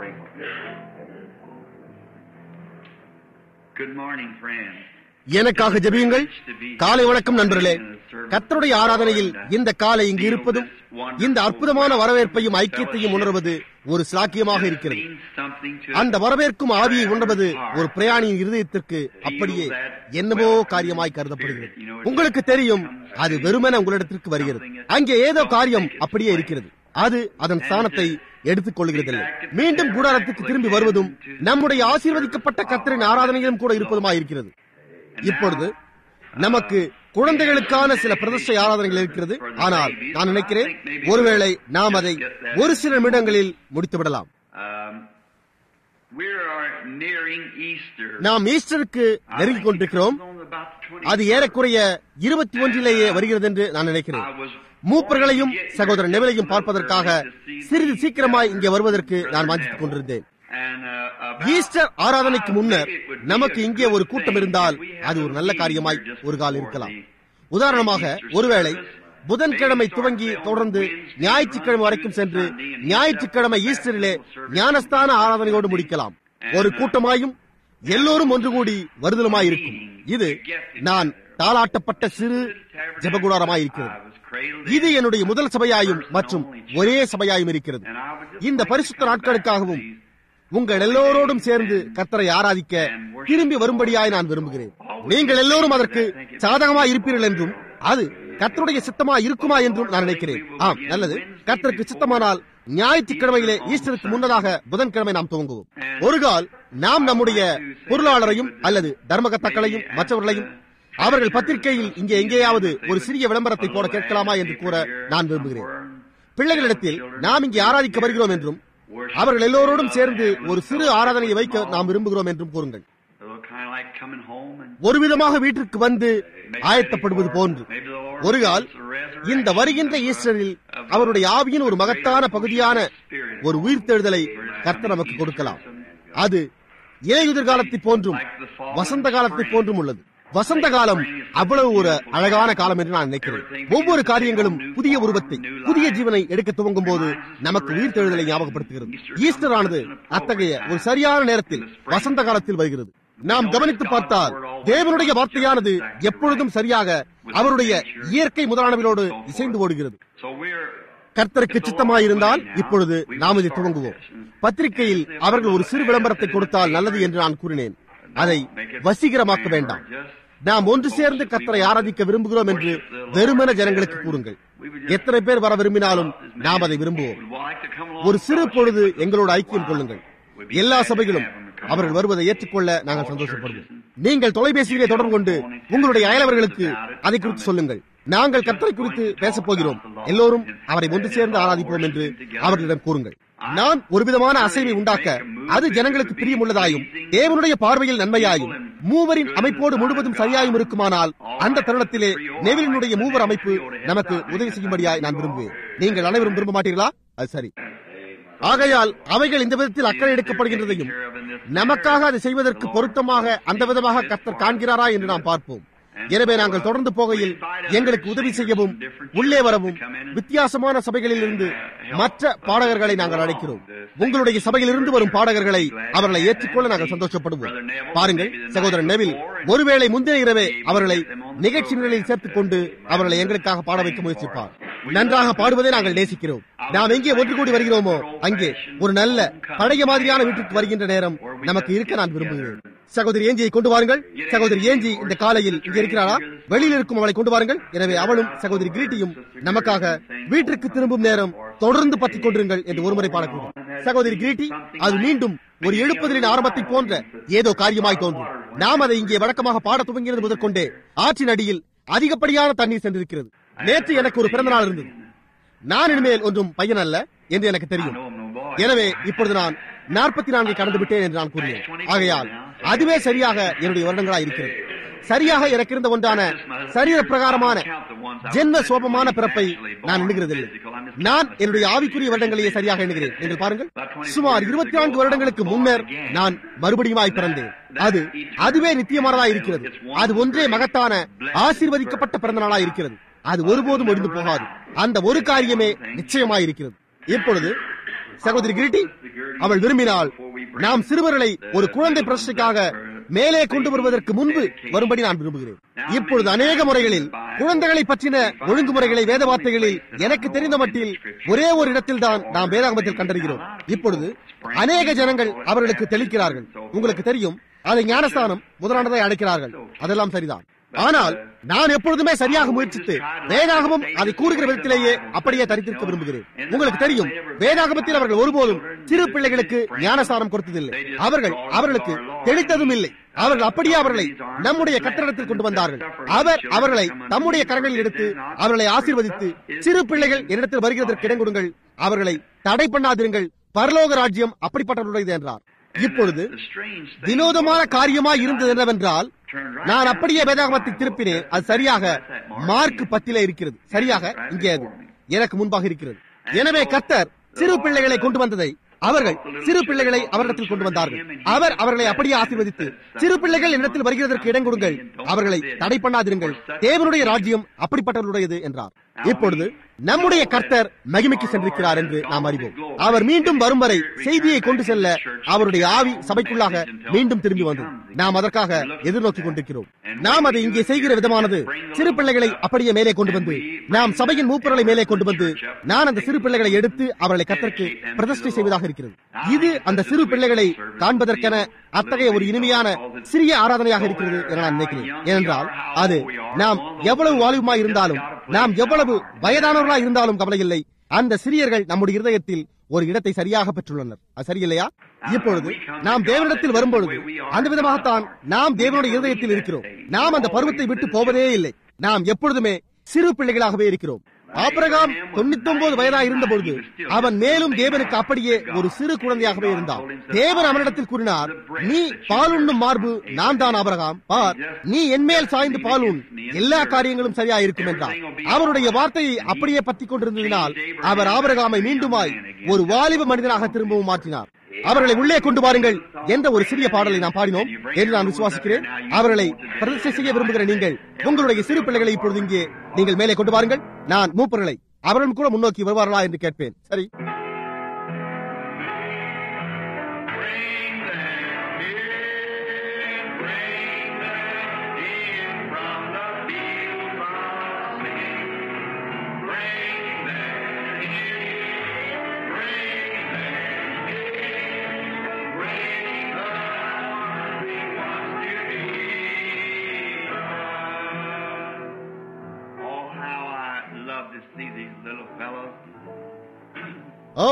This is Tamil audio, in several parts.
Good morning, friends. எனக்காக ஜெபியுங்கள் காலை வணக்கம் நண்பர்களே கர்த்தருடைய ஆராதனையில் இந்த காலை இங்கு இருப்பதும் இந்த அற்புதமான வரவேற்பையும் ஐக்கியத்தையும் உணர்வது ஒரு சாக்கியமாக இருக்கிறது அந்த வரவேற்கும் ஆவியை உணர்வது ஒரு பிரயாணியின் இருதயத்திற்கு அப்படியே என்னவோ காரியமாய் கருதப்படுகிறது உங்களுக்கு தெரியும் அது வெறுமன உங்களிடத்திற்கு வருகிறது அங்கே ஏதோ காரியம் அப்படியே இருக்கிறது அது அதன் ஸ்தானத்தை எடுத்துக் கொள்கிறதில்லை மீண்டும் கூடாரத்துக்கு திரும்பி வருவதும் நம்முடைய ஆசீர்வதிக்கப்பட்ட கத்தரின் ஆராதனையிலும் கூட இருப்பதுமாய் இருக்கிறது இப்பொழுது நமக்கு குழந்தைகளுக்கான சில பிரதிஷ்டை ஆராதனைகள் இருக்கிறது ஆனால் நான் நினைக்கிறேன் ஒருவேளை நாம் அதை ஒரு சில நிமிடங்களில் முடித்து விடலாம் Um, we are nearing Easter. நாம் ஈஸ்டருக்கு நெருங்கிக் கொண்டிருக்கிறோம் On about the 20 அது ஏறக்குறைய இருபத்தி ஒன்றிலேயே வருகிறது என்று நான் நினைக்கிறேன் மூப்பர்களையும் சகோதரர் நெவிலையும் பார்ப்பதற்காக சிறிது சீக்கிரமாய் இங்கே வருவதற்கு நான் வாஞ்சித்துக் கொண்டிருந்தேன் And, uh, about ஈஸ்டர் ஆராதனைக்கு முன்னர் நமக்கு இங்கே ஒரு கூட்டம் இருந்தால் அது ஒரு நல்ல காரியமாய் ஒரு கால் இருக்கலாம் உதாரணமாக ஒருவேளை புதன்கிழமை துவங்கி தொடர்ந்து ஞாயிற்றுக்கிழமை வரைக்கும் சென்று ஞாயிற்றுக்கிழமை ஈஸ்டரிலே ஞானஸ்தான ஆராதனையோடு முடிக்கலாம் ஒரு கூட்டமாயும் எல்லோரும் ஒன்று கூடி வருதலுமாய் இருக்கும் இது நான் தாளாட்டப்பட்ட சிறு ஜெபகுடாரமாய் இருக்கிறது இது என்னுடைய முதல் சபையாயும் மற்றும் ஒரே சபையாயும் இருக்கிறது இந்த பரிசுத்த நாட்களுக்காகவும் உங்கள் எல்லோரோடும் சேர்ந்து கர்த்தரை ஆராதிக்க திரும்பி வரும்படியாய் நான் விரும்புகிறேன் நீங்கள் எல்லோரும் அதற்கு சாதகமாய் இருப்பீர்கள் என்றும் அது கர்த்தருடைய சித்தமா இருக்குமா என்றும் நான் நினைக்கிறேன் ஆம் நல்லது கர்த்தருக்கு சித்தமானால் ஞாயிற்றுக்கிழமையிலே ஈஸ்டருக்கு முன்னதாக புதன்கிழமை நாம் துவங்குவோம் ஒரு கால் நாம் நம்முடைய பொருளாளரையும் அல்லது தர்மகர்த்தாக்களையும் மற்றவர்களையும் அவர்கள் பத்திரிகையில் இங்கே எங்கேயாவது ஒரு சிறிய விளம்பரத்தை போட கேட்கலாமா என்று கூற நான் விரும்புகிறேன் பிள்ளைகளிடத்தில் நாம் இங்கே ஆராதிக்க வருகிறோம் என்றும் அவர்கள் எல்லோரோடும் சேர்ந்து ஒரு சிறு ஆராதனையை வைக்க நாம் விரும்புகிறோம் என்றும் கூறுங்கள் a little kind of like coming home and ஒரு விதமாக வீட்டிற்கு வந்து ஆயத்தப்படுவது போன்று ஒரு கால் இந்த வருகின்ற ஈஸ்டரில் அவருடைய ஆவியின் ஒரு மகத்தான பகுதியான ஒரு உயிர்த்தெழுதலை கர்த்தர் நமக்கு கொடுக்கலாம் அது இலையுதிர் காலத்தை போன்றும் வசந்த காலத்தை போன்றும் உள்ளது வசந்த காலம் அவ்வளவு ஒரு அழகான காலம் என்று நான் நினைக்கிறேன் ஒவ்வொரு காரியங்களும் புதிய உருவத்தை புதிய ஜீவனை எடுக்க துவங்கும் போது நமக்கு உயிர்த்தெழுதலை ஞாபகப்படுத்துகிறது ஈஸ்டர் ஆனது அத்தகைய ஒரு சரியான நேரத்தில் வசந்த காலத்தில் வருகிறது நாம் கவனித்து பார்த்தால் தேவனுடைய வார்த்தையானது எப்பொழுதும் சரியாக அவருடைய இயற்கை முதலானவர்களோடு இசைந்து ஓடுகிறது so we're கர்த்தருக்கு சித்தமாயிருந்தால் இப்பொழுது நாம் இதை துவங்குவோம் பத்திரிகையில் அவர்கள் ஒரு சிறு விளம்பரத்தை கொடுத்தால் நல்லது என்று நான் கூறினேன் அதை வசீகரமாக்க வேண்டாம் நாம் ஒன்று சேர்ந்து கர்த்தரை ஆராதிக்க விரும்புகிறோம் என்று வெறுமன ஜனங்களுக்கு கூறுங்கள் எத்தனை பேர் வர விரும்பினாலும் நாம் அதை விரும்புவோம் would like to come along. ஒரு சிறு பொழுது எங்களோட ஐக்கியம் கொள்ளுங்கள் எல்லா சபைகளும் அவர்கள் வருவதை ஏற்றுக்கொள்ள நாங்கள் சந்தோஷப்படுவோம் நீங்கள் தொலைபேசியிலே தொடர்பு கொண்டு உங்களுடைய அயலவர்களுக்கு அதை குறித்து சொல்லுங்கள் நாங்கள் கர்த்தரை குறித்து பேசப் போகிறோம் எல்லோரும் அவரை ஒன்று சேர்ந்து ஆராதிப்போம் என்று அவர்களிடம் கூறுங்கள் நான் ஒரு விதமான அசைவை உண்டாக்க அது ஜனங்களுக்கு பிரியமுள்ளதாயும் தேவனுடைய பார்வையில் நன்மையாயும் மூவரின் அமைப்போடு முழுவதும் சரியாயும் இருக்குமானால் அந்த தருணத்திலே நெவிலினுடைய மூவர் அமைப்பு நமக்கு உதவி செய்யும்படியாய் நான் விரும்புவேன் நீங்கள் அனைவரும் விரும்ப மாட்டீர்களா அது சரி ஆகையால் அவைகள் இந்த விதத்தில் அக்கறை எடுக்கப்படுகின்றதையும் நமக்காக அதை செய்வதற்கு பொருத்தமாக அந்த விதமாக கர்த்தர் காண்கிறாரா என்று நாம் பார்ப்போம் எனவே நாங்கள் தொடர்ந்து போகையில் எங்களுக்கு உதவி செய்யவும் உள்ளே வரவும் வித்தியாசமான சபைகளில் இருந்து மற்ற பாடகர்களை நாங்கள் அழைக்கிறோம் உங்களுடைய சபையிலிருந்து வரும் பாடகர்களை அவர்களை ஏற்றுக்கொள்ள நாங்கள் சந்தோஷப்படுவோம் பாருங்கள் சகோதரன் நெவில் ஒருவேளை முந்தைய இரவே அவர்களை நிகழ்ச்சி நிலையில் சேர்த்துக் கொண்டு அவர்களை எங்களுக்காக பாட வைக்க முயற்சிப்பார் நன்றாக பாடுவதை நாங்கள் நேசிக்கிறோம் நாம் எங்கே ஒன்று கூடி வருகிறோமோ அங்கே ஒரு நல்ல பழைய மாதிரியான வீட்டுக்கு வருகின்ற நேரம் நமக்கு இருக்க நான் விரும்புகிறேன் சகோதரி ஏஞ்சியை கொண்டு வாருங்கள் சகோதரி ஏஞ்சி இந்த காலையில் இங்கே இருக்கிறாரா வெளியில் இருக்கும் அவளை கொண்டு வாருங்கள் எனவே அவளும் சகோதரி கிரீட்டியும் நமக்காக வீட்டிற்கு திரும்பும் நேரம் தொடர்ந்து பற்றிக் கொண்டிருங்கள் என்று ஒருமுறை பாடக்கூடும் சகோதரி கிரீட்டி அது மீண்டும் ஒரு எழுப்புதலின் ஆரம்பத்தை போன்ற ஏதோ காரியமாய் தோன்றும் நாம் அதை இங்கே வழக்கமாக பாட துவங்கியது முதற்கொண்டே ஆற்றின் அடியில் அதிகப்படியான தண்ணீர் சென்றிருக்கிறது நேற்று எனக்கு ஒரு பிறந்த நாள் இருந்தது நான் இனிமேல் ஒன்றும் பையன் அல்ல என்று எனக்கு தெரியும் எனவே இப்பொழுது நான் நாற்பத்தி நான்கை கடந்து விட்டேன் என்று நான் கூறினேன் ஆகையால் அதுவே சரியாக என்னுடைய வருடங்களா இருக்கிறது சரியாக எனக்கு இருந்த ஒன்றான சரீர பிரகாரமான ஜென்ம சோபமான பிறப்பை நான் எண்ணுகிறதில்லை நான் என்னுடைய ஆவிக்குரிய வருடங்களையே சரியாக எண்ணுகிறேன் நீங்கள் பாருங்கள் சுமார் இருபத்தி நான்கு வருடங்களுக்கு முன்னர் நான் மறுபடியுமாய் பிறந்தேன் அது அதுவே நித்தியமானதா இருக்கிறது அது ஒன்றே மகத்தான ஆசீர்வதிக்கப்பட்ட பிறந்த நாளா இருக்கிறது அது ஒருபோதும் ஒழிந்து போகாது அந்த ஒரு காரியமே நிச்சயமாயிருக்கிறது இப்பொழுது சகோதரி கிரிட்டி அவள் விரும்பினால் நாம் சிறுவர்களை ஒரு குழந்தை பிரச்சனைக்காக மேலே கொண்டு வருவதற்கு முன்பு வரும்படி நான் விரும்புகிறேன் இப்பொழுது அநேக முறைகளில் குழந்தைகளை பற்றின ஒழுங்குமுறைகளை வேத வார்த்தைகளில் எனக்கு தெரிந்த மட்டில் ஒரே ஒரு இடத்தில் தான் நாம் வேதாகமத்தில் கண்டறிகிறோம் இப்பொழுது அநேக ஜனங்கள் அவர்களுக்கு தெளிக்கிறார்கள் உங்களுக்கு தெரியும் அதை ஞானஸ்தானம் முதலானதை அழைக்கிறார்கள் அதெல்லாம் சரிதான் ஆனால் நான் எப்பொழுதுமே சரியாக முயற்சித்து வேதாகமம் அதை கூறுகிற விதத்திலேயே அப்படியே தரித்திருக்க விரும்புகிறேன் உங்களுக்கு தெரியும் வேதாகமத்தில் அவர்கள் ஒருபோதும் சிறு பிள்ளைகளுக்கு ஞானசாரம் கொடுத்ததில்லை அவர்கள் அவர்களுக்கு தெளித்ததும் இல்லை அவர்கள் அப்படியே அவர்களை நம்முடைய கட்டடத்தில் கொண்டு வந்தார்கள் அவர் அவர்களை தம்முடைய கரங்களில் எடுத்து அவர்களை ஆசீர்வதித்து சிறு பிள்ளைகள் என்னிடத்தில் வருகிறதற்கு இடம் கொடுங்கள் அவர்களை தடை பண்ணாதிருங்கள் பரலோக ராஜ்யம் அப்படிப்பட்டவர்களுடையது என்றார் இப்பொழுது வினோதமான காரியமாய் இருந்தது என்னவென்றால் நான் அப்படியே வேதாகமத்தை திருப்பினேன் அது சரியாக மார்க் பத்தில இருக்கிறது சரியாக இங்கே அது எனக்கு முன்பாக இருக்கிறது எனவே கத்தர் சிறு பிள்ளைகளை கொண்டு வந்ததை அவர்கள் சிறு பிள்ளைகளை அவரிடத்தில் கொண்டு வந்தார்கள் அவர் அவர்களை அப்படியே ஆசீர்வதித்து சிறு பிள்ளைகள் இடத்தில் வருகிறதற்கு இடம் கொடுங்கள் அவர்களை தடை பண்ணாதிருங்கள் தேவனுடைய ராஜ்யம் அப்படிப்பட்டவர்களுடையது என்றார் இப்பொழுது நம்முடைய கர்த்தர் மகிமைக்கு சென்றிருக்கிறார் என்று நாம் அறிவோம் அவர் மீண்டும் வரும் வரை செய்தியை கொண்டு செல்ல அவருடைய ஆவி சபைக்குள்ளாக மீண்டும் திரும்பி வந்தது நாம் அதற்காக எதிர்நோக்கி கொண்டிருக்கிறோம் நாம் அதை இங்கே செய்கிற விதமானது சிறு பிள்ளைகளை அப்படியே மேலே கொண்டு வந்து நாம் சபையின் மூப்பர்களை மேலே கொண்டு வந்து நான் அந்த சிறு பிள்ளைகளை எடுத்து அவர்களை கத்தற்கு பிரதிஷ்டை செய்வதாக இருக்கிறது இது அந்த சிறு பிள்ளைகளை காண்பதற்கென அத்தகைய ஒரு இனிமையான சிறிய ஆராதனையாக இருக்கிறது என நான் நினைக்கிறேன் ஏனென்றால் அது நாம் எவ்வளவு வாலிபமாய் இருந்தாலும் நாம் எவ்வளவு வயதானவர்களா இருந்தாலும் கவலை இல்லை அந்த சிறியர்கள் நம்முடைய இருதயத்தில் ஒரு இடத்தை சரியாக பெற்றுள்ளனர் அது சரியில்லையா இப்பொழுது நாம் தேவனிடத்தில் வரும்பொழுது அந்த விதமாகத்தான் நாம் தேவனுடைய இருதயத்தில் இருக்கிறோம் நாம் அந்த பருவத்தை விட்டு போவதே இல்லை நாம் எப்பொழுதுமே சிறு பிள்ளைகளாகவே இருக்கிறோம் ஆபிரகாம் தொண்ணூத்தி ஒன்பது வயதாக இருந்த பொழுது அவன் மேலும் தேவனுக்கு அப்படியே ஒரு சிறு குழந்தையாகவே இருந்தான் தேவன் அவனிடத்தில் கூறினார் நீ பாலுண்ணும் மார்பு நான் தான் ஆபிரகாம் பார் நீ என்மேல் சாய்ந்து பாலுண் எல்லா காரியங்களும் சரியா இருக்கும் என்றார் அவருடைய வார்த்தையை அப்படியே பற்றி கொண்டிருந்ததினால் அவர் ஆபிரகாமை மீண்டுமாய் ஒரு வாலிப மனிதனாக திரும்பவும் மாற்றினார் அவர்களை உள்ளே கொண்டு வாருங்கள் என்ற ஒரு சிறிய பாடலை நாம் பாடினோம் என்று நான் விசுவாசிக்கிறேன் அவர்களை பிரதிஷ்டை செய்ய விரும்புகிற நீங்கள் உங்களுடைய சிறு பிள்ளைகளை இப்பொழுது இங்கே நீங்கள் மேலே கொண்டு வாருங்கள் நான் மூப்பர்களை அவர்களும் கூட முன்னோக்கி வருவார்களா என்று கேட்பேன் சரி Bring them in, bring them in from the field of sin. Bring them in, bring them in, bring the worthy ones to me. Oh, how I love to see these little fellows. ஓ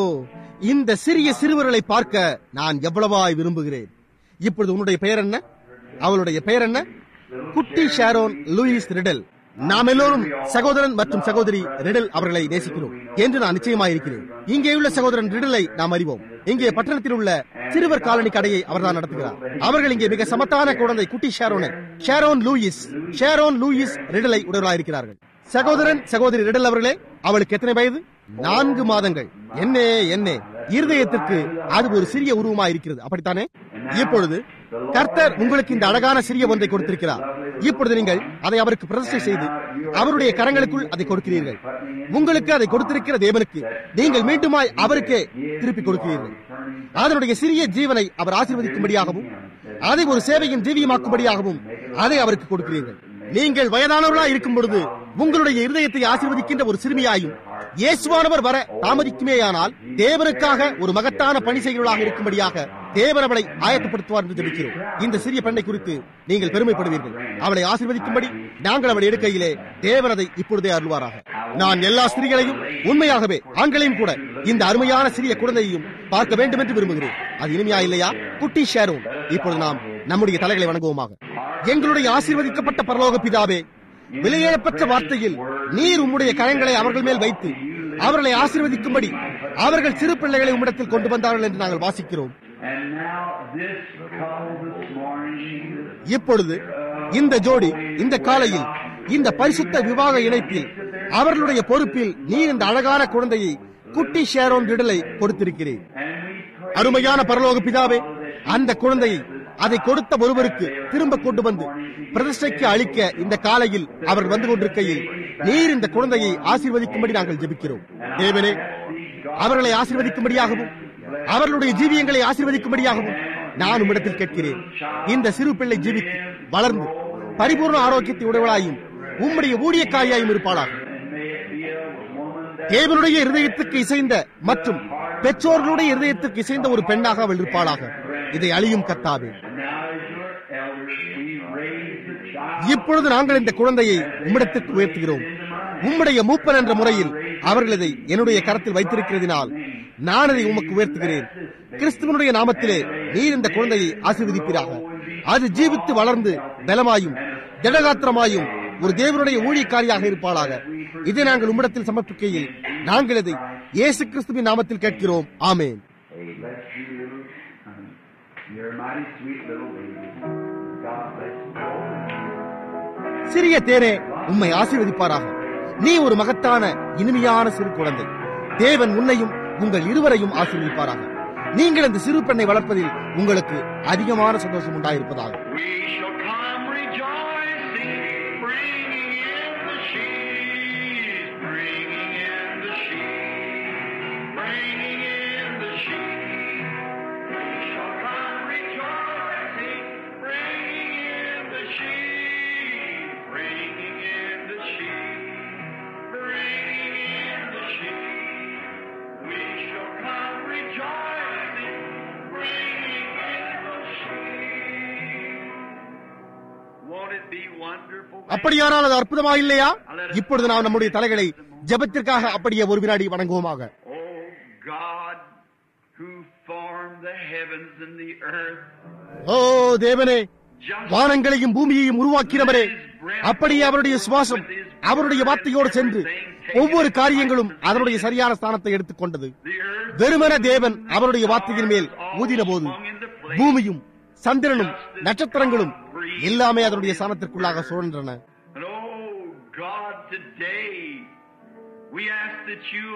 இந்த சிறிய சிறுவர்களை பார்க்க நான் எவ்வளவாய் விரும்புகிறேன் இப்பொழுது உன்னுடைய பெயர் என்ன அவளுடைய பெயர் என்ன குட்டி ஷாரோன் லூயிஸ் ரிடல் நாம் எல்லோரும் சகோதரன் மற்றும் சகோதரி ரிடல் அவர்களை நேசிக்கிறோம் என்று நான் நிச்சயமாயிருக்கிறேன் இங்கே உள்ள சகோதரன் ரிடலை நாம் அறிவோம் இங்கே பட்டணத்தில் உள்ள சிறுவர் காலனி கடையை அவர்தான் நடத்துகிறார் அவர்கள் இங்கே மிக சமத்தான குழந்தை குட்டி ஷாரோனை ஷாரோன் லூயிஸ் ஷாரோன் லூயிஸ் ரிடலை உடலாயிருக்கிறார்கள் சகோதரன் சகோதரி ரிடல் அவர்களே அவளுக்கு எத்தனை வயது நான்கு மாதங்கள் என்ன என்ன இருதயத்திற்கு அது ஒரு சிறிய உருவமா இருக்கிறது அப்படித்தானே இப்பொழுது கர்த்தர் உங்களுக்கு இந்த அழகான சிறிய ஒன்றை கொடுத்திருக்கிறார் இப்பொழுது நீங்கள் அதை அவருக்கு பிரதிஷ்டை செய்து அவருடைய கரங்களுக்குள் அதை கொடுக்கிறீர்கள் உங்களுக்கு அதை கொடுத்திருக்கிற தேவனுக்கு நீங்கள் மீண்டுமாய் அவருக்கே திருப்பி கொடுக்கிறீர்கள் அதனுடைய சிறிய ஜீவனை அவர் ஆசீர்வதிக்கும்படியாகவும் அதை ஒரு சேவையின் ஜீவியமாக்கும்படியாகவும் அதை அவருக்கு கொடுக்கிறீர்கள் நீங்கள் வயதானவர்களா இருக்கும் பொழுது உங்களுடைய இருதயத்தை ஆசீர்வதிக்கின்ற ஒரு சிறுமியாயும் இயேசுவானவர் வர தாமதிக்குமேயானால் தேவனுக்காக ஒரு மகத்தான பணி செய்கிறவர்களாக இருக்கும்படியாக தேவன் அவளை ஆயத்தப்படுத்துவார் என்று ஜெபிக்கிறோம் இந்த சிறிய பெண்ணை குறித்து நீங்கள் பெருமைப்படுவீர்கள் அவளை ஆசீர்வதிக்கும்படி நாங்கள் அவளை எடுக்கையிலே தேவன் அதை இப்பொழுதே அருள்வாராக நான் எல்லா ஸ்திரீகளையும் உண்மையாகவே ஆண்களையும் கூட இந்த அருமையான சிறிய குழந்தையையும் பார்க்க வேண்டும் என்று விரும்புகிறேன் அது இனிமையா இல்லையா குட்டி ஷேரோன் இப்பொழுது நாம் நம்முடைய தலைகளை வணங்குவோமாக எங்களுடைய ஆசீர்வதிக்கப்பட்ட பரலோக பிதாவே விலையேறப்பட்ட வார்த்தையில் நீர் உம்முடைய கரங்களை அவர்கள் மேல் வைத்து அவர்களை ஆசீர்வதிக்கும்படி அவர்கள் சிறு பிள்ளைகளை உம்மிடத்தில் கொண்டு வந்தார்கள் என்று நாங்கள் வாசிக்கிறோம் And now this couple this morning, இப்பொழுது இந்த ஜோடி இந்த காலையில் இந்த பரிசுத்த விவாக இணைப்பில் அவர்களுடைய பொறுப்பில் நீ இந்த அழகான குழந்தையை குட்டி ஷேரோன் விடலை கொடுத்திருக்கிறேன் அருமையான பரலோக பிதாவே அந்த குழந்தையை அதை கொடுத்த ஒருவருக்கு திரும்ப கொண்டு வந்து பிரதிஷ்டைக்கு அளிக்க இந்த காலையில் அவர் வந்து கொண்டிருக்கையில் நீர் இந்த குழந்தையை ஆசீர்வதிக்கும்படி நாங்கள் ஜெபிக்கிறோம் தேவனே அவர்களை ஆசீர்வதிக்கும்படியாகவும் அவர்களுடைய ஜீவியங்களை ஆசீர்வதிக்கும்படியாகவும் நான் உம்மிடத்தில் கேட்கிறேன் இந்த சிறு பிள்ளை ஜீவித்து வளர்ந்து பரிபூர்ண ஆரோக்கியத்தை உடையவளாயும் உம்முடைய ஊழியக்காரியாயும் இருப்பாளாக தேவனுடைய இருதயத்துக்கு இசைந்த மற்றும் பெற்றோர்களுடைய இருதயத்துக்கு இசைந்த ஒரு பெண்ணாக அவள் இருப்பாளாக இதை அழியும் கத்தாவே இப்பொழுது நாங்கள் இந்த குழந்தையை உம்மிடத்துக்கு உயர்த்துகிறோம் உம்முடைய மூப்பன் என்ற முறையில் அவர்கள் இதை என்னுடைய கரத்தில் வைத்திருக்கிறதினால் நான் அதை உமக்கு உயர்த்துகிறேன் கிறிஸ்துவனுடைய நாமத்திலே நீர் இந்த குழந்தையை ஆசீர்வதிப்பீராக அது ஜீவித்து வளர்ந்து பலமாயும் திடகாத்திரமாயும் ஒரு தேவனுடைய ஊழியக்காரியாக இருப்பாளாக இதை நாங்கள் உம்மிடத்தில் சமர்ப்பிக்கையில் நாங்கள் இதை இயேசு கிறிஸ்துவின் நாமத்தில் கேட்கிறோம் ஆமேன் Hey, bless you, little honey. You're a mighty sweet little baby. God bless you. சிறிய தேரே உம்மை ஆசீர்வதிப்பாராக நீ ஒரு மகத்தான இனிமையான சிறு குழந்தை தேவன் உன்னையும் உங்கள் இருவரையும் ஆசீர்வதிப்பாராக நீங்கள் இந்த சிறு பெண்ணை வளர்ப்பதில் உங்களுக்கு அதிகமான சந்தோஷம் உண்டாயிருப்பதாக We shall come rejoicing, bringing in the sheaves, bringing in the sheaves, bringing in the sheaves. We shall come rejoicing, bringing in the sheaves, bringing in the sheaves, bringing in the sheaves. We shall come rejoicing, bringing in the sheaves. Won't it be wonderful? அப்படியானால் அது அற்புதமா இல்லையா இப்பொழுது நாம் நம்முடைய தலைகளை ஜெபத்திற்காக அப்படியே ஒரு வினாடி வணங்குவோமாக Oh God, who formed the heavens and the earth, ஓ தேவனே just வானங்களையும் பூமியையும் உருவாக்கினவரே அப்படியே அவருடைய சுவாசம் அவருடைய வார்த்தையோடு சென்று ஒவ்வொரு காரியங்களும் அதனுடைய சரியான ஸ்தானத்தை எடுத்துக்கொண்டது the earth வெறுமன தேவன் அவருடைய வார்த்தையின் மேல் ஊதின போது பூமியும் சந்திரனும் நட்சத்திரங்களும் எல்லாமே அதனுடைய ஸ்தானத்திற்குள்ளாக சுழன்றன And oh God, today we ask that you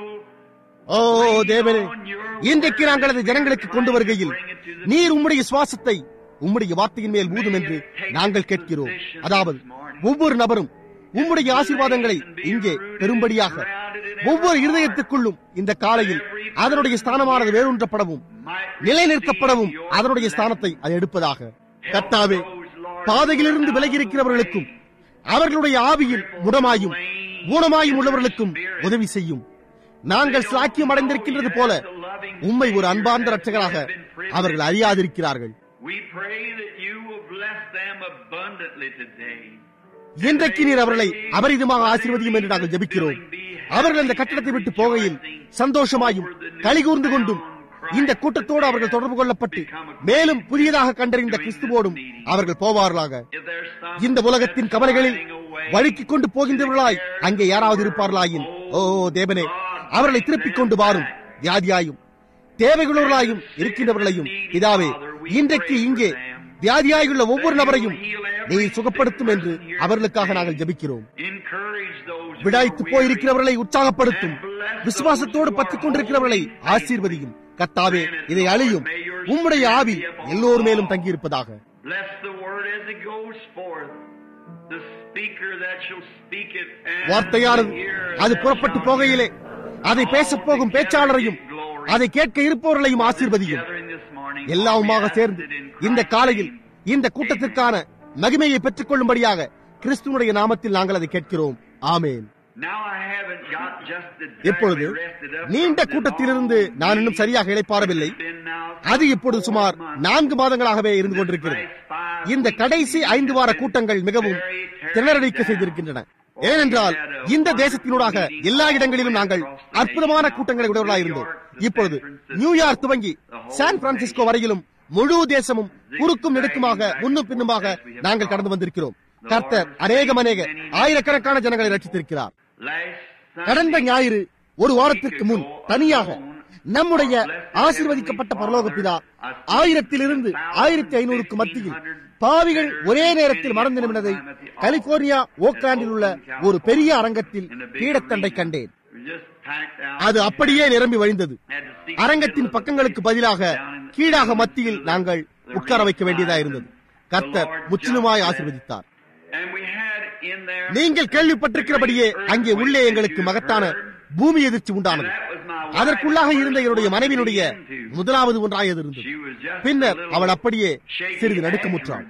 ஓ தேவனே இன்றைக்கு நாங்கள் அதை ஜனங்களுக்கு கொண்டு வருகையில் நீர் உம்முடைய சுவாசத்தை உம்முடைய வார்த்தையின் மேல் ஊதும் என்று நாங்கள் கேட்கிறோம் அதாவது ஒவ்வொரு நபரும் உம்முடைய ஆசீர்வாதங்களை இங்கே பெரும்படியாக ஒவ்வொரு இருதயத்துக்குள்ளும் இந்த காலையில் அதனுடைய ஸ்தானமானது வேரூன்றப்படவும் நிலை நிற்கப்படவும் அதனுடைய ஸ்தானத்தை அது எடுப்பதாக கர்த்தாவே பாதையிலிருந்து விலகி இருக்கிறவர்களுக்கும் அவர்களுடைய ஆவியில் முடமாயும் ஊனமாயும் உள்ளவர்களுக்கும் உதவி செய்யும் நாங்கள் சாக்கியம் அடைந்திருக்கின்றது போல உம்மை ஒரு அன்பார்ந்த ரட்சகராக அவர்கள் அறியாதிருக்கிறார்கள் we pray that you will bless them abundantly today. இன்றைக்கு நீர் அவர்களை அபரிதமாக ஆசீர்வதியும் என்று நாங்கள் ஜெபிக்கிறோம் அவர்கள் இந்த கட்டடத்தை விட்டு போகையில் சந்தோஷமாயும் கலிகூர்ந்து கொண்டும் இந்த கூட்டத்தோடு அவர்கள் தொடர்பு கொள்ளப்பட்டு மேலும் புதியதாக கண்டறிந்த கிறிஸ்துவோடும் அவர்கள் போவார்களாக If there's some இந்த உலகத்தின் கவலைகளில் வழுக்கிக் கொண்டு போகின்றவர்களாய் அங்கே யாராவது இருப்பார்களாயின் ஓ தேவனே அவர்களை திருப்பிக் கொண்டு வாரும் வியாதியாயும் தேவைகளுள்ளாயும் இருக்கின்றவர்களையும் இதாவே இன்றைக்கு இங்கே வியாதியாயுள்ள ஒவ்வொரு நபரையும் நீ சுகப்படுத்தும் என்று அவர்களுக்காக நாங்கள் ஜெபிக்கிறோம் encourage those who விடாய்த்து are போயிருக்கிறவர்களை உற்சாகப்படுத்தும் விசுவாசத்தோடு பற்றிக் கொண்டிருக்கிறவர்களை ஆசீர்வதியும் கர்த்தாவே இதை அழியும் உம்முடைய ஆவி எல்லோர் மேலும் தங்கியிருப்பதாக Bless the word as it goes forth. The speaker that shall speak it and வார்த்தையானது the hearer அது that புறப்பட்டு shall போகையிலே அதை பேசப் போகும் பேச்சாளரையும் அதை கேட்க இருப்பவர்களையும் ஆசீர்வதியும் gathering this morning. எல்லாவுமாக சேர்ந்து இந்த காலையில் இந்த கூட்டத்திற்கான மகிமையை பெற்றுக் கொள்ளும்படியாக கிறிஸ்துவனுடைய நாமத்தில் நாங்கள் அதை கேட்கிறோம் ஆமேன் Now I haven't got just இப்பொழுது exactly rested up நீண்ட from கூட்டத்திலிருந்து the நான் இன்னும் சரியாக இழைப்பாரவில்லை It's been now அது இப்பொழுது சுமார் நான்கு மாதங்களாகவே இருந்து கொண்டிருக்கிறது இந்த கடைசி ஐந்து வார கூட்டங்கள் மிகவும் திணறடிக்க செய்திருக்கின்றன ஏனென்றால் இந்த தேசத்தினூடாக எல்லா இடங்களிலும் நாங்கள் அற்புதமான கூட்டங்களை உடையவர்களாக இருந்தோம் இப்பொழுது நியூயார்க் துவங்கி சான் பிரான்சிஸ்கோ வரையிலும் முழு தேசமும் குறுக்கும் நெடுக்குமாக முன்னும் பின்னுமாக நாங்கள் கடந்து வந்திருக்கிறோம் கர்த்தர் அநேகம் அநேக ஆயிரக்கணக்கான ஜனங்களை ரட்சித்திருக்கிறார் last கடந்த ஞாயிறு ஒரு வாரத்திற்கு முன் தனியாக நம்முடைய ஆசீர்வதிக்கப்பட்ட பரலோக பிதா ஆயிரத்திலிருந்து ஆயிரத்தி ஐநூறுக்கு மத்தியில் பாவிகள் ஒரே நேரத்தில் மறந்து நிமிடதை கலிபோர்னியா ஓக்லாண்டில் உள்ள ஒரு பெரிய அரங்கத்தில் பீடத்தண்டை கண்டேன் We just packed out. அது அப்படியே நிரம்பி வழிந்தது Had to see அரங்கத்தின் பக்கங்களுக்கு பதிலாக கீழாக மத்தியில் நாங்கள் உட்கார வைக்க வேண்டியதா இருந்தது கர்த்தர் முற்றிலுமாய் ஆசீர்வதித்தார் And we had in there நீங்கள் கேள்விப்பட்டிருக்கிறபடியே அங்கே உள்ளே எங்களுக்கு மகத்தான பூமி எதிர்ச்சி உண்டானது அதற்குள்ளாக இருந்த என்னுடைய மனைவியினுடைய முதலாவது ஒன்றாக அது இருந்தது பின்னர் அவள் அப்படியே சிறிது நடுக்கமுற்றாள்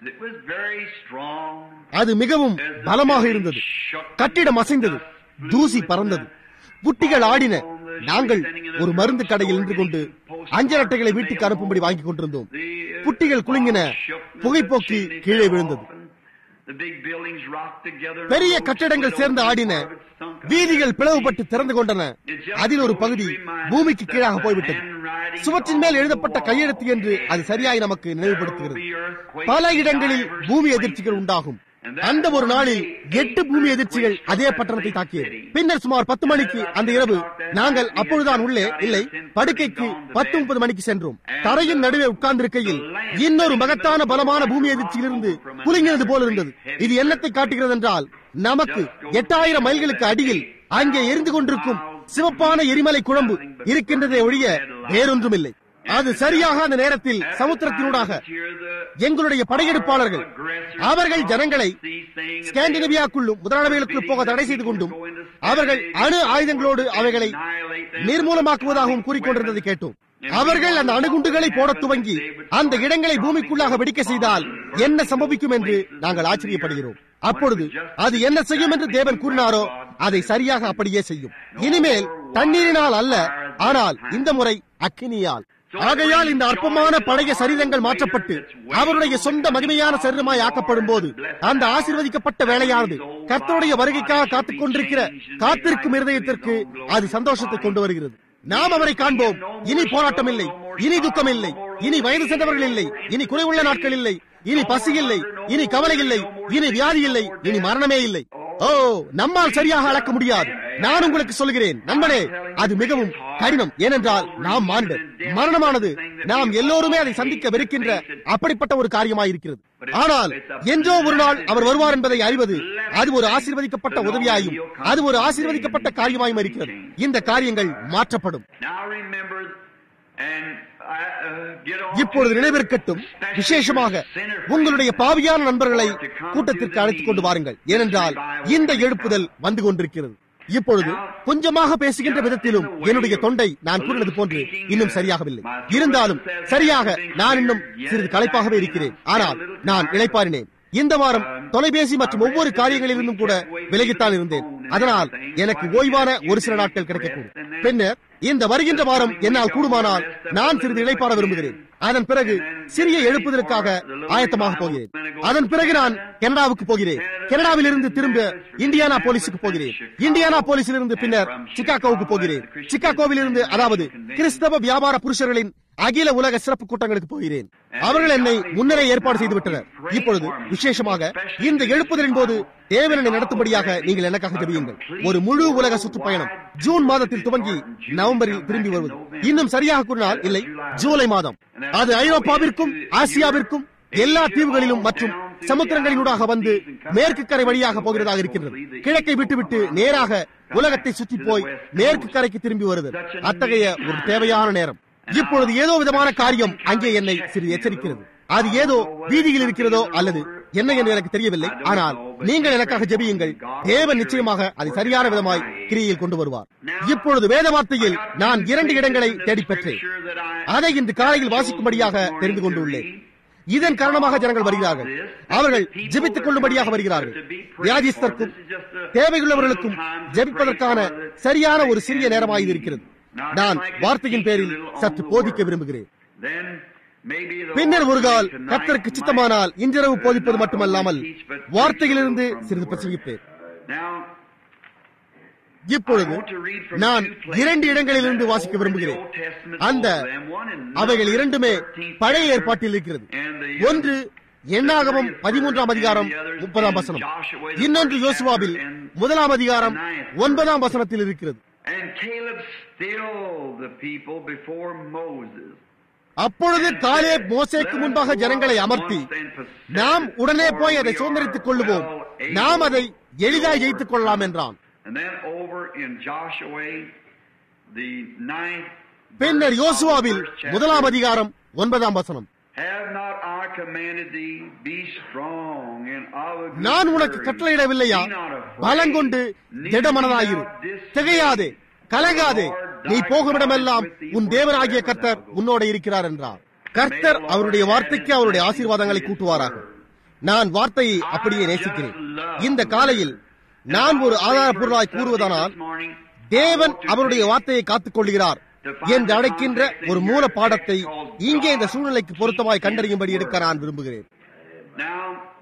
அது மிகவும் பலமாக இருந்தது கட்டிடம் அசைந்தது தூசி பறந்தது குட்டிகள் ஆடின நாங்கள் ஒரு மருந்து கடையில் நின்று கொண்டு அஞ்சல் அட்டைகளை வீட்டுக்கு அனுப்பும்படி வாங்கிக் கொண்டிருந்தோம் குட்டிகள் குலுங்கின புகைப்போக்கி கீழே விழுந்தது பெரிய கட்டிடங்கள் சேர்ந்து ஆடின வீதிகள் பிளவுபட்டு திறந்து கொண்டன அதில் ஒரு பகுதி பூமிக்கு கீழாக போய்விட்டது சுவற்றின் மேல் எழுதப்பட்ட கையெழுத்து என்று அது சரியாய் நமக்கு நினைவுபடுத்துகிறது பல இடங்களில் பூமி எதிர்ச்சிகள் உண்டாகும் அந்த ஒரு நாளில் எட்டு பூமி எதிர்ச்சிகள் அதே பட்டணத்தை தாக்கியது பின்னர் சுமார் பத்து மணிக்கு அந்த இரவு நாங்கள் அப்பொழுதுதான் உள்ளே இல்லை படுக்கைக்கு பத்து முப்பது மணிக்கு சென்றோம் தரையின் நடுவே உட்கார்ந்திருக்கையில் இன்னொரு மகத்தான பலமான பூமி எதிர்ச்சியிலிருந்து குலுங்கினது போல இருந்தது இது என்னத்தை காட்டுகிறது என்றால் நமக்கு எட்டாயிரம் மைல்களுக்கு அடியில் அங்கே எரிந்து கொண்டிருக்கும் சிவப்பான எரிமலை குழம்பு இருக்கின்றதே ஒழிய வேறொன்றுமில்லை அது சரியாக அந்த நேரத்தில் சமுத்திரத்தினூடாக எங்களுடைய படையெடுப்பாளர்கள் அவர்கள் ஜனங்களை ஸ்காண்டினவியாக்குள்ளும் முதலாளிகளுக்கு போக தடை செய்து கொண்டும் அவர்கள் அணு ஆயுதங்களோடு அவைகளை நிர்மூலமாக்குவதாகவும் கூறிக்கொண்டிருந்ததை கேட்டோம் அவர்கள் அந்த அணுகுண்டுகளை போட துவங்கி அந்த இடங்களை பூமிக்குள்ளாக வெடிக்க செய்தால் என்ன சம்பவிக்கும் என்று நாங்கள் ஆச்சரியப்படுகிறோம் அப்பொழுது அது என்ன செய்யும் என்று தேவன் கூறினாரோ அதை சரியாக அப்படியே செய்யும் இனிமேல் தண்ணீரினால் அல்ல ஆனால் இந்த முறை அக்கினியால் ஆகையால் இந்த அற்பமான பழைய சரீரங்கள் மாற்றப்பட்டு அவருடைய சொந்த மகிமையான சரீரமாய் ஆக்கப்படும் போது அந்த ஆசீர்வதிக்கப்பட்ட வேலையானது கர்த்தருடைய வருகைக்காக காத்துக் கொண்டிருக்கிற காத்திருக்கும் இருதயத்திற்கு அது சந்தோஷத்தை கொண்டு வருகிறது நாம் அவரை காண்போம் இனி போராட்டம் இல்லை இனி துக்கம் இல்லை இனி வயது சென்றவர்கள் இல்லை இனி குறைவுள்ள நாட்கள் இல்லை இனி பசி இல்லை இனி கவலை இல்லை இனி வியாதி இல்லை இனி மரணமே இல்லை ஓ நம்மால் சரியாக அளக்க முடியாது நான் உங்களுக்கு சொல்கிறேன் நண்பனே அது மிகவும் கடினம் ஏனென்றால் நாம் மானிடர் மரணமானது நாம் எல்லோருமே அதை சந்திக்க வெறுக்கின்ற அப்படிப்பட்ட ஒரு காரியமாயிருக்கிறது ஆனால் என்றோ ஒரு நாள் அவர் வருவார் என்பதை அறிவது அது ஒரு ஆசீர்வதிக்கப்பட்ட உதவியாயும் அது ஒரு ஆசீர்வதிக்கப்பட்ட காரியமாயும் இருக்கிறது இந்த காரியங்கள் மாற்றப்படும் இப்பொழுது நினைவிருக்கட்டும் விசேஷமாக உங்களுடைய பாவியான நண்பர்களை கூட்டத்திற்கு அழைத்துக் கொண்டு வாருங்கள் ஏனென்றால் இந்த எழுப்புதல் வந்து கொண்டிருக்கிறது இப்பொழுது கொஞ்சமாக பேசுகின்ற விதத்திலும் என்னுடைய தொண்டை நான் கூறினது போன்று இன்னும் சரியாகவில்லை இருந்தாலும் சரியாக நான் இன்னும் சிறிது களைப்பாகவே இருக்கிறேன் ஆனால் நான் இழைப்பாரினேன் இந்த வாரம் தொலைபேசி மற்றும் ஒவ்வொரு காரியங்களிலிருந்தும் கூட விலகித்தான் இருந்தேன் அதனால் எனக்கு ஓய்வான ஒரு சில நாட்கள் கிடைக்கக்கூடும் பின்னர் இந்த வருகின்ற வாரம் என்னால் கூடுமானால் நான் சிறிது இழைப்பார விரும்புகிறேன் அதன் பிறகு சிறிய எழுப்புதலுக்காக ஆயத்தமாக போகிறேன் அதன் பிறகு நான் கனடாவுக்கு போகிறேன் கனடாவில் இருந்து திரும்ப இந்தியானா போலீஸுக்கு போகிறேன் இந்தியானா போலீஸில் இருந்து பின்னர் சிக்காகோவுக்கு போகிறேன் சிக்காகோவில் இருந்து அதாவது கிறிஸ்தவ வியாபார புருஷர்களின் அகில உலக சிறப்பு கூட்டங்களுக்கு போகிறேன் அவர்கள் என்னை முன்னரே ஏற்பாடு செய்து விட்டனர் இப்பொழுது விசேஷமாக இந்த எழுப்புதலின் போது தேவனனை நடத்தும்படியாக நீங்கள் எனக்காக தெரியுங்கள் ஒரு முழு உலக சுற்றுப்பயணம் ஜூன் மாதத்தில் துவங்கி நவம்பரில் திரும்பி வருவது இன்னும் சரியாக கூறினால் இல்லை ஜூலை மாதம் அது ஐரோப்பாவிற்கும் ஆசியாவிற்கும் எல்லா தீவுகளிலும் மற்றும் சமுத்திரங்களினூடாக வந்து மேற்கு கரை வழியாக போகிறதாக இருக்கின்றது கிழக்கை விட்டுவிட்டு நேராக உலகத்தை சுற்றி போய் மேற்கு கரைக்கு திரும்பி வருது அத்தகைய ஒரு தேவையான நேரம் இப்பொழுது ஏதோ விதமான காரியம் அங்கே என்னை சிறிது எச்சரிக்கிறது அது ஏதோ வீதியில் இருக்கிறதோ அல்லது என்ன என்று எனக்கு தெரியவில்லை ஆனால் நீங்கள் எனக்காக ஜெபியுங்கள் தேவன் நிச்சயமாக அதை சரியான விதமாய் கிரியில் கொண்டு வருவார் இப்பொழுது வேத வார்த்தையில் நான் இரண்டு இடங்களை தேடி பெற்றேன் அதை இன்று காலையில் வாசிக்கும்படியாக தெரிந்து கொண்டுள்ளேன் இதன் காரணமாக ஜனங்கள் வருகிறார்கள் அவர்கள் ஜெபித்துக் கொள்ளும்படியாக வருகிறார்கள் வியாதிஸ்தர்க்கும் தேவையுள்ளவர்களுக்கும் ஜெபிப்பதற்கான சரியான ஒரு சிறிய நேரமாக இது இருக்கிறது நான் வார்த்தையின் பேரில் சற்று போதிக்க விரும்புகிறேன் பின்னர் ஒரு கால் கத்தருக்கு சித்தமானால் இன்றிரவு போதிப்பது மட்டுமல்லாமல் வார்த்தையிலிருந்து சிறிது பிரசங்கிப்பேன் இப்பொழுது நான் இரண்டு இடங்களிலிருந்து வாசிக்க விரும்புகிறேன் அந்த அவைகள் இரண்டுமே பழைய ஏற்பாட்டில் இருக்கிறது ஒன்று எண்ணாகமம் பதிமூன்றாம் அதிகாரம் முப்பதாம் வசனம் இன்னொன்று யோசுவாவில் முதலாம் அதிகாரம் ஒன்பதாம் வசனத்தில் இருக்கிறது அப்பொழுது காலே மோசேக்கு முன்பாக ஜனங்களை அமர்த்தி நாம் உடனே போய் அதை சுதந்திரித்துக் கொள்ளுவோம் நாம் அதை எளிதாய் ஜெயித்துக் கொள்ளலாம் என்றான் பின்னர் யோசுவாவில் முதலாம் அதிகாரம் ஒன்பதாம் வசனம் நான் உனக்கு கட்டளையிடவில்லையா பலங்கொண்டு திடமனதாயிரு திகையாதே கலங்காதே நீ போகும் இடமெல்லாம் உன் தேவனாகிய கர்த்தர் உன்னோட இருக்கிறார் என்றார் கர்த்தர் அவருடைய வார்த்தைக்கு அவருடைய ஆசீர்வாதங்களை கூட்டுவாராக நான் வார்த்தையை அப்படியே நேசிக்கிறேன் இந்த காலையில் நான் ஒரு ஆதாரப்பொருளாய் கூறுவதானால் தேவன் அவருடைய வார்த்தையை காத்துக் கொள்கிறார் என்று அழைக்கின்ற ஒரு மூல பாடத்தை இங்கே இந்த சூழ்நிலைக்கு பொருத்தமாய் கண்டறியும்படி எடுக்க நான் விரும்புகிறேன் Now,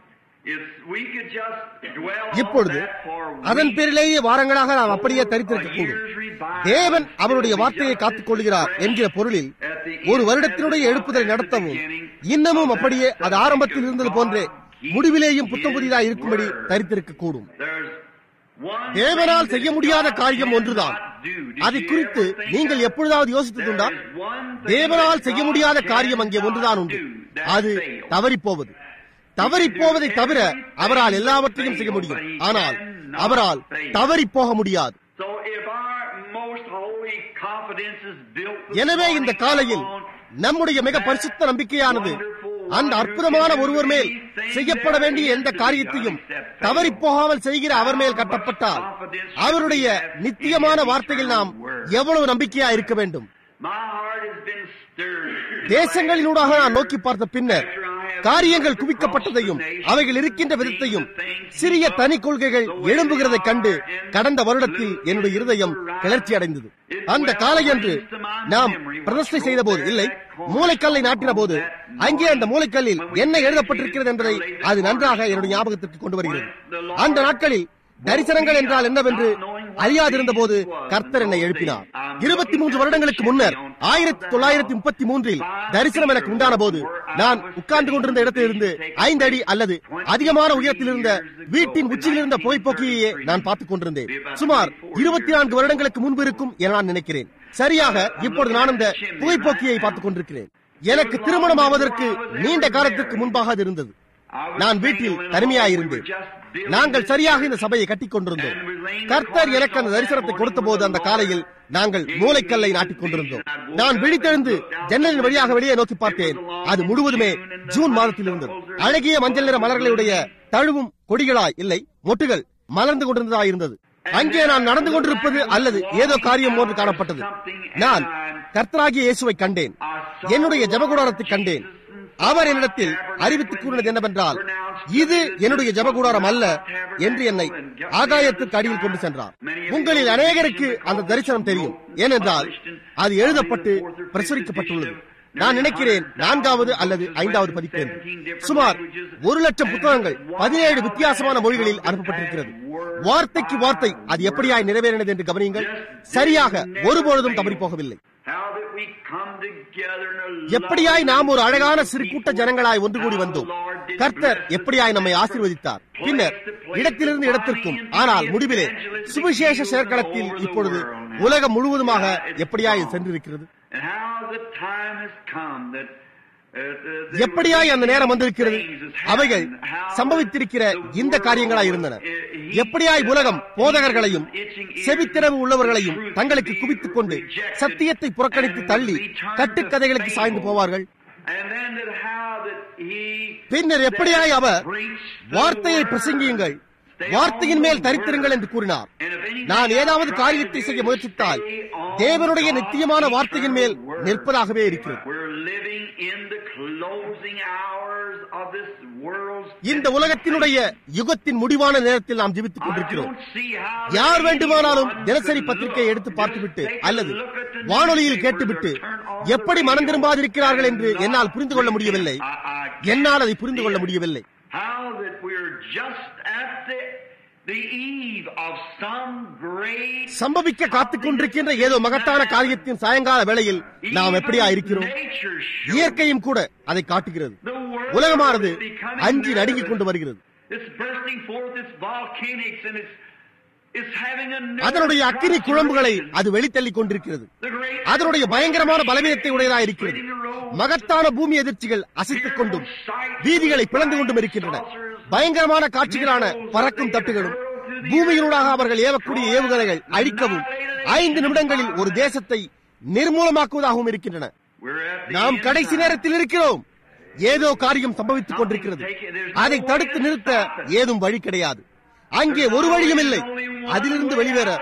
if we could just dwell on இப்பொழுது that for அதன் weeks, பேரிலேயே வாரங்களாக நாம் அப்படியே தரித்திருக்க கூடும் தேவன் அவருடைய வார்த்தையை காத்துக் கொள்கிறார் என்கிற பொருளில் ஒரு வருடத்தினுடைய எழுப்புதலை நடத்தவும் இன்னமும் அப்படியே அது ஆரம்பத்தில் இருந்தது போன்றே முடிவிலேயும் புத்தம் புதிதாக இருக்கும்படி தரித்திருக்க கூடும் There's one தேவனால் thing செய்ய that முடியாத God காரியம் cannot ஒன்றுதான் do. Did அதை you குறித்து ever think நீங்கள் that? எப்பொழுதாவது யோசித்ததுண்டா There is one thing தேவனால் that செய்ய God முடியாத காரியம் அங்கே cannot ஒன்றுதான் உண்டு do. That's அது fail. தவறிப்போவது தவறிப்போவதை தவிர அவரால் எல்லாவற்றையும் செய்ய முடியும் ஆனால் அவரால் தவறி போக முடியாது So if our most holy confidence is built this எனவே இந்த morning காலையில் upon நம்முடைய மிக பரிசுத்த நம்பிக்கையானது அந்த அற்புதமான ஒருவர் மேல் செய்யப்பட வேண்டிய எந்த காரியத்தையும் தவறி போகாமல் செய்கிற அவர் மேல் கட்டப்பட்டால் அவருடைய நித்தியமான வார்த்தையில் நாம் எவ்வளவு நம்பிக்கையா இருக்க வேண்டும் My heart has been stirred. தேசங்களினூடாக நான் நோக்கி பார்த்த பின்னர் காரியங்கள் குவிக்கப்பட்டதையும் அவைகள் இருக்கின்ற விதத்தையும் சிறிய தனி கொள்கைகள் எழும்புகிறதைக் கண்டு கடந்த வருடத்தில் என்னுடைய இருதயம் கிளர்ச்சி அடைந்தது அந்த காலையன்று நாம் பிரதிஷ்டை செய்த போது இல்லை மூளைக்கல்லை நாட்டின போது அங்கே அந்த மூளைக்கல்லில் என்ன எழுதப்பட்டிருக்கிறது என்பதை அது நன்றாக என்னுடைய ஞாபகத்திற்கு கொண்டு வருகிறது அந்த நாட்களில் தரிசனங்கள் என்றால் என்னவென்று அறியாதிருந்த போது கர்த்தர் என்னை எழுப்பினார் இருபத்தி மூன்று வருடங்களுக்கு முன்னர் ஆயிரத்தி தொள்ளாயிரத்தி முப்பத்தி மூன்றில் தரிசனம் எனக்கு உண்டான போது நான் உட்கார்ந்து கொண்டிருந்த இடத்திலிருந்து ஐந்து அடி அல்லது அதிகமான உயரத்தில் இருந்த வீட்டின் உச்சியில் இருந்த புகைப்போக்கியையே நான் பார்த்துக் கொண்டிருந்தேன் சுமார் இருபத்தி நான்கு வருடங்களுக்கு முன்பு இருக்கும் என நான் நினைக்கிறேன் சரியாக இப்பொழுது நான் அந்த புகைப்போக்கியை பார்த்துக் கொண்டிருக்கிறேன் எனக்கு திருமணம் ஆவதற்கு நீண்ட காலத்திற்கு முன்பாக அது இருந்தது நான் வீட்டில் தனிமையாயிருந்தேன் நாங்கள் சரியாக இந்த சபையை கட்டிக் கொண்டிருந்தோம் கர்த்தர் எனக்கு அந்த தரிசனத்தை கொடுத்த போது அந்த காலையில் நாங்கள் மூளைக்கல்லை நாட்டிக் கொண்டிருந்தோம் நான் விழித்தெழுந்து ஜன்னலின் வழியாக வெளியே நோக்கி பார்த்தேன் அது முழுவதுமே ஜூன் மாதத்தில் இருந்தது அழகிய மஞ்சள் நிற மலர்களுடைய தழுவும் கொடிகளாய் இல்லை மொட்டுகள் மலர்ந்து கொண்டிருந்ததாய் இருந்தது அங்கே நான் நடந்து கொண்டிருப்பது அல்லது ஏதோ காரியம் போன்று காணப்பட்டது நான் கர்த்தராகிய இயேசுவை கண்டேன் என்னுடைய ஜபகுடாரத்தை கண்டேன் அவர் என்னிடத்தில் அறிவித்துக் கூறினது என்னவென்றால் இது என்னுடைய ஜபகுடாரம் அல்ல என்று என்னை ஆகாயத்துக்கு அடியில் கொண்டு சென்றார் உங்களில் அநேகருக்கு அந்த தரிசனம் தெரியும் ஏனென்றால் அது எழுதப்பட்டு பிரசுரிக்கப்பட்டுள்ளது நான் நினைக்கிறேன் நான்காவது அல்லது ஐந்தாவது பதிப்பு என்று சுமார் ஒரு லட்சம் புத்தகங்கள் பதினேழு வித்தியாசமான மொழிகளில் அனுப்பப்பட்டிருக்கிறது வார்த்தைக்கு வார்த்தை அது எப்படியாய் நிறைவேறினது என்று கவனியுங்கள் சரியாக ஒருபொழுதும் தவறி போகவில்லை How that we come together in a எப்படியாய் நாம் ஒரு அழகான சிறு கூட்ட ஜனங்களாய் ஒன்று கூடி வந்தோம் கர்த்தர் எப்படியாய் நம்மை ஆசீர்வதித்தார் பின்னர் இடத்திலிருந்து இடத்திற்கும் ஆனால் முடிவிலே சுவிசேஷ செயற்களத்தில் இப்பொழுது உலகம் முழுவதுமாக எப்படியாய் இது சென்றிருக்கிறது And how the time has come that uh, uh, எப்படியாய் அந்த நேரம் வந்திருக்கிறது அவைகள் சம்பவித்திருக்கிற இந்த காரியங்களாய் இருந்தன எப்படியாய் உலகம் போதகர்களையும் செவித்திறவு உள்ளவர்களையும் தங்களுக்கு குவித்துக் கொண்டு சத்தியத்தை புறக்கணித்து தள்ளி கட்டுக்கதைகளுக்கு சாய்ந்து போவார்கள் And then that how that he பின்னர் எப்படியாய் அவர் preached the வார்த்தையை word, பிரசங்கியுங்கள் stay வார்த்தையின் on மேல் the தரித்திருங்கள் word. என்று கூறினார் And if anything நான் ஏதாவது else காரியத்தை try செய்ய to do, முயற்சித்தால் stay on தேவனுடைய God's நித்தியமான வார்த்தையின் மேல் eternal word. நிற்பதாகவே இருக்கிறது We're living in the closing hours of this world's இந்த உலகத்தினுடைய யுகத்தின் முடிவான நேரத்தில் நாம் ஜீவித்துக் I கொண்டிருக்கிறோம் don't see how யார் that வேண்டுமானாலும் anyone தினசரி could பத்திரிகையை look, எடுத்து just பார்த்துவிட்டு take a அல்லது look at the வானொலியில் newspapers கேட்டுவிட்டு or turn on the எப்படி மனம் radio திரும்பாதிருக்கிறார்கள் என்று and என்னால் not புரிந்து கொள்ள முடியவில்லை I- I can't என்னால் அதை புரிந்து கொள்ள see it. முடியவில்லை How that we're just at the, the eve of some great சம்பவிக்க காத்துக் கொண்டிருக்கின்ற ஏதோ மகத்தான காரியத்தின் சாயங்கால வேளையில் நாம் எப்படியா இருக்கிறோம் Nature shows இயற்கையும் கூட அதை காட்டுகிறது the world உலகமானது is becoming அஞ்சி நடுங்கிக் nervous. கொண்டு வருகிறது It's bursting forth its volcanics and it's it's having a nervous அதனுடைய அக்கினி குழம்புகளை fluctuation. அது வெளித்தள்ளிக் கொண்டிருக்கிறது The great அதனுடைய பயங்கரமான பலவீனத்தை உடையதாக இருக்கிறது மகத்தான பூமி எதிர்ச்சிகள் அசைத்துக் கொண்டும் வீதிகளை பிளந்து கொண்டும் இருக்கின்றன பயங்கரமான காட்சிகளான பறக்கும் தட்டுகளும் பூமியினூடாக அவர்கள் ஏவக்கூடிய ஏவுகணைகள் அழிக்கவும் ஐந்து நிமிடங்களில் ஒரு தேசத்தை நிர்மூலமாக்குவதாகவும் இருக்கின்றன We're at the நாம் end கடைசி time. நேரத்தில் இருக்கிறோம் ஏதோ காரியம் சம்பவித்துக் கொண்டிருக்கிறது அதை தடுத்து நிறுத்த ஏதும் வழி கிடையாது அங்கே ஒரு வழியும் இல்லை அதிலிருந்து வெளிவேற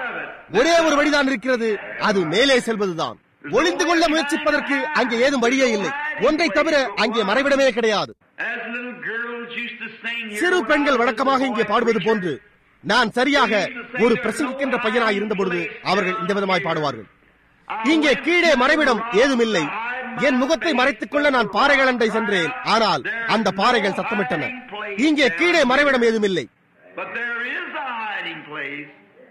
ஒரே ஒரு வழிதான் இருக்கிறது அது மேலே செல்வதுதான் ஒளிந்து கொள்ள முயற்சிப்பதற்கு அங்கே ஏதும் வழியே இல்லை ஒன்றை தவிர அங்கே மறைவிடமே கிடையாது As little girls used to sing here சிறு when I பெண்கள் was வழக்கமாக a இங்கே boy. பாடுவது போன்று நான் சரியாக ஒரு பிரசங்கிக்கின்ற பையனாய் இருந்தபொழுது அவர்கள் இந்த விதமாய் பாடுவார்கள் இங்கே கீழே மறைவிடம் ஏதுமில்லை என் முகத்தை மறைத்துக் கொள்ள நான் பாறைகள் அண்டை சென்றேன் ஆனால் அந்த பாறைகள் சத்தமிட்டன இங்கே கீழே மறைவிடம் ஏதுமில்லை But there is a hiding place.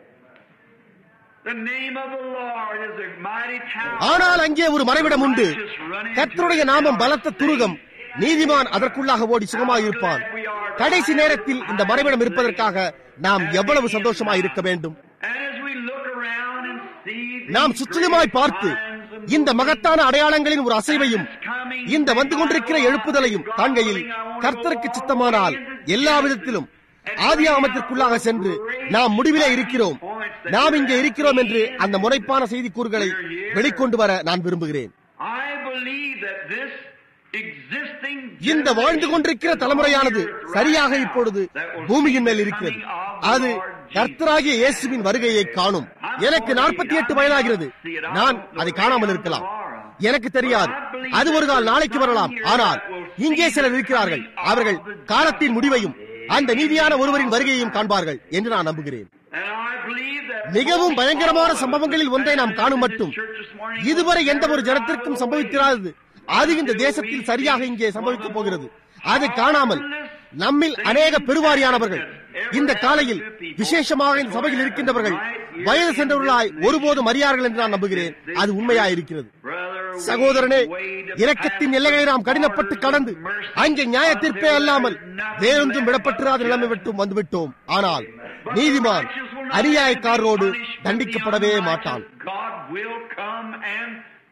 The name of the Lord is a mighty tower. ஆனால் அங்கே ஒரு மறைவிடம் உண்டு கர்த்தருடைய நாமம் பலத்த துருகம் நீதிமான் அதற்குள்ளாக ஓடி சுகமாயிருப்பான் கடைசி நேரத்தில் இந்த மறைவிடம் இருப்பதற்காக நாம் எவ்வளவு சந்தோஷமாய் இருக்க வேண்டும் And as we look around and see these நாம் சுற்றிலுமாய் பார்த்து signs of இந்த மகத்தான அடையாளங்களின் ஒரு அசைவையும் இந்த வந்து கொண்டிருக்கிற எழுப்புதலையும் காண்கையில் கர்த்தருக்கு சித்தமானால் எல்லா விதத்திலும் ஆதியாமத்திற்குள்ளாக சென்று நாம் முடிவிலே இருக்கிறோம் நாம் இங்கே இருக்கிறோம் என்று அந்த முனைப்பான செய்தி கூறுகளை வெளிக்கொண்டு வர நான் விரும்புகிறேன் I believe that this existing இந்த வாழ்ந்து கொண்டிருக்கிற தலைமுறையானது சரியாக இப்பொழுது பூமியின் மேல் இருக்கிறது அது கர்த்தராகிய இயேசுவின் வருகையை காணும் எனக்கு நாற்பத்தி எட்டு வயதாகிறது நான் அதை காணாமல் இருக்கலாம் எனக்கு தெரியாது அது ஒரு நாள் நாளைக்கு வரலாம் ஆனால் இங்கே சிலர் இருக்கிறார்கள் அவர்கள் காலத்தின் முடிவையும் அந்த நீதியான ஒருவரின் வருகையையும் காண்பார்கள் என்று நான் நம்புகிறேன் And I believe that மிகவும் பயங்கரமான சம்பவங்களில் ஒன்றை நாம் காணும் மட்டும் இதுவரை எந்த ஒரு ஜனத்திற்கும் சம்பவித்திராதது அது இந்த தேசத்தில் சரியாக இங்கே சம்பவிக்கப் போகிறது அதை காணாமல் நம்மில் அநேக பெருவாரியானவர்கள் இந்த காலையில் விசேஷமாக இந்த சபையில் இருக்கின்றவர்கள் வயது சென்றவர்களாய் ஒருபோதும் அறியார்கள் என்று நான் நம்புகிறேன் அது உண்மையாயிருக்கிறது சகோதரனே இரக்கத்தின் எல்லைகளை நாம் கடினப்பட்டு கடந்து அங்கே நியாய தீர்ப்பே அல்லாமல் வேறொன்றும் விடப்பட்டிராத நிலைமை விட்டும் வந்துவிட்டோம் ஆனால் நீதிமான் அநியாயக்காரரோடு தண்டிக்கப்படவே மாட்டான் God will come and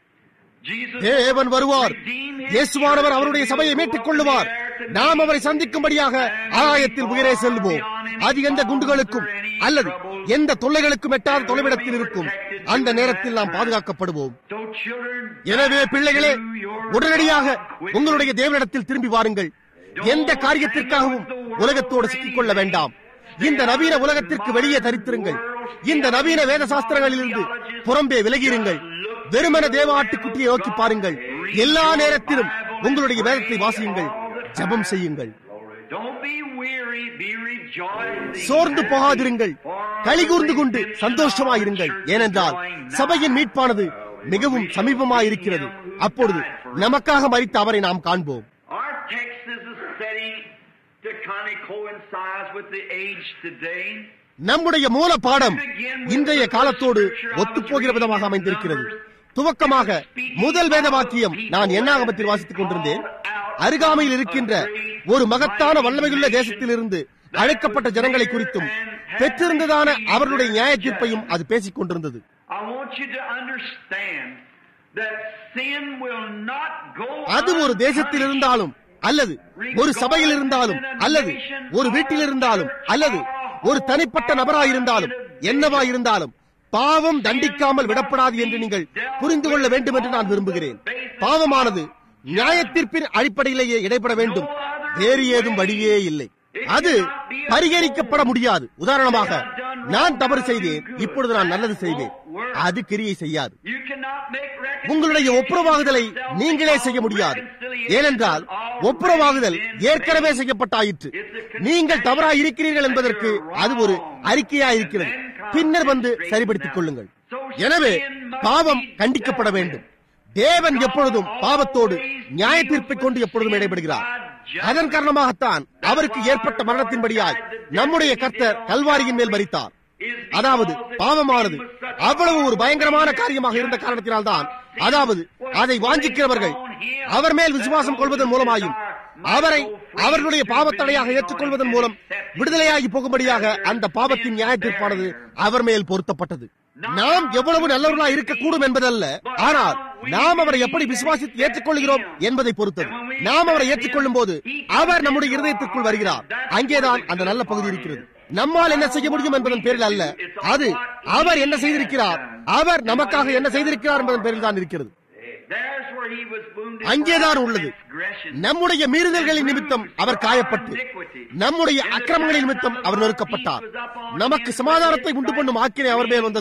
Jesus தேவன் வருவார் இயேசுவானவர் அவருடைய சபையை மீட்டுக் கொள்ளுவார் நாம் அவரை சந்திக்கும்படியாக ஆகாயத்தில் உயரே செல்வோம் அது எந்த குண்டுகளுக்கும் அல்லது எந்த தொல்லைகளுக்கும் எட்டாத தொலைவிடத்தில் இருக்கும் அந்த நேரத்தில் நாம் பாதுகாக்கப்படுவோம் So children, எனவே பிள்ளைகளே உடனடியாக உங்களுடைய தேவனிடத்தில் திரும்பி வாருங்கள் எந்த காரியத்திற்காகவும் உலகத்தோடு சிக்கிக்கொள்ள வேண்டாம் இந்த நவீன உலகத்திற்கு வெளியே தரித்திருங்கள் இந்த நவீன வேத சாஸ்திரங்களிலிருந்து புறம்பே விலகியிருங்கள் வெறுமன தேவ ஆட்டுக்குட்டியை நோக்கி பாருங்கள் எல்லா நேரத்திலும் உங்களுடைய வேதத்தை வாசியுங்கள் ஜெபம் செய்யுங்கள் don't be weary, be rejoicing. சோர்ந்து போகாதிருங்கள் களிகூர்ந்து கொண்டு சந்தோஷமாயிருங்கள் ஏனென்றால் சபையின் மீட்பானது மிகவும் சமீபமாயிருக்கிறது அப்பொழுது நமக்காக மறித்த அவரை நாம் காண்போம் Our text is a setting to kind of coincide with the age today. நம்முடைய மூல பாடம் இன்றைய காலத்தோடு ஒத்துப்போகிற விதமாக அமைந்திருக்கிறது துவக்கமாக முதல் வேத வாக்கியம் நான் எண்ணாகமத்தில் வாசித்துக் கொண்டிருந்தேன் அருகாமையில் இருக்கின்ற ஒரு மகத்தான வல்லமையுள்ள தேசத்திலிருந்து அழைக்கப்பட்ட ஜனங்களை குறித்தும் பெற்றிருந்ததான அவர்களுடைய நியாய தீர்ப்பையும் அது பேசிக் கொண்டிருந்தது I want you to understand that sin will not go அது ஒரு தேசத்தில் இருந்தாலும் அல்லது ஒரு சபையில் இருந்தாலும் அல்லது ஒரு வீட்டில் இருந்தாலும் அல்லது ஒரு தனிப்பட்ட நபராயிருந்தாலும் என்னவாயிருந்தாலும் பாவம் தண்டிக்காமல் விடப்படாது என்று நீங்கள் புரிந்து கொள்ள வேண்டும் என்று நான் விரும்புகிறேன் பாவமானது நியாயத்தீர்ப்பின் அடிப்படையிலேயே இடைப்பட வேண்டும் வேறு ஏதும் வழியே இல்லை அது பரிகரிக்கப்பட முடியாது உதாரணமாக நான் தவறு செய்தேன் இப்பொழுது நான் நல்லது செய்வேன் அது கிரியை செய்யாது You cannot make உங்களுடைய ஒப்புரவாகுதலை நீங்களே செய்ய முடியாது ஏனென்றால் ஒப்புரவாகுதல் ஏற்கனவே செய்யப்பட்டாயிற்று நீங்கள் தவறாய் இருக்கிறீர்கள் என்பதற்கு அது ஒரு அறிக்கையாயிருக்கிறது பின்னர் வந்து சரிப்படுத்திக் கொள்ளுங்கள் எனவே பாவம் கண்டிக்கப்பட வேண்டும் தேவன் எப்பொழுதும் பாவத்தோடு நியாய தீர்ப்பை கொண்டு எப்பொழுதும் இடைபடுகிறார் அதன் காரணமாகத்தான் அவருக்கு ஏற்பட்ட மரணத்தின்படியாய் நம்முடைய கர்த்தர் கல்வாரியின் மேல் மரித்தார் அதாவது பாவமானது அவ்வளவு ஒரு பயங்கரமான காரியமாக இருந்த காரணத்தினால்தான் அதாவது அதை வாஞ்சிக்கிறவர்கள் அவர் மேல் விசுவாசம் கொள்வதன் மூலமாயும் அவரை அவர்களுடைய பாவத்தடையாக ஏற்றுக்கொள்வதன் மூலம் விடுதலையாகி போகும்படியாக அந்த பாவத்தின் நியாய தீர்ப்பானது அவர் மேல் பொருத்தப்பட்டது நாம் எவ்வளவு நல்லவர்களாக இருக்கக்கூடும் என்பதல்ல ஆனால் நாம் அவரை எப்படி விசுவாசித்து ஏற்றுக்கொள்கிறோம் என்பதை பொறுத்தது நாம் அவரை ஏற்றுக்கொள்ளும் போது அவர் நம்முடைய இருதயத்திற்குள் வருகிறார் அங்கேதான் அந்த நல்ல பகுதி இருக்கிறது நம்மால் என்ன செய்ய முடியும் என்பதன் பேரில் அல்ல அது அவர் என்ன செய்திருக்கிறார் அவர் நமக்காக என்ன செய்திருக்கிறார் என்பதன் பேரில் தான் இருக்கிறது There's where he was wounded அங்கேதான் for our உள்ளது transgression. நம்முடைய மீறுதல்களின் நிமித்தம் அவர் காயப்பட்டு நம்முடைய அக்கிரமங்களின் நிமித்தம் அவர் நொறுக்கப்பட்டார் நமக்கு சமாதானத்தை உண்டு பண்ணும் ஆக்கினை அவர் மேல் வந்தது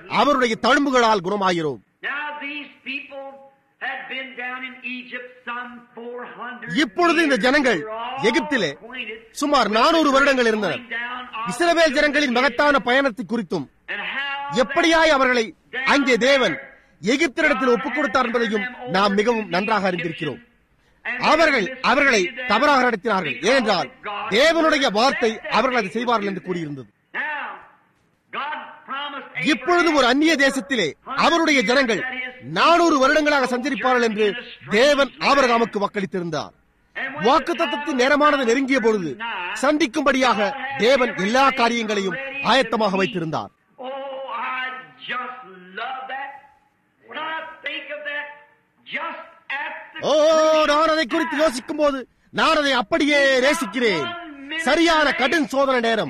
அவருடைய தழும்புகளால் குணமாகிறோம் Now these people had been down in Egypt some 400 இப்பொழுது இந்த ஜனங்கள் எகிப்திலே சுமார் நானூறு வருடங்கள் இருந்தனர் இஸ்ரவேல் ஜனங்களின் மகத்தான பயணத்தை குறித்தும் எப்படியாய் அவர்களை அங்கே தேவன் எகிப்தினிடத்தில் ஒப்புக் கொடுத்தார் என்பதையும் நாம் மிகவும் நன்றாக அறிந்திருக்கிறோம் அவர்கள் அவர்களை தவறாக நடத்தினார்கள் ஏனென்றால் தேவனுடைய வார்த்தை அவர்கள் அதை செய்வார்கள் என்று கூறியிருந்தது இப்பொழுது ஒரு அந்நிய தேசத்திலே அவருடைய ஜனங்கள் நானூறு வருடங்களாக சஞ்சரிப்பார்கள் என்று தேவன் ஆபரகாமுக்கு வாக்களித்திருந்தார் வாக்கு தத்தத்தின் நேரமானது நெருங்கிய பொழுது சந்திக்கும்படியாக தேவன் எல்லா காரியங்களையும் ஆயத்தமாக வைத்திருந்தார் Oh, I just love that. When I think of that, just after ஓ நான் அதை குறித்து யோசிக்கும் போது நான் அதை அப்படியே நேசிக்கிறேன் சரியான கடும் சோதனை நேரம்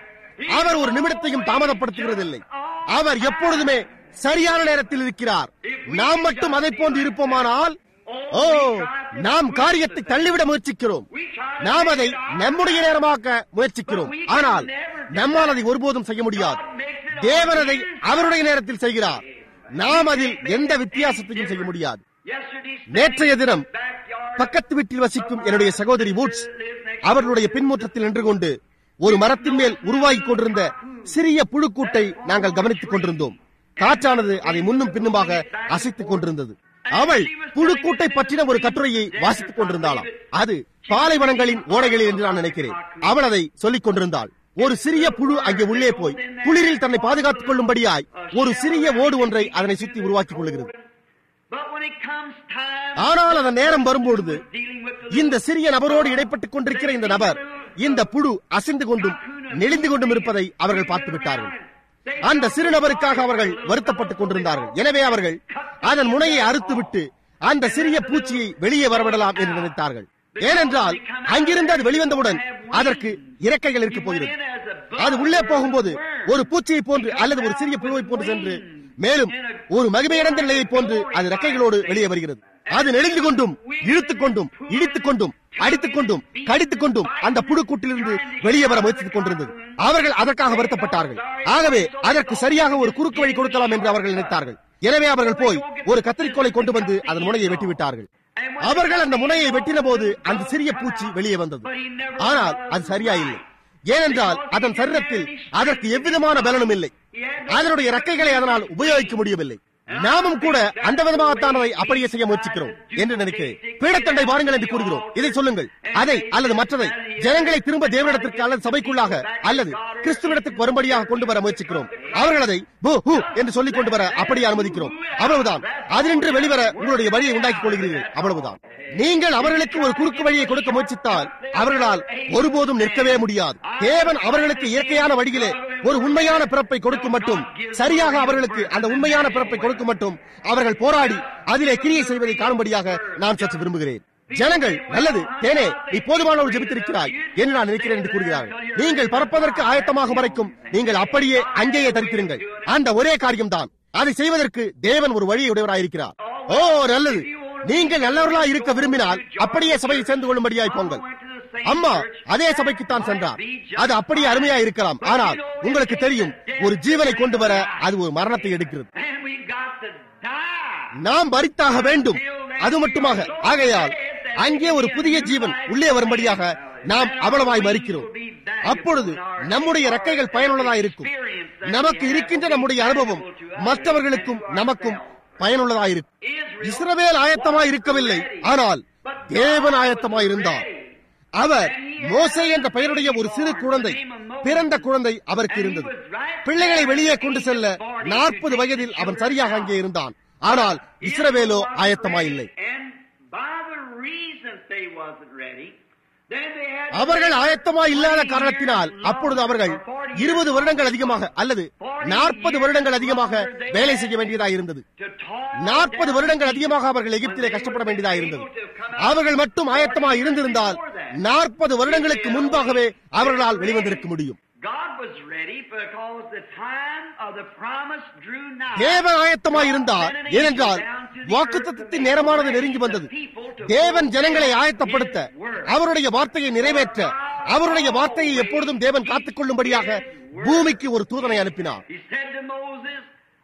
அவர் ஒரு நிமிடத்தையும் தாமதப்படுத்துகிறதில்லை அவர் எப்பொழுதுமே சரியான நேரத்தில் இருக்கிறார் நாம் மட்டும் அதை போன்று இருப்போமானால் ஓ நாம் காரியத்தை தள்ளிவிட முயற்சிக்கிறோம் நாம் அதை நம்முடைய நேரமாக்க முயற்சிக்கிறோம் ஆனால் நம்மால் அதை ஒருபோதும் செய்ய முடியாது தேவன் அதை அவருடைய நேரத்தில் செய்கிறார் நாம் அதில் எந்த வித்தியாசத்தையும் செய்ய முடியாது yesterday, நேற்றைய தினம் backyard, பக்கத்து வீட்டில் வசிக்கும் என்னுடைய சகோதரி வூட்ஸ் அவர்களுடைய பின்முற்றத்தில் நின்று கொண்டு ஒரு மரத்தின் மேல் உருவாகிக் கொண்டிருந்த சிறிய புழுக்கூட்டை நாங்கள் கவனித்துக் கொண்டிருந்தோம் காற்றானது அதை முன்னும் பின்னுமாக அசைத்துக் கொண்டிருந்தது அவள் புழுக்கூட்டை பற்றின ஒரு கட்டுரையை வாசித்துக் கொண்டிருந்தாளாம் அது பாலைவனங்களின் ஓடைகளில் என்று நான் நினைக்கிறேன் அவள் அதை சொல்லிக் கொண்டிருந்தாள் ஒரு சிறிய புழு அங்கே உள்ளே போய் குளிரில் தன்னை பாதுகாத்துக் கொள்ளும்படியாய் ஒரு சிறிய ஓடு ஒன்றை அதனை சுற்றி உருவாக்கிக் கொள்கிறது but when it comes time ஆனால் அந்த நேரம் வரும்பொழுது dealing with the இந்த சிறிய நபரோடு இடைப்பட்டுக் கொண்டிருக்கிற இந்த நபர் இந்த புழு அசைந்து கொண்டும் நெளிந்து கொண்டும் இருப்பதை அவர்கள் பார்த்து விட்டார்கள் அந்த சிறு நபருக்காக அவர்கள் வருத்தப்பட்டுக் கொண்டிருந்தார்கள் எனவே அவர்கள் அதன் முனையை அறுத்துவிட்டு அந்த சிறிய பூச்சியை வெளியே வரவிடலாம் என்று நினைத்தார்கள் ஏனென்றால் அங்கிருந்து அது வெளிவந்தவுடன் அதற்கு இறக்கைகள் இருக்க போகிறது அது உள்ளே போகும்போது ஒரு பூச்சியை போன்று அல்லது ஒரு சிறிய புழுவை போன்று சென்று மேலும் ஒரு மகிமையடைந்த நிலையை போன்று அது ரெக்கைகளோடு வெளியே வருகிறது அது நெளிந்து கொண்டும் இழுத்துக் கொண்டும் இடித்துக் கொண்டும் அடித்துக் கொண்டும் கடித்துக் கொண்டும் அந்த புழுக்கூட்டிலிருந்து வெளியே வர முயற்சித்துக் கொண்டிருந்தது அவர்கள் அதற்காக வருத்தப்பட்டார்கள் ஆகவே அதற்கு சரியாக ஒரு குறுக்கு வழி கொடுக்கலாம் என்று அவர்கள் நினைத்தார்கள் எனவே அவர்கள் போய் ஒரு கத்திரிக்கோலை கொண்டு வந்து அதன் முனையை வெட்டிவிட்டார்கள் அவர்கள் அந்த முனையை வெட்டின போது அந்த சிறிய பூச்சி வெளியே வந்தது ஆனால் அது சரியா இல்லை ஏனென்றால் அதன் சரீரத்தில் அதற்கு எவ்விதமான பலனும் இல்லை அதனுடைய ரெக்கைகளை அதனால் உபயோகிக்க முடியவில்லை நாமும் கூட அந்த விதமாகத்தானதை அப்படியே செய்ய முயற்சிக்கிறோம் என்று நினைக்கிறேன் பீடத்தண்டை வாருங்கள் என்று கூறுகிறோம் இதை சொல்லுங்கள் அதை அல்லது மற்றதை ஜனங்களை திரும்ப தேவனிடத்திற்கு அல்லது சபைக்குள்ளாக அல்லது கிறிஸ்துவிடத்திற்கு வரும்படியாக கொண்டு வர முயற்சிக்கிறோம் அவர்கள் அதை பூ ஹூ என்று சொல்லிக் கொண்டு வர அப்படியே அனுமதிக்கிறோம் அவ்வளவுதான் அதினின்று வெளிவர உங்களுடைய வழியை உண்டாக்கிக் கொள்கிறீர்கள் அவ்வளவுதான் நீங்கள் அவர்களுக்கு ஒரு குறுக்கு வழியை கொடுக்க முயற்சித்தால் அவர்களால் ஒருபோதும் நிற்கவே முடியாது தேவன் அவர்களுக்கு இயற்கையான வழியிலே ஒரு உண்மையான பிறப்பை கொடுக்கும் மட்டும் சரியாக அவர்களுக்கு அந்த உண்மையான பிறப்பை கொடுக்கும் மட்டும் அவர்கள் போராடி அதிலே கிரியை செய்வதை காணும்படியாக நான் சற்று விரும்புகிறேன் ஜனங்கள் நல்லது தேனே நீ போதுமானவள் ஜெபித்திருக்கிறாய் என்று நான் நினைக்கிறேன் என்று கூறுகிறார்கள் நீங்கள் பறப்பதற்கு ஆயத்தமாக வரைக்கும் நீங்கள் அப்படியே அங்கேயே தரித்திருங்கள் அந்த ஒரே காரியம்தான் அதை செய்வதற்கு தேவன் ஒரு வழியை உடையவராயிருக்கிறார் ஓ நல்லது நீங்கள் நல்லவர்களா இருக்க விரும்பினால் அப்படியே சபையில் சேர்ந்து கொள்ளும்படியாய் போங்கள் அம்மா அதே சபைக்குத்தான் சென்றார் அது அப்படியே அருமையா இருக்கலாம் ஆனால் உங்களுக்கு தெரியும் ஒரு ஜீவனை கொண்டு வர அது ஒரு மரணத்தை எடுக்கிறது and we got to die. நாம் மறித்தாக வேண்டும் அது மட்டுமாக ஆகையால் அங்கே ஒரு புதிய ஜீவன் உள்ளே வரும்படியாக நாம் அவ்வளவாய் மறிக்கிறோம் அப்பொழுது நம்முடைய ரெக்கைகள் பயனுள்ளதாக இருக்கும் நமக்கு இருக்கின்ற நம்முடைய அனுபவம் மற்றவர்களுக்கும் நமக்கும் பயனுள்ளதாக இருக்கும் இஸ்ரவேல் ஆயத்தமாய் இருக்கவில்லை ஆனால் தேவன் ஆயத்தமாய் இருந்தார் அவர் மோசே என்ற பெயருடைய ஒரு சிறு குழந்தை பிறந்த குழந்தை அவருக்கு இருந்தது பிள்ளைகளை வெளியே கொண்டு செல்ல நாற்பது வயதில் அவன் சரியாக அங்கே இருந்தான் ஆனால் இஸ்ரவேலோ ஆயத்தமாய் இல்லை And by the reason they wasn't ready, then they had to அவர்கள் ஆயத்தமாய் இல்லாத காரணத்தினால் அப்பொழுது அவர்கள் இருபது வருடங்கள் அதிகமாக அல்லது நாற்பது வருடங்கள் அதிகமாக வேலை செய்ய வேண்டியதாக இருந்தது to talk நாற்பது வருடங்கள் அதிகமாக அவர்கள் எகிப்திலே கஷ்டப்பட வேண்டியதாக இருந்தது அவர்கள் மட்டும் ஆயத்தமாய் இருந்திருந்தால் நாற்பது வருடங்களுக்கு முன்பாகவே அவர்களால் வெளிவந்திருக்க முடியும் God was ready because the time of the promise drew nigh. தேவன் ஆயத்தமாய் இருந்தார் ஏனென்றால் வாக்குத்தத்தத்தின் நேரமானது நெருங்கி வந்தது தேவன் ஜனங்களை ஆயத்தப்படுத்த அவருடைய வார்த்தையை நிறைவேற்ற அவருடைய வார்த்தையை எப்பொழுதும் தேவன் காத்துக் கொள்ளும்படியாக பூமிக்கு ஒரு தூதனை அனுப்பினார் He said to Moses,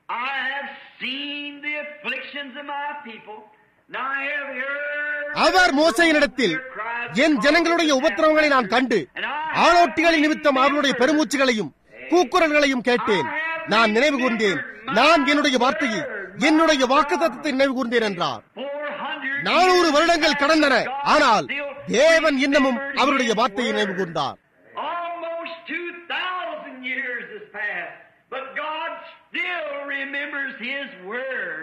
I have seen the afflictions of my people. Now I have heard our மோசையினிடத்தில் their cries என் ஜனங்களுடைய உபத்திரவங்களை நான் கண்டு ஆளோட்டிகளின் நிமித்தம் அவர்களுடைய பெருமூச்சுகளையும் கூக்குரல்களையும் கேட்டேன் நான் நினைவு கூர்ந்தேன் நான் என்னுடைய வார்த்தையை என்னுடைய வாக்குத்தத்தத்தை நினைவு கூர்ந்தேன் என்றார் 400 நானூறு வருடங்கள் கடந்தன ஆனால் தேவன் இன்னமும் அவருடைய வார்த்தையை நினைவு கூர்ந்தார் Almost 2,000 years has passed, but God still remembers His word.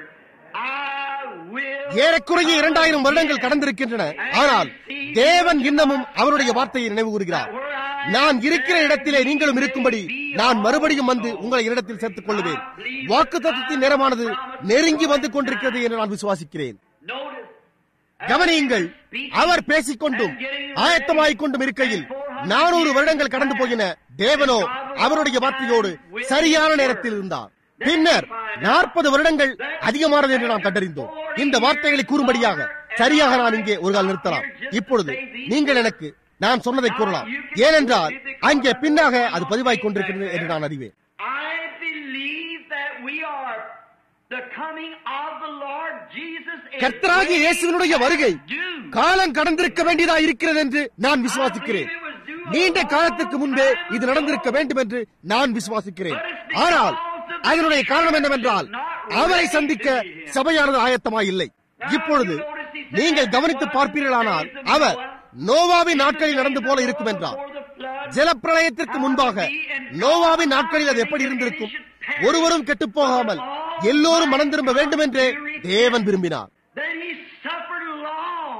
I will. ஏறக்குறைய இரண்டாயிரம் வருடங்கள் கடந்திருக்கின்றன ஆனால் தேவன் இன்னமும் அவருடைய வார்த்தையை நினைவு கூறுகிறார் நான் இருக்கிற இடத்திலே நீங்களும் இருக்கும்படி நான் மறுபடியும் வந்து உங்களை இடத்தில் சேர்த்துக் கொள்ளுவேன் வாக்கு தத்துவத்தின் நேரமானது நெருங்கி வந்து கொண்டிருக்கிறது என்று நான் விசுவாசிக்கிறேன் Notice. கவனியுங்கள் அவர் பேசிக்கொண்டும் ஆயத்தமாய்க் கொண்டும் இருக்கையில் நானூறு வருடங்கள் கடந்து போயின தேவனோ அவருடைய வார்த்தையோடு சரியான நேரத்தில் இருந்தார் பின்னர் நாற்பது வருடங்கள் அதிகமானது என்று நாம் கண்டறிந்தோம் இந்த வார்த்தைகளை கூறும்படியாக சரியாக நான் இங்கே ஒரு கால் நிறுத்தலாம் இப்பொழுது நீங்கள் எனக்கு நான் சொன்னதை கூறலாம் ஏனென்றால் அங்கே பின்னாக அது பதிவாய்க் கொண்டிருக்கிறது என்று நான் அறிவேன் I believe that we are the coming of the Lord Jesus. is கர்த்தராகிய இயேசுவினுடைய வருகை due. காலம் கடந்திருக்க வேண்டியதா இருக்கிறது என்று நான் விசுவாசிக்கிறேன் நீண்ட காலத்திற்கு முன்பே இது நடந்திருக்க வேண்டும் என்று நான் விசுவாசிக்கிறேன் ஆனால் அதனுடைய காரணம் என்னவென்றால் அவரை சந்திக்க சபையானது ஆயத்தமாய் இல்லை இப்பொழுது நீங்கள் கவனித்து பார்ப்பீர்களானால் அவர் நோவாவின் நாட்களில் நடந்து போல இருக்கும் என்றார் ஜலப்பிரளயத்திற்கு முன்பாக நோவாவின் நாட்களில் அது எப்படி இருந்திருக்கும் ஒருவரும் கெட்டுப் போகாமல் எல்லோரும் மனம் திரும்ப வேண்டும் என்றே தேவன் விரும்பினார் Then he suffered long.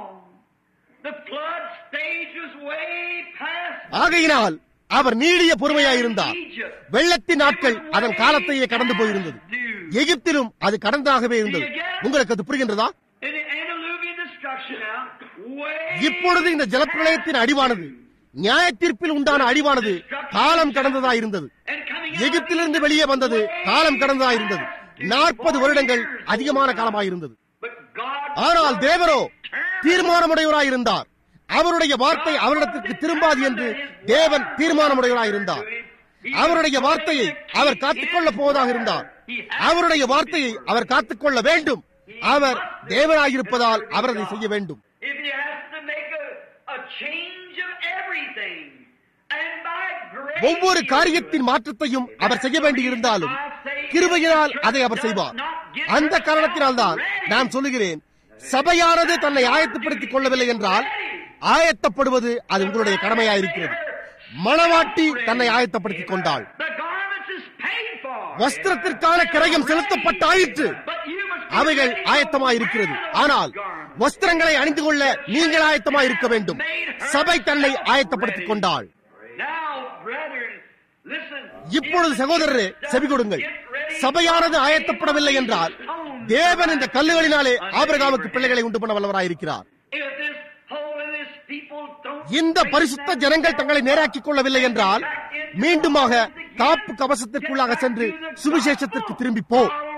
The flood stage was way past ஆகையினால் அவர் நீடிய பொறுமையாயிருந்தார் Egypt. வெள்ளத்தின் நாட்கள் அதன் காலத்தையே கடந்து போயிருந்தது எகிப்திலும் அது கடந்தாகவே இருந்தது உங்களுக்கு அது புரிகின்றதா In the antediluvian destruction now, way இப்பொழுது இந்த ஜலப்பிரளயத்தின் அடிவானது நியாய தீர்ப்பில் உண்டான அடிவானது காலம் கடந்ததா இருந்தது and coming out எகிப்திலிருந்து வெளியே வந்தது காலம் கடந்ததா இருந்தது நாற்பது வருடங்கள் அதிகமான காலமாயிருந்தது But God ஆனால் தேவரோ தீர்மானமுடையவராயிருந்தார் அவருடைய வார்த்தை அவரிடத்திற்கு திரும்பாது என்று தேவன் தீர்மானமுடையவராயிருந்தார் அவருடைய வார்த்தையை அவர் காத்துக்கொள்ளப் போவதாக இருந்தார் அவருடைய வார்த்தையை அவர் காத்துக்கொள்ள வேண்டும் அவர் தேவனாயிருப்பதால் அவர் அதை செய்ய வேண்டும் if he has to make a, a change of everything, and by grace ஒவ்வொரு he will காரியத்தின் மாற்றத்தையும் அவர் செய்ய வேண்டியிருந்தாலும் கிருபையினால் அதை அவர் செய்வார் அந்த காரணத்தினால்தான் நான் சொல்லுகிறேன் சபையானது தன்னை ஆயத்தப்படுத்திக் கொள்ளவில்லை என்றால் ஆயத்தப்படுவது அது உங்களுடைய கடமையாயிருக்கிறது மணவாட்டி தன்னை ஆயத்தப்படுத்திக் கொண்டாள் The garments is paid for. வஸ்திரத்திற்கான கிரயம் செலுத்தப்பட்டாயிற்று But you must அவைகள் ஆயத்தமாயிருக்கிறது ஆனால் வஸ்திரங்களை அணிந்து கொள்ள நீங்கள் ஆயத்தமாயிருக்க வேண்டும் சபை தன்னை ஆயத்தப்படுத்திக் கொண்டாள் Now, brethren, listen. இப்பொழுது சகோதரரே செவி கொடுங்கள் சபையானது ஆயத்தப்படவில்லை என்றால் தேவன் இந்த கல்லுகளினாலே ஆபிரகாமுக்கு பிள்ளைகளை உண்டு பண்ண வல்லவராயிருக்கிறார் If this holiness people don't இந்த பரிசுத்த ஜனங்கள் தங்களை நேராக்கிக் கொள்ளவில்லை என்றால் மீண்டுமாக காப்பு கவசத்திற்குள்ளாக சென்று சுவிசேஷத்திற்கு திரும்பி போ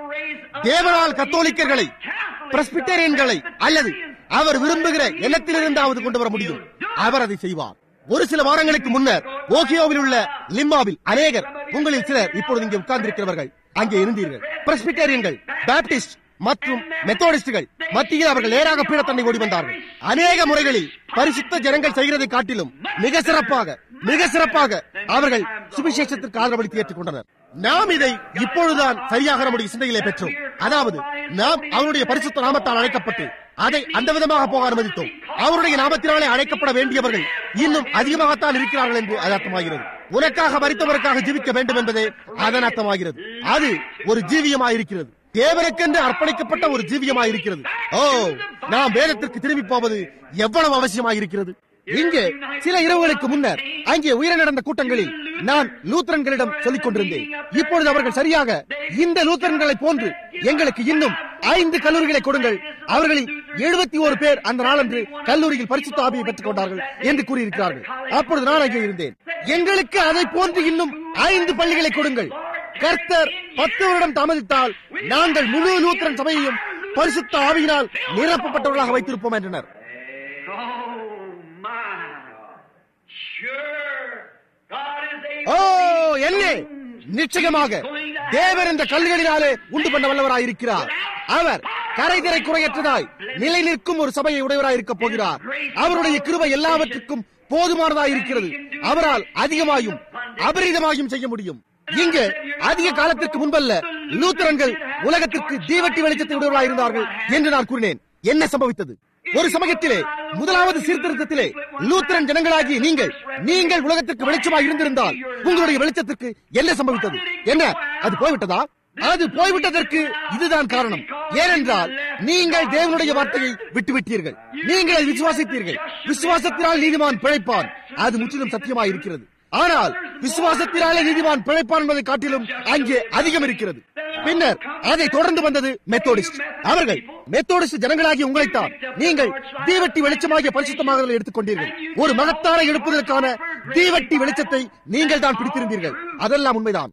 தேவனால் கத்தோலிக்கர்களை பிரஸ்பிட்டேரியன்களை அல்லது அவர் விரும்புகிற எண்ணத்திலிருந்தாவது கொண்டு வர முடியும் அவர் அதை செய்வார் ஒரு சில வாரங்களுக்கு முன்னர் ஓகியோவில் உள்ள லிம்மாவில் அநேகர் உங்களில் சிலர் இப்பொழுது இங்கே உட்கார்ந்திருக்கிறவர்கள் அங்கே இருந்தீர்கள் பிரஸ்பிட்டேரியன்கள் பாப்டிஸ்ட் மற்றும் மெத்தோடிஸ்டுகள் மத்தியில் அவர்கள் நேராக பீடத்தண்டை ஓடி வந்தார்கள் அநேக முறைகளில் பரிசுத்த ஜனங்கள் செய்கிறதை காட்டிலும் மிக சிறப்பாக மிக சிறப்பாக அவர்கள் சுவிசேஷத்திற்கு ஆதரவளித்து ஏற்றுக்கொண்டனர் நாம் இதை இப்பொழுதுதான் சரியாக நம்முடைய சிந்தையிலே பெற்றோம் அதாவது நாம் அவருடைய பரிசுத்த நாமத்தால் அழைக்கப்பட்டு அதை அந்த விதமாக போக அனுமதித்தோம் அவருடைய நாமத்தினாலே அழைக்கப்பட வேண்டியவர்கள் இன்னும் அதிகமாகத்தான் இருக்கிறார்கள் என்று அது அர்த்தமாகிறது உனக்காக மறித்தவருக்காக ஜீவிக்க வேண்டும் என்பதே அதன் அர்த்தமாகிறது அது ஒரு ஜீவியமாயிருக்கிறது தேவனுக்கென்று அர்ப்பணிக்கப்பட்ட ஒரு ஜீவியமாயிருக்கிறது ஓ நாம் வேதத்திற்கு திரும்பி போவது எவ்வளவு அவசியமாயிருக்கிறது இங்கே சில இரவுகளுக்கு முன்னர் அங்கே உயிர நடந்த கூட்டங்களில் நான் லூத்தரன்களிடம் சொல்லிக் கொண்டிருந்தேன் இப்பொழுது அவர்கள் சரியாக இந்த லூத்தரன்களை போன்று எங்களுக்கு இன்னும் ஐந்து கல்லூரிகளை கொடுங்கள் அவர்களில் எழுபத்தி ஒரு பேர் அந்த நாளன்று கல்லூரியில் பரிசுத்த ஆவியை பெற்றுக் கொண்டார்கள் என்று கூறியிருக்கிறார்கள் அப்பொழுது நான் அங்கே இருந்தேன் எங்களுக்கு அதை போன்று இன்னும் ஐந்து பள்ளிகளை கொடுங்கள் கர்த்தர் பத்து வருடம் தாமதித்தால் நாங்கள் முழு லூத்தரன் சபையையும் பரிசுத்த ஆவியினால் நிரப்பப்பட்டவர்களாக வைத்திருப்போம் என்றனர் Oh, my. Sure. God is able O to என்னே நிச்சயமாக தேவர் இந்த கல்லுகளினாலே உண்டு பண்ண வல்லவராயிருக்கிறார் அவர் கரைதிரை குறையற்றதாய் நிலை நிற்கும் ஒரு சபையை உடையவராயிருக்க போகிறார் அவருடைய கிருபை எல்லாவற்றுக்கும் போதுமானதாயிருக்கிறது அவரால் அதிகமாயும் அபரீதமாயும் செய்ய முடியும் இங்கு அதிக காலத்திற்கு முன்பல்ல லூத்தரன்கள் உலகத்திற்கு தீவட்டி வெளிச்சத்தை உடையவர்களாயிருந்தார்கள் என்று நான் கூறினேன் என்ன சம்பவித்தது ஒரு சமயத்திலே முதலாவது சீர்திருத்தத்திலே லூத்தரன் ஜனங்களாகி நீங்கள் நீங்கள் உலகத்திற்கு வெளிச்சமாக இருந்திருந்தால் உங்களுடைய வெளிச்சத்திற்கு என்ன சம்பவித்தது என்ன அது போய்விட்டதா அது போய்விட்டதற்கு இதுதான் காரணம் ஏனென்றால் நீங்கள் தேவனுடைய வார்த்தையை விட்டுவிட்டீர்கள் நீங்கள் அதை விசுவாசித்தீர்கள் விசுவாசத்தினால் நீதிமான் பிழைப்பான் அது முற்றிலும் சத்தியமாக இருக்கிறது ஆனால் விசுவாசத்தினாலே நீதிமான் பிழைப்பான் என்பதை காட்டிலும் அங்கே அதிகம் இருக்கிறது பின்னர் அதை தொடர்ந்து வந்தது மெத்தோடிஸ்ட் அவர்கள் மெத்தோடிஸ்ட் ஜனங்களாகி உங்களைத்தான் நீங்கள் தீவட்டி வெளிச்சமாகிய பரிசுத்தமாக எடுத்துக்கொண்டீர்கள் ஒரு மகத்தான எழுப்புதலுக்கான தீவட்டி வெளிச்சத்தை நீங்கள் தான் பிடித்திருந்தீர்கள் அதெல்லாம் உண்மைதான்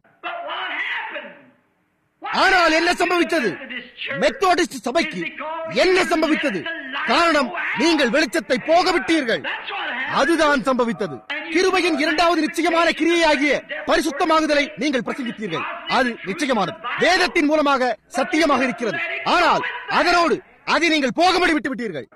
ஆனால் என்ன சம்பவித்தது மெத்தோடிஸ்ட் சபைக்கு என்ன சம்பவித்தது காரணம் நீங்கள் வெளிச்சத்தை போக விட்டீர்கள் அதுதான் சம்பவித்தது கிருபையின் இரண்டாவது நிச்சயமான கிரியையாகிய பரிசுத்தமாகுதலை நீங்கள் பிரசங்கித்தீர்கள் அது நிச்சயமானது வேதத்தின் மூலமாக சத்தியமாக இருக்கிறது ஆனால் அதனோடு அதை நீங்கள் போகபடி விட்டு விட்டீர்கள்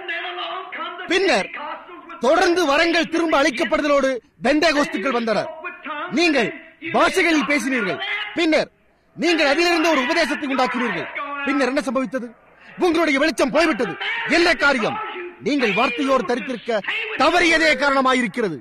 பின்னர் தொடர்ந்து வரங்கள் திரும்ப அளிக்கப்படுதலோடு பெண்டகோஸ்துக்கள் வந்தனர் நீங்கள் பாஷைகளில் பேசினீர்கள் பின்னர் நீங்கள் அதிலிருந்து ஒரு உபதேசத்தை உண்டாக்கினீர்கள் பின்னர் என்ன சம்பவித்தது உங்களுடைய வெளிச்சம் போய்விட்டது என்ன காரியம் நீங்கள் வார்த்தையோடு தரித்திருக்க தவறியதே காரணமாயிருக்கிறது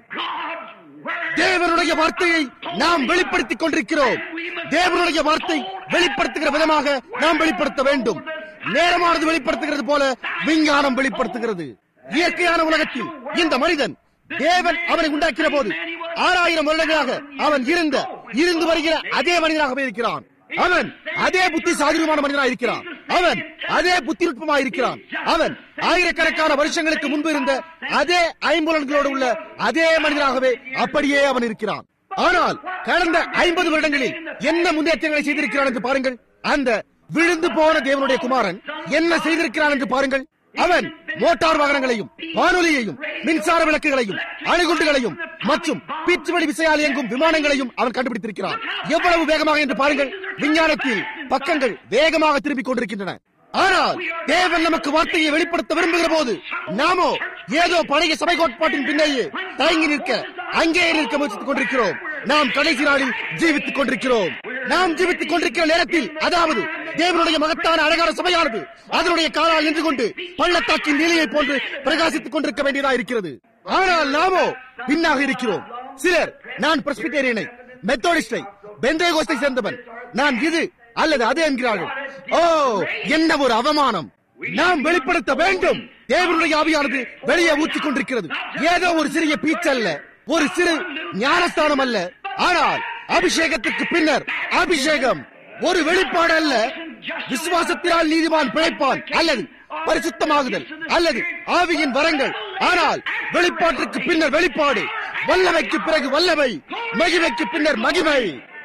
தேவனுடைய வார்த்தையை நாம் வெளிப்படுத்திக் கொண்டிருக்கிறோம் தேவனுடைய வார்த்தை வெளிப்படுத்துகிற விதமாக நாம் வெளிப்படுத்த வேண்டும் நேரமானது வெளிப்படுத்துகிறது போல விஞ்ஞானம் வெளிப்படுத்துகிறது இயற்கையான உலகத்தில் இந்த மனிதன் தேவன் அவனை உண்டாக்கிற போது ஆறாயிரம் வருடங்களாக அவன் இருந்த இருந்து வருகிற அதே மனிதனாகவே இருக்கிறான் அவன் அதே புத்தி சாதுரியமான மனிதனாக இருக்கிறான் அவன் அதே புத்தி நுட்பமாக இருக்கிறான் அவன் ஆயிரக்கணக்கான வருஷங்களுக்கு முன்பு இருந்த அதே ஐம்புலன்களோடு உள்ள அதே மனிதனாகவே அப்படியே அவன் இருக்கிறான் ஆனால் கடந்த ஐம்பது வருடங்களில் என்ன முன்னேற்றங்களை செய்திருக்கிறான் என்று பாருங்கள் அந்த விழுந்து போன தேவனுடைய குமாரன் என்ன செய்திருக்கிறான் என்று பாருங்கள் அவன் மோட்டார் வாகனங்களையும் வானொலியையும் மின்சார விளக்குகளையும் அணுகுண்டுகளையும் மற்றும் பீச்சுவடி விசையால் இயங்கும் விமானங்களையும் அவன் கண்டுபிடித்திருக்கிறான் எவ்வளவு வேகமாக என்று பாருங்கள் விஞ்ஞானத்தில் பக்கங்கள் வேகமாக திரும்பிக் கொண்டிருக்கின்றன ஆனால் தேவன் நமக்கு வார்த்தையை வெளிப்படுத்த விரும்புகிற போது நாமோ ஏதோ பழைய சபை கோட்பாட்டின் பின்னேயே தயங்கி நிற்க அங்கேயே நிற்க முயற்சித்துக் கொண்டிருக்கிறோம் நாம் கடைசி நாளில் ஜீவித்துக் கொண்டிருக்கிறோம் நாம் ஜீவித்துக் கொண்டிருக்கிற நேரத்தில் அதாவது தேவனுடைய மகத்தான அழகான சபையானது அதனுடைய காலால் நின்று கொண்டு பள்ளத்தாக்கின் நிலையை போன்று பிரகாசித்துக் கொண்டிருக்க வேண்டியதா இருக்கிறது ஆனால் நாமோ பின்னாக இருக்கிறோம் சிலர் நான் பிரஸ்பிட்டேரியனை மெத்தோடிஸ்டை பெந்தேகோஸ்தை சேர்ந்தவன் நான் இது அல்லது அது என்கிறார்கள் ஓ என்ன ஒரு அவமானம் நாம் வெளிப்படுத்த வேண்டும் தேவனுடைய ஆவியானது வெளியே ஊற்றிக் கொண்டிருக்கிறது ஏதோ ஒரு சிறிய பீச்சு அல்ல ஒரு சிறு ஞானஸ்தானம் அல்ல ஆனால் அபிஷேகத்துக்கு பின்னர் அபிஷேகம் ஒரு வெளிப்பாடு அல்ல விசுவாசத்தினால் நீதிமான் பிழைப்பான் அல்லது பரிசுத்தமாகுதல் அல்லது ஆவியின் வரங்கள் ஆனால் வெளிப்பாட்டிற்கு பின்னர் வெளிப்பாடு வல்லமைக்கு பிறகு வல்லமை மகிமைக்கு பின்னர் மகிமை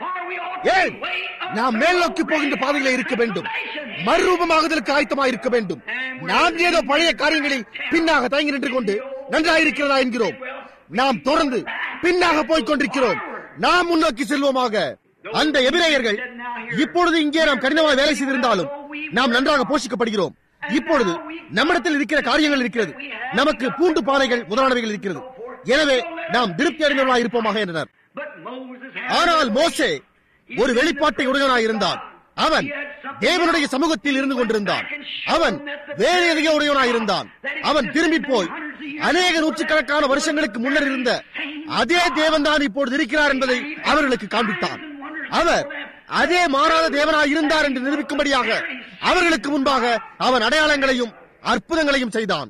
ஏன் நாம் மேல் நோக்கி போகின்ற பாதையில இருக்க வேண்டும் மறுரூபமாகுதலுக்கு ஆயத்தமாக இருக்க வேண்டும் நாம் ஏதோ பழைய காரியங்களில் பின்னாக தயங்கி நின்று கொண்டு நன்றாயிருக்கிறதா என்கிறோம் நாம் தொடர்ந்து பின்னாக போய்க் கொண்டிருக்கிறோம் நாம் முன்னோக்கி செல்வோமாக அந்த எபிரேயர்கள் இப்பொழுது இங்கே நாம் கடினமாக வேலை செய்திருந்தாலும் நாம் நன்றாக போஷிக்கப்படுகிறோம் இப்பொழுது நம்மிடத்தில் இருக்கிற காரியங்கள் இருக்கிறது நமக்கு பூண்டு பானைகள் முதலானவைகள் இருக்கிறது எனவே நாம் திருப்தி அடைந்தவர்களாக இருப்போமாக என்றனர் ஆனால் மோசே ஒரு வெளிப்பாட்டை உடையவனாய் இருந்தான் அவன் தேவனுடைய சமூகத்தில் இருந்து கொண்டிருந்தான் அவன் வேறு எதையோ உடையவனாய் இருந்தான் அவன் திரும்பி போய் அநேக நூற்றுக்கணக்கான வருஷங்களுக்கு முன்னர் இருந்த அதே தேவன் தான் இப்பொழுது இருக்கிறார் என்பதை அவர்களுக்கு காண்பித்தான் அவர் அதே மாறாத தேவனாய் இருந்தார் என்று நிரூபிக்கும்படியாக அவர்களுக்கு முன்பாக அவன் அடையாளங்களையும் அற்புதங்களையும் செய்தான்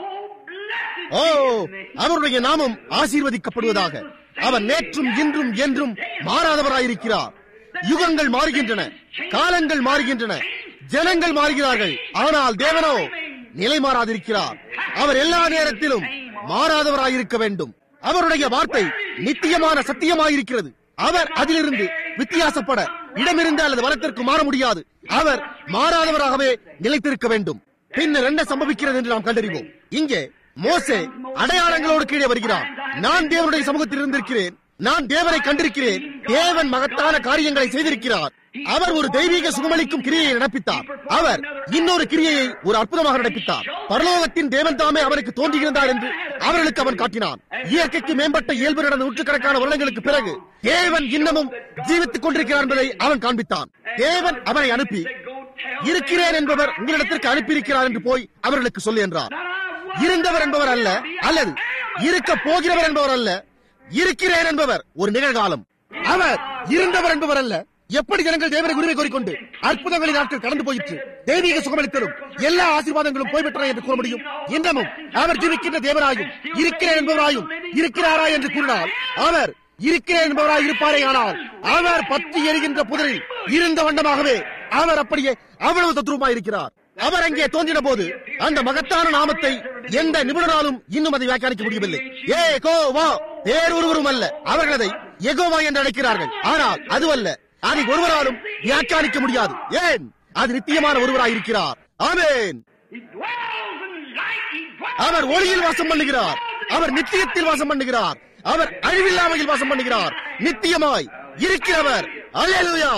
ஓ அவருடைய நாமம் ஆசீர்வதிக்கப்படுவதாக அவர் நேற்றும் இன்றும் என்றும் மாறாதவராயிருக்கிறார் யுகங்கள் மாறுகின்றன காலங்கள் மாறுகின்றன ஜனங்கள் மாறுகிறார்கள் ஆனால் தேவனோ நிலை மாறாதிருக்கிறார் அவர் எல்லா நேரத்திலும் மாறாதவராயிருக்க வேண்டும் அவருடைய வார்த்தை நித்தியமான சத்தியமாயிருக்கிறது அவர் அதிலிருந்து வித்தியாசப்பட இடமிருந்து அல்லது வனத்திற்கு மாற முடியாது அவர் மாறாதவராகவே நிலைத்திருக்க வேண்டும் பின்னர் என்ன சம்பவிக்கிறது என்று நாம் கண்டறிவோம் இங்கே மோசே அடையாளங்களோடு கீழே வருகிறான் நான் தேவனுடைய சமூகத்தில் இருந்திருக்கிறேன் நான் தேவனை கண்டிருக்கிறேன் தேவன் மகத்தான காரியங்களை செய்திருக்கிறார் அவர் ஒரு தெய்வீக சுகமளிக்கும் கிரியையை நடப்பித்தார் அவர் இன்னொரு கிரியையை ஒரு அற்புதமாக நடப்பித்தார் பரலோகத்தின் தேவன் தாமே அவருக்கு தோன்றியிருந்தார் என்று அவர்களுக்கு அவன் காட்டினான் இயற்கைக்கு மேம்பட்ட இயல்பு நடந்த நூற்றுக்கணக்கான வருடங்களுக்கு பிறகு தேவன் இன்னமும் ஜீவித்துக் கொண்டிருக்கிறார் என்பதை அவன் காண்பித்தான் தேவன் அவனை அனுப்பி இருக்கிறேன் என்பவர் உங்களிடத்திற்கு அனுப்பியிருக்கிறார் என்று போய் அவர்களுக்கு சொல்லு என்றார் இருந்தவர் என்பவர் அல்ல அல்லது இருக்க போகிறவர் என்பவர் அல்ல இருக்கிறேன் என்பவர் ஒரு நிகழ்காலம் அவர் இருந்தவர் என்பவர் அல்ல எப்படி ஜனங்கள் தேவனை உரிமை கோரிக்கொண்டு அற்புதங்களின் நாட்கள் கடந்து போயிற்று தெய்வீக சுகமளித்தலும் எல்லா ஆசீர்வாதங்களும் போய்விட்டன என்று கூற முடியும் இன்னமும் அவர் ஜீவிக்கின்ற தேவனாயும் இருக்கிறேன் என்பவராயும் இருக்கிறாரா என்று கூறினால் அவர் இருக்கிறேன் என்பவராய் இருப்பாரே ஆனால் அவர் பற்றி எரிகின்ற புதரில் இருந்த வண்ணமாகவே அவர் அப்படியே அவ்வளவு தத்ரூபமாய் இருக்கிறார் அவர் அங்கே தோன்றின போது அந்த மகத்தான நாமத்தை எந்த நிபுணராலும் இன்னும் அதை வியாக்கியானிக்க முடியவில்லை ஏ கோ வா வேறு ஒருவரும் அல்ல அவர்கள் அதை எகோவா என்று அழைக்கிறார்கள் ஆனால் அதுவல்ல அதை ஒருவராலும் வியாக்கியானிக்க முடியாது ஏன் அது நித்தியமான ஒருவராய் இருக்கிறார் ஆமேன் He dwells in light. He dwells அவர் ஒளியில் வாசம் பண்ணுகிறார் அவர் நித்தியத்தில் வாசம் பண்ணுகிறார் அவர் அழிவில்லாமையில் வாசம் பண்ணுகிறார் நித்தியமாய் இருக்கிறவர் அல்லேலூயா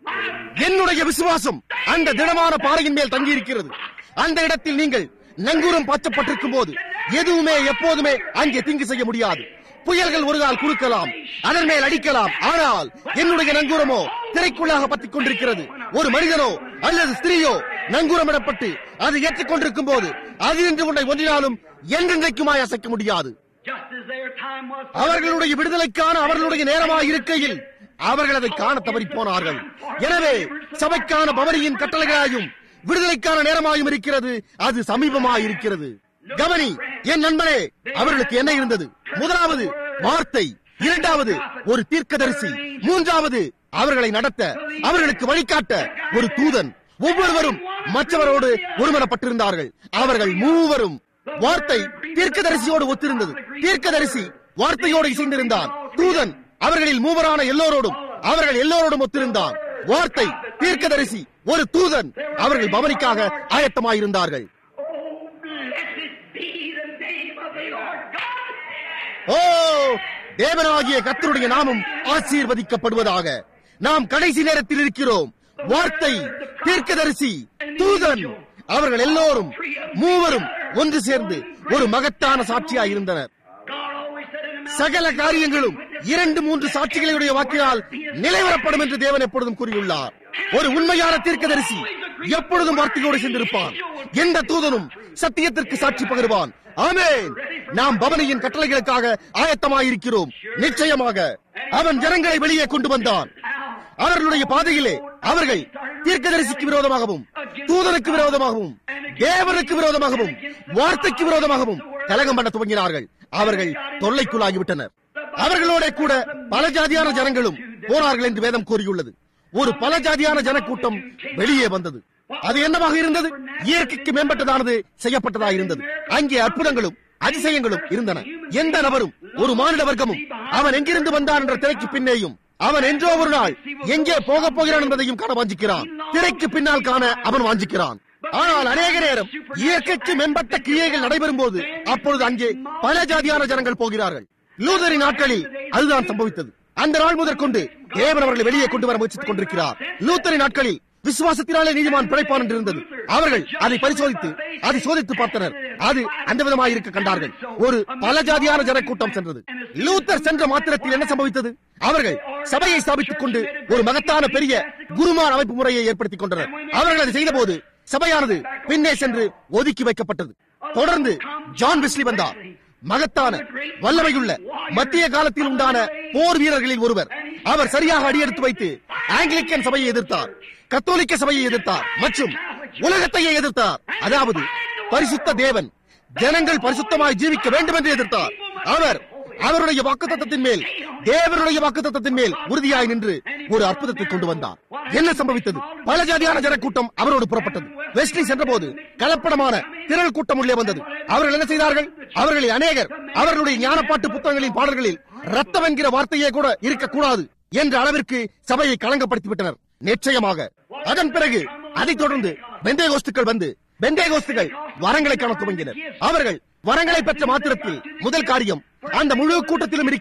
என்னுடைய விசுவாசம் அந்த திடமான பாறையின் மேல் தங்கி இருக்கிறது அந்த இடத்தில் நீங்கள் நங்கூரம் பாய்ச்சப்பட்டிருக்கும் போது எதுவுமே எப்போதுமே அங்கே தீங்கு செய்ய முடியாது புயல்கள் ஒரு கால் குறுக்கலாம் அதன் மேல் அடிக்கலாம் ஆனால் என்னுடைய நங்கூரமோ திரைக்குள்ளாக பற்றிக் கொண்டிருக்கிறது ஒரு மனிதனோ அல்லது ஸ்திரீயோ நங்கூரமிடப்பட்டு அது ஏற்றுக்கொண்டிருக்கும் போது அது என்று உன்னை ஒன்றினாலும் என்றென்றைக்குமாய் அசைக்க முடியாது just as their time was. அவர்களுடைய விடுதலைக்கான அவர்களுடைய நேரமாய் இருக்கையில் அவர்கள் அதை காண தவறி போனார்கள் எனவே சபைக்கான பவனியின் கட்டளைகளாயும் விடுதலைக்கான நேரமாயும் இருக்கிறது அது சமீபமாய் இருக்கிறது கவனி என் நண்பனே அவர்களுக்கு என்ன இருந்தது முதலாவது வார்த்தை இரண்டாவது ஒரு தீர்க்கதரிசி மூன்றாவது அவர்களை நடத்த அவர்களுக்கு வழிகாட்ட ஒரு தூதன் ஒவ்வொருவரும் மற்றவரோடு ஒருமனப்பட்டிருந்தார்கள் அவர்கள் மூவரும் வார்த்தை தீர்க்கதரிசியோடு ஒத்திருந்தது தீர்க்கதரிசி வார்த்தையோடு இசைந்திருந்தான் தூதன் அவர்களில் மூவரான எல்லோரோடும் அவர்கள் எல்லோரோடும் ஒத்திருந்தான் வார்த்தை தீர்க்கதரிசி ஒரு தூதன் அவர்கள் பவனிக்காக ஆயத்தமாயிருந்தார்கள் Oh, blessed be the name of the Lord God. ஓ தேவனாகிய கர்த்தருடைய நாமம் ஆசீர்வதிக்கப்படுவதாக நாம் கடைசி நேரத்தில் இருக்கிறோம் வார்த்தை தீர்க்கதரிசி தூதன் அவர்கள் எல்லோரும் மூவரும் ஒன்று சேர்ந்து ஒரு மகத்தான சாட்சியாய் இருந்தனர் God always said in a சகல காரியங்களும் இரண்டு மூன்று சாட்சிகளுடைய வாக்கினால் நிலைவரப்படும் என்று தேவன் எப்பொழுதும் கூறியுள்ளார் ஒரு உண்மையான தீர்க்கதரிசி எப்பொழுதும் வார்த்தையோடு சென்றிருப்பான் எந்த தூதனும் சத்தியத்திற்கு சாட்சி பகிர்வான் ஆமென் நாம் பவனியின் கட்டளைகளுக்காக ஆயத்தமாயிருக்கிறோம் நிச்சயமாக அவன் ஜனங்களை வெளியே கொண்டு வந்தான் அவர்களுடைய பாதையிலே அவர்கள் தீர்க்கதரிசிக்கு விரோதமாகவும் தூதனுக்கு விரோதமாகவும் தேவனுக்கு விரோதமாகவும் வார்த்தைக்கு விரோதமாகவும் கலகம் பண்ண துவங்கினார்கள் அவர்கள் தொல்லைக்குள்ளாகிவிட்டனர் அவர்களோட கூட பல ஜாதியான ஜனங்களும் போனார்கள் என்று வேதம் கூறியுள்ளது ஒரு பல ஜாதியான ஜனக்கூட்டம் வெளியே வந்தது அது என்னவாக இருந்தது இயற்கைக்கு மேம்பட்டதானது செய்யப்பட்டதாக இருந்தது அங்கே அற்புதங்களும் அதிசயங்களும் இருந்தன எந்த நபரும் ஒரு மானிட வர்க்கமும் அவன் எங்கிருந்து வந்தான் என்ற திரைக்கு பின்னேயும் அவன் என்றோ ஒரு நாள் எங்கே போக போகிறான் என்பதையும் காண வாஞ்சிக்கிறான் திரைக்கு பின்னால் காண அவன் வாஞ்சிக்கிறான் ஆனால் அநேக நேரம் இயற்கைக்கு மேம்பட்ட கிரியைகள் நடைபெறும் போது அப்பொழுது அங்கே பல ஜாதியான ஜனங்கள் போகிறார்கள் லூதரின் நாட்களில் அதுதான் சம்பவித்தது அந்த நாள் முதற்கொண்டு தேவன் அவர்களை வெளியே கொண்டு வர முயற்சித்துக் கொண்டிருக்கிறார் லூத்தரின் நாட்களில் விசுவாசத்தினாலே நீதிமான் பிழைப்பான் என்று இருந்தது அவர்கள் அதை பரிசோதித்து அதை சோதித்து பார்த்தனர் அது அந்த விதமாக இருக்க கண்டார்கள் ஒரு பல ஜாதியான ஜனக்கூட்டம் சென்றது லூத்தர் சென்ற மாத்திரத்தில் என்ன சம்பவித்தது அவர்கள் சபையை ஸ்தாபித்துக் கொண்டு ஒரு மகத்தான பெரிய குருமார் அமைப்பு முறையை ஏற்படுத்திக் கொண்டனர் அவர்கள் அதை செய்தபோது சபையானது பின்னே சென்று ஒதுக்கி வைக்கப்பட்டது தொடர்ந்து ஜான் வெஸ்லி வந்தார் மகத்தான வல்லமையுள்ள மத்திய காலத்தில் உண்டான போர் வீரர்களில் ஒருவர் அவர் சரியாக அடியெடுத்து வைத்து ஆங்கிலிக்கன் சபையை எதிர்த்தார் கத்தோலிக்க சபையை எதிர்த்தார் மற்றும் உலகத்தையே எதிர்த்தார் அதாவது பரிசுத்த தேவன் ஜனங்கள் பரிசுத்தமாய் ஜீவிக்க வேண்டும் என்று எதிர்த்தார் அவர் அவருடைய வாக்குத்தத்தத்தின் மேல் தேவனுடைய வாக்குத்தத்தத்தின் மேல் உறுதியாய் நின்று ஒரு அற்புதத்தை கொண்டு வந்தார் என்ன சம்பவித்தது பல ஜாதியான ஜனக்கூட்டம் அவரோடு புறப்பட்டது வெஸ்லி சென்றபோது கலப்படமான திரள் கூட்டம் உள்ளே வந்தது அவர்கள் என்ன செய்தார்கள் அவர்களில் அநேகர் அவர்களுடைய ஞானப்பாட்டு புத்தகங்களின் பாடல்களில் ரத்தம் என்கிற வார்த்தையே கூட இருக்கக்கூடாது என்ற அளவிற்கு சபையை களங்கப்படுத்தி விட்டனர் நிச்சயமாக அதன் பிறகு அதைத் தொடர்ந்து பெந்தேகோஸ்துக்கள் வந்து பெந்தேகோஸ்துகள் வரங்களை காண துவங்கினர் அவர்கள் வரங்களை பெற்ற மாத்திரத்தில் முதல் காரியம் அந்த முழு கூட்டத்திலும் இருக்கிற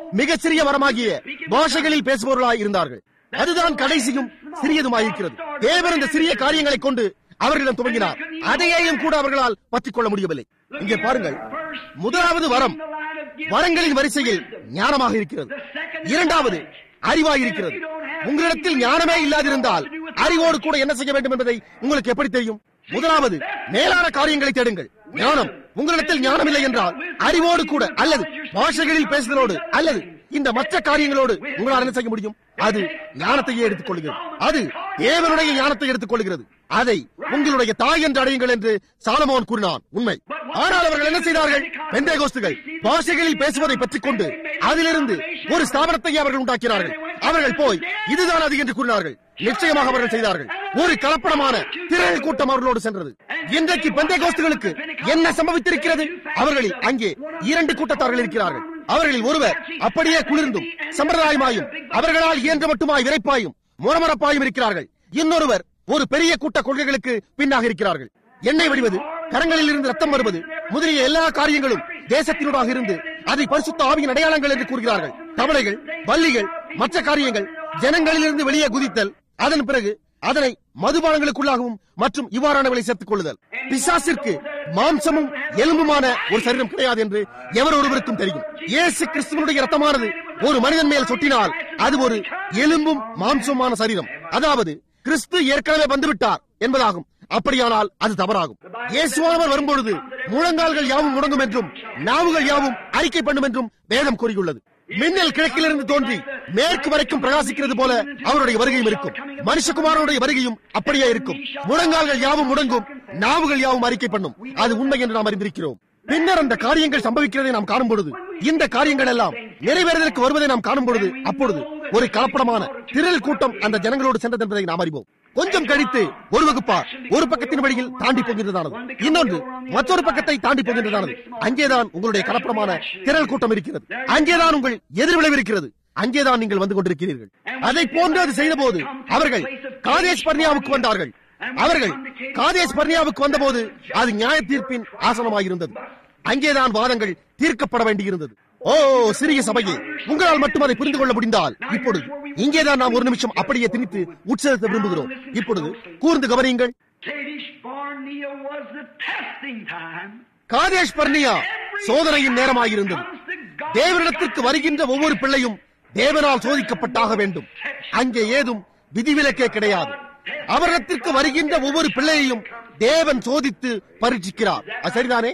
மிக சிறிய வரமாகிய பாஷைகளில் பேசுபவர்களாய் இருந்தார்கள் அதுதான் கடைசியும் சிறியதுமாயிருக்கிறது தேவன் இந்த சிறிய காரியங்களை கொண்டு அவர்களிடம் துவங்கினார் அதையேயும் கூட அவர்களால் பற்றிக் கொள்ள முடியவில்லை இங்கே பாருங்கள் முதலாவது வரம் வரங்களின் வரிசையில் ஞானமாக இருக்கிறது இரண்டாவது அறிவாய் இருக்கிறது உங்களிடத்தில் ஞானமே இல்லாதிருந்தால் அறிவோடு கூட என்ன செய்ய வேண்டும் என்பதை உங்களுக்கு எப்படி தெரியும் முதலாவது மேலான காரியங்களை தேடுங்கள் ஞானம் உங்களிடத்தில் ஞானம் இல்லை என்றால் அறிவோடு கூட அல்லது பாஷைகளில் பேசுதலோடு அல்லது இந்த மற்ற காரியங்களோடு உங்களால் என்ன செய்ய முடியும் அது ஞானத்தையே எடுத்துக் கொள்கிறது அது தேவனுடைய ஞானத்தை எடுத்துக் கொள்கிறது அதை உங்களுடைய தாய் என்று அடையுங்கள் என்று சாலமோன் கூறினான் உண்மை ஆனால் அவர்கள் என்ன செய்தார்கள் பெந்தேகோஸ்துகள் பாஷைகளில் பேசுவதை பற்றிக் கொண்டு அதிலிருந்து ஒரு ஸ்தாபனத்தை அவர்கள் உண்டாக்கினார்கள் அவர்கள் போய் இதுதான் அது என்று கூறினார்கள் நிச்சயமாக அவர்கள் செய்தார்கள் ஒரு கலப்படமான திரள் கூட்டம் அவர்களோடு சென்றது இன்றைக்கு பெந்தேகோஸ்துகளுக்கு என்ன சம்பவித்திருக்கிறது அவர்களில் அங்கே இரண்டு கூட்டத்தார்கள் இருக்கிறார்கள் அவர்களில் ஒருவர் அப்படியே குளிர்ந்தும் சம்பிரதாயமாயும் அவர்களால் இயன்ற மட்டுமாய் விரைப்பாயும் முரமரப்பாயும் இருக்கிறார்கள் இன்னொருவர் ஒரு பெரிய கூட்ட கொள்கைகளுக்கு பின்னாக இருக்கிறார்கள் எண்ணெய் வடிவது கரங்களில் இருந்து ரத்தம் வருவது முதலிய எல்லா காரியங்களும் தேசத்தினூடாக இருந்து அதை பரிசுத்த ஆவியின் அடையாளங்கள் என்று கூறுகிறார்கள் தவளைகள் பள்ளிகள் மற்ற காரியங்கள் ஜனங்களிலிருந்து வெளியே குதித்தல் அதன் பிறகு அதனை மதுபானங்களுக்குள்ளாகவும் மற்றும் இவ்வாறானவளை சேர்த்துக் கொள்ளுதல் பிசாசிற்கு மாம்சமும் எலும்புமான ஒரு சரீரம் கிடையாது என்று எவர் ஒருவருக்கும் தெரியும் இயேசு கிறிஸ்துவனுடைய ரத்தமானது ஒரு மனிதன் மேல் சொட்டினால் அது ஒரு எலும்பும் மாம்சமான சரீரம் அதாவது கிறிஸ்து ஏற்கனவே வந்துவிட்டார் என்பதாகும் அப்படியானால் அது தவறாகும் இயேசுவானவர் வரும்பொழுது முழங்கால்கள் யாவும் முடங்கும் என்றும் நாவுகள் யாவும் அறிக்கை பண்ணும் என்றும் வேதம் கூறியுள்ளது மின்னல் கிழக்கிலிருந்து தோன்றி மேற்கு வரைக்கும் பிரகாசிக்கிறது போல அவருடைய வருகையும் இருக்கும் மனுஷகுமாரனுடைய வருகையும் அப்படியே இருக்கும் முழங்கால்கள் யாவும் முடங்கும் நாவுகள் யாவும் அறிக்கை பண்ணும் அது உண்மை என்று நாம் அறிந்திருக்கிறோம் பின்னர் அந்த காரியங்கள் சம்பவிக்கிறதை நாம் காணும் பொழுது இந்த காரியங்கள் எல்லாம் நிறைவேறுவதற்கு வருவதை நாம் காணும் பொழுது அப்பொழுது ஒரு கலப்படமான திரள் கூட்டம் அந்த ஜனங்களோடு சென்றது என்பதை நாம் அறிவோம் கொஞ்சம் கழித்து ஒரு வகுப்பார் ஒரு பக்கத்தின் வழியில் தாண்டி போகின்றதானது இன்னொன்று மற்றொரு பக்கத்தை தாண்டி போகின்றதானது அங்கேதான் உங்களுடைய கலப்படமான திரள் கூட்டம் இருக்கிறது அங்கேதான் உங்கள் எதிர்விளைவு இருக்கிறது அங்கேதான் நீங்கள் வந்து கொண்டிருக்கிறீர்கள் அதை போன்று அது செய்த போது அவர்கள் காதேஷ் பர்னியாவுக்கு வந்தார்கள் அவர்கள் காதேஷ் பர்னியாவுக்கு வந்தபோது அது நியாய தீர்ப்பின் ஆசனமாயிருந்தது அங்கேதான் வாதங்கள் தீர்க்கப்பட வேண்டியிருந்தது ஓ சிறிய சபையே உங்களால் மட்டும் அதை புரிந்து கொள்ள முடிந்தால் இப்பொழுது இங்கேதான் நாம் ஒரு நிமிஷம் அப்படியே திணித்து உற்சவத்தை விரும்புகிறோம் இப்பொழுது கூர்ந்து கவனியுங்கள் Kadesh Barnea was the testing time. காதேஷ் பர்னியா சோதனையின் நேரமாயிருந்தது தேவனிடத்திற்கு வருகின்ற ஒவ்வொரு பிள்ளையும் தேவனால் சோதிக்கப்பட்டாக வேண்டும் அங்கே ஏதும் விதிவிலக்கே கிடையாது அவரிடத்திற்கு வருகின்ற ஒவ்வொரு பிள்ளையையும் தேவன் சோதித்து பரீட்சிக்கிறார் அது சரிதானே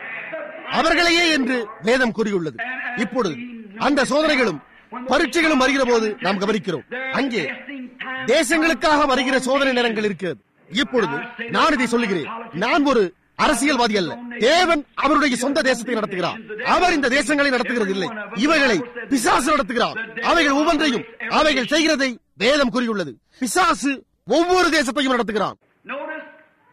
அவர்களையே என்று வேதம் கூறியுள்ளது இப்பொழுது அந்த சோதனைகளும் பரீட்சைகளும் வருகிற போது நாம் கவனிக்கிறோம் அங்கே தேசங்களுக்காக வருகிற சோதனை நேரங்கள் இருக்கிறது இப்பொழுது நான் இதை சொல்லுகிறேன் நான் ஒரு அரசியல்வாதி அல்ல தேவன் அவருடைய சொந்த தேசத்தை நடத்துகிறார் அவர் இந்த தேசங்களை நடத்துகிறது இல்லை இவைகளை பிசாசு நடத்துகிறார் அவைகள் ஒவ்வொன்றையும் அவைகள் செய்கிறதை வேதம் கூறியுள்ளது பிசாசு ஒவ்வொரு தேசத்தையும் நடத்துகிறான் Notice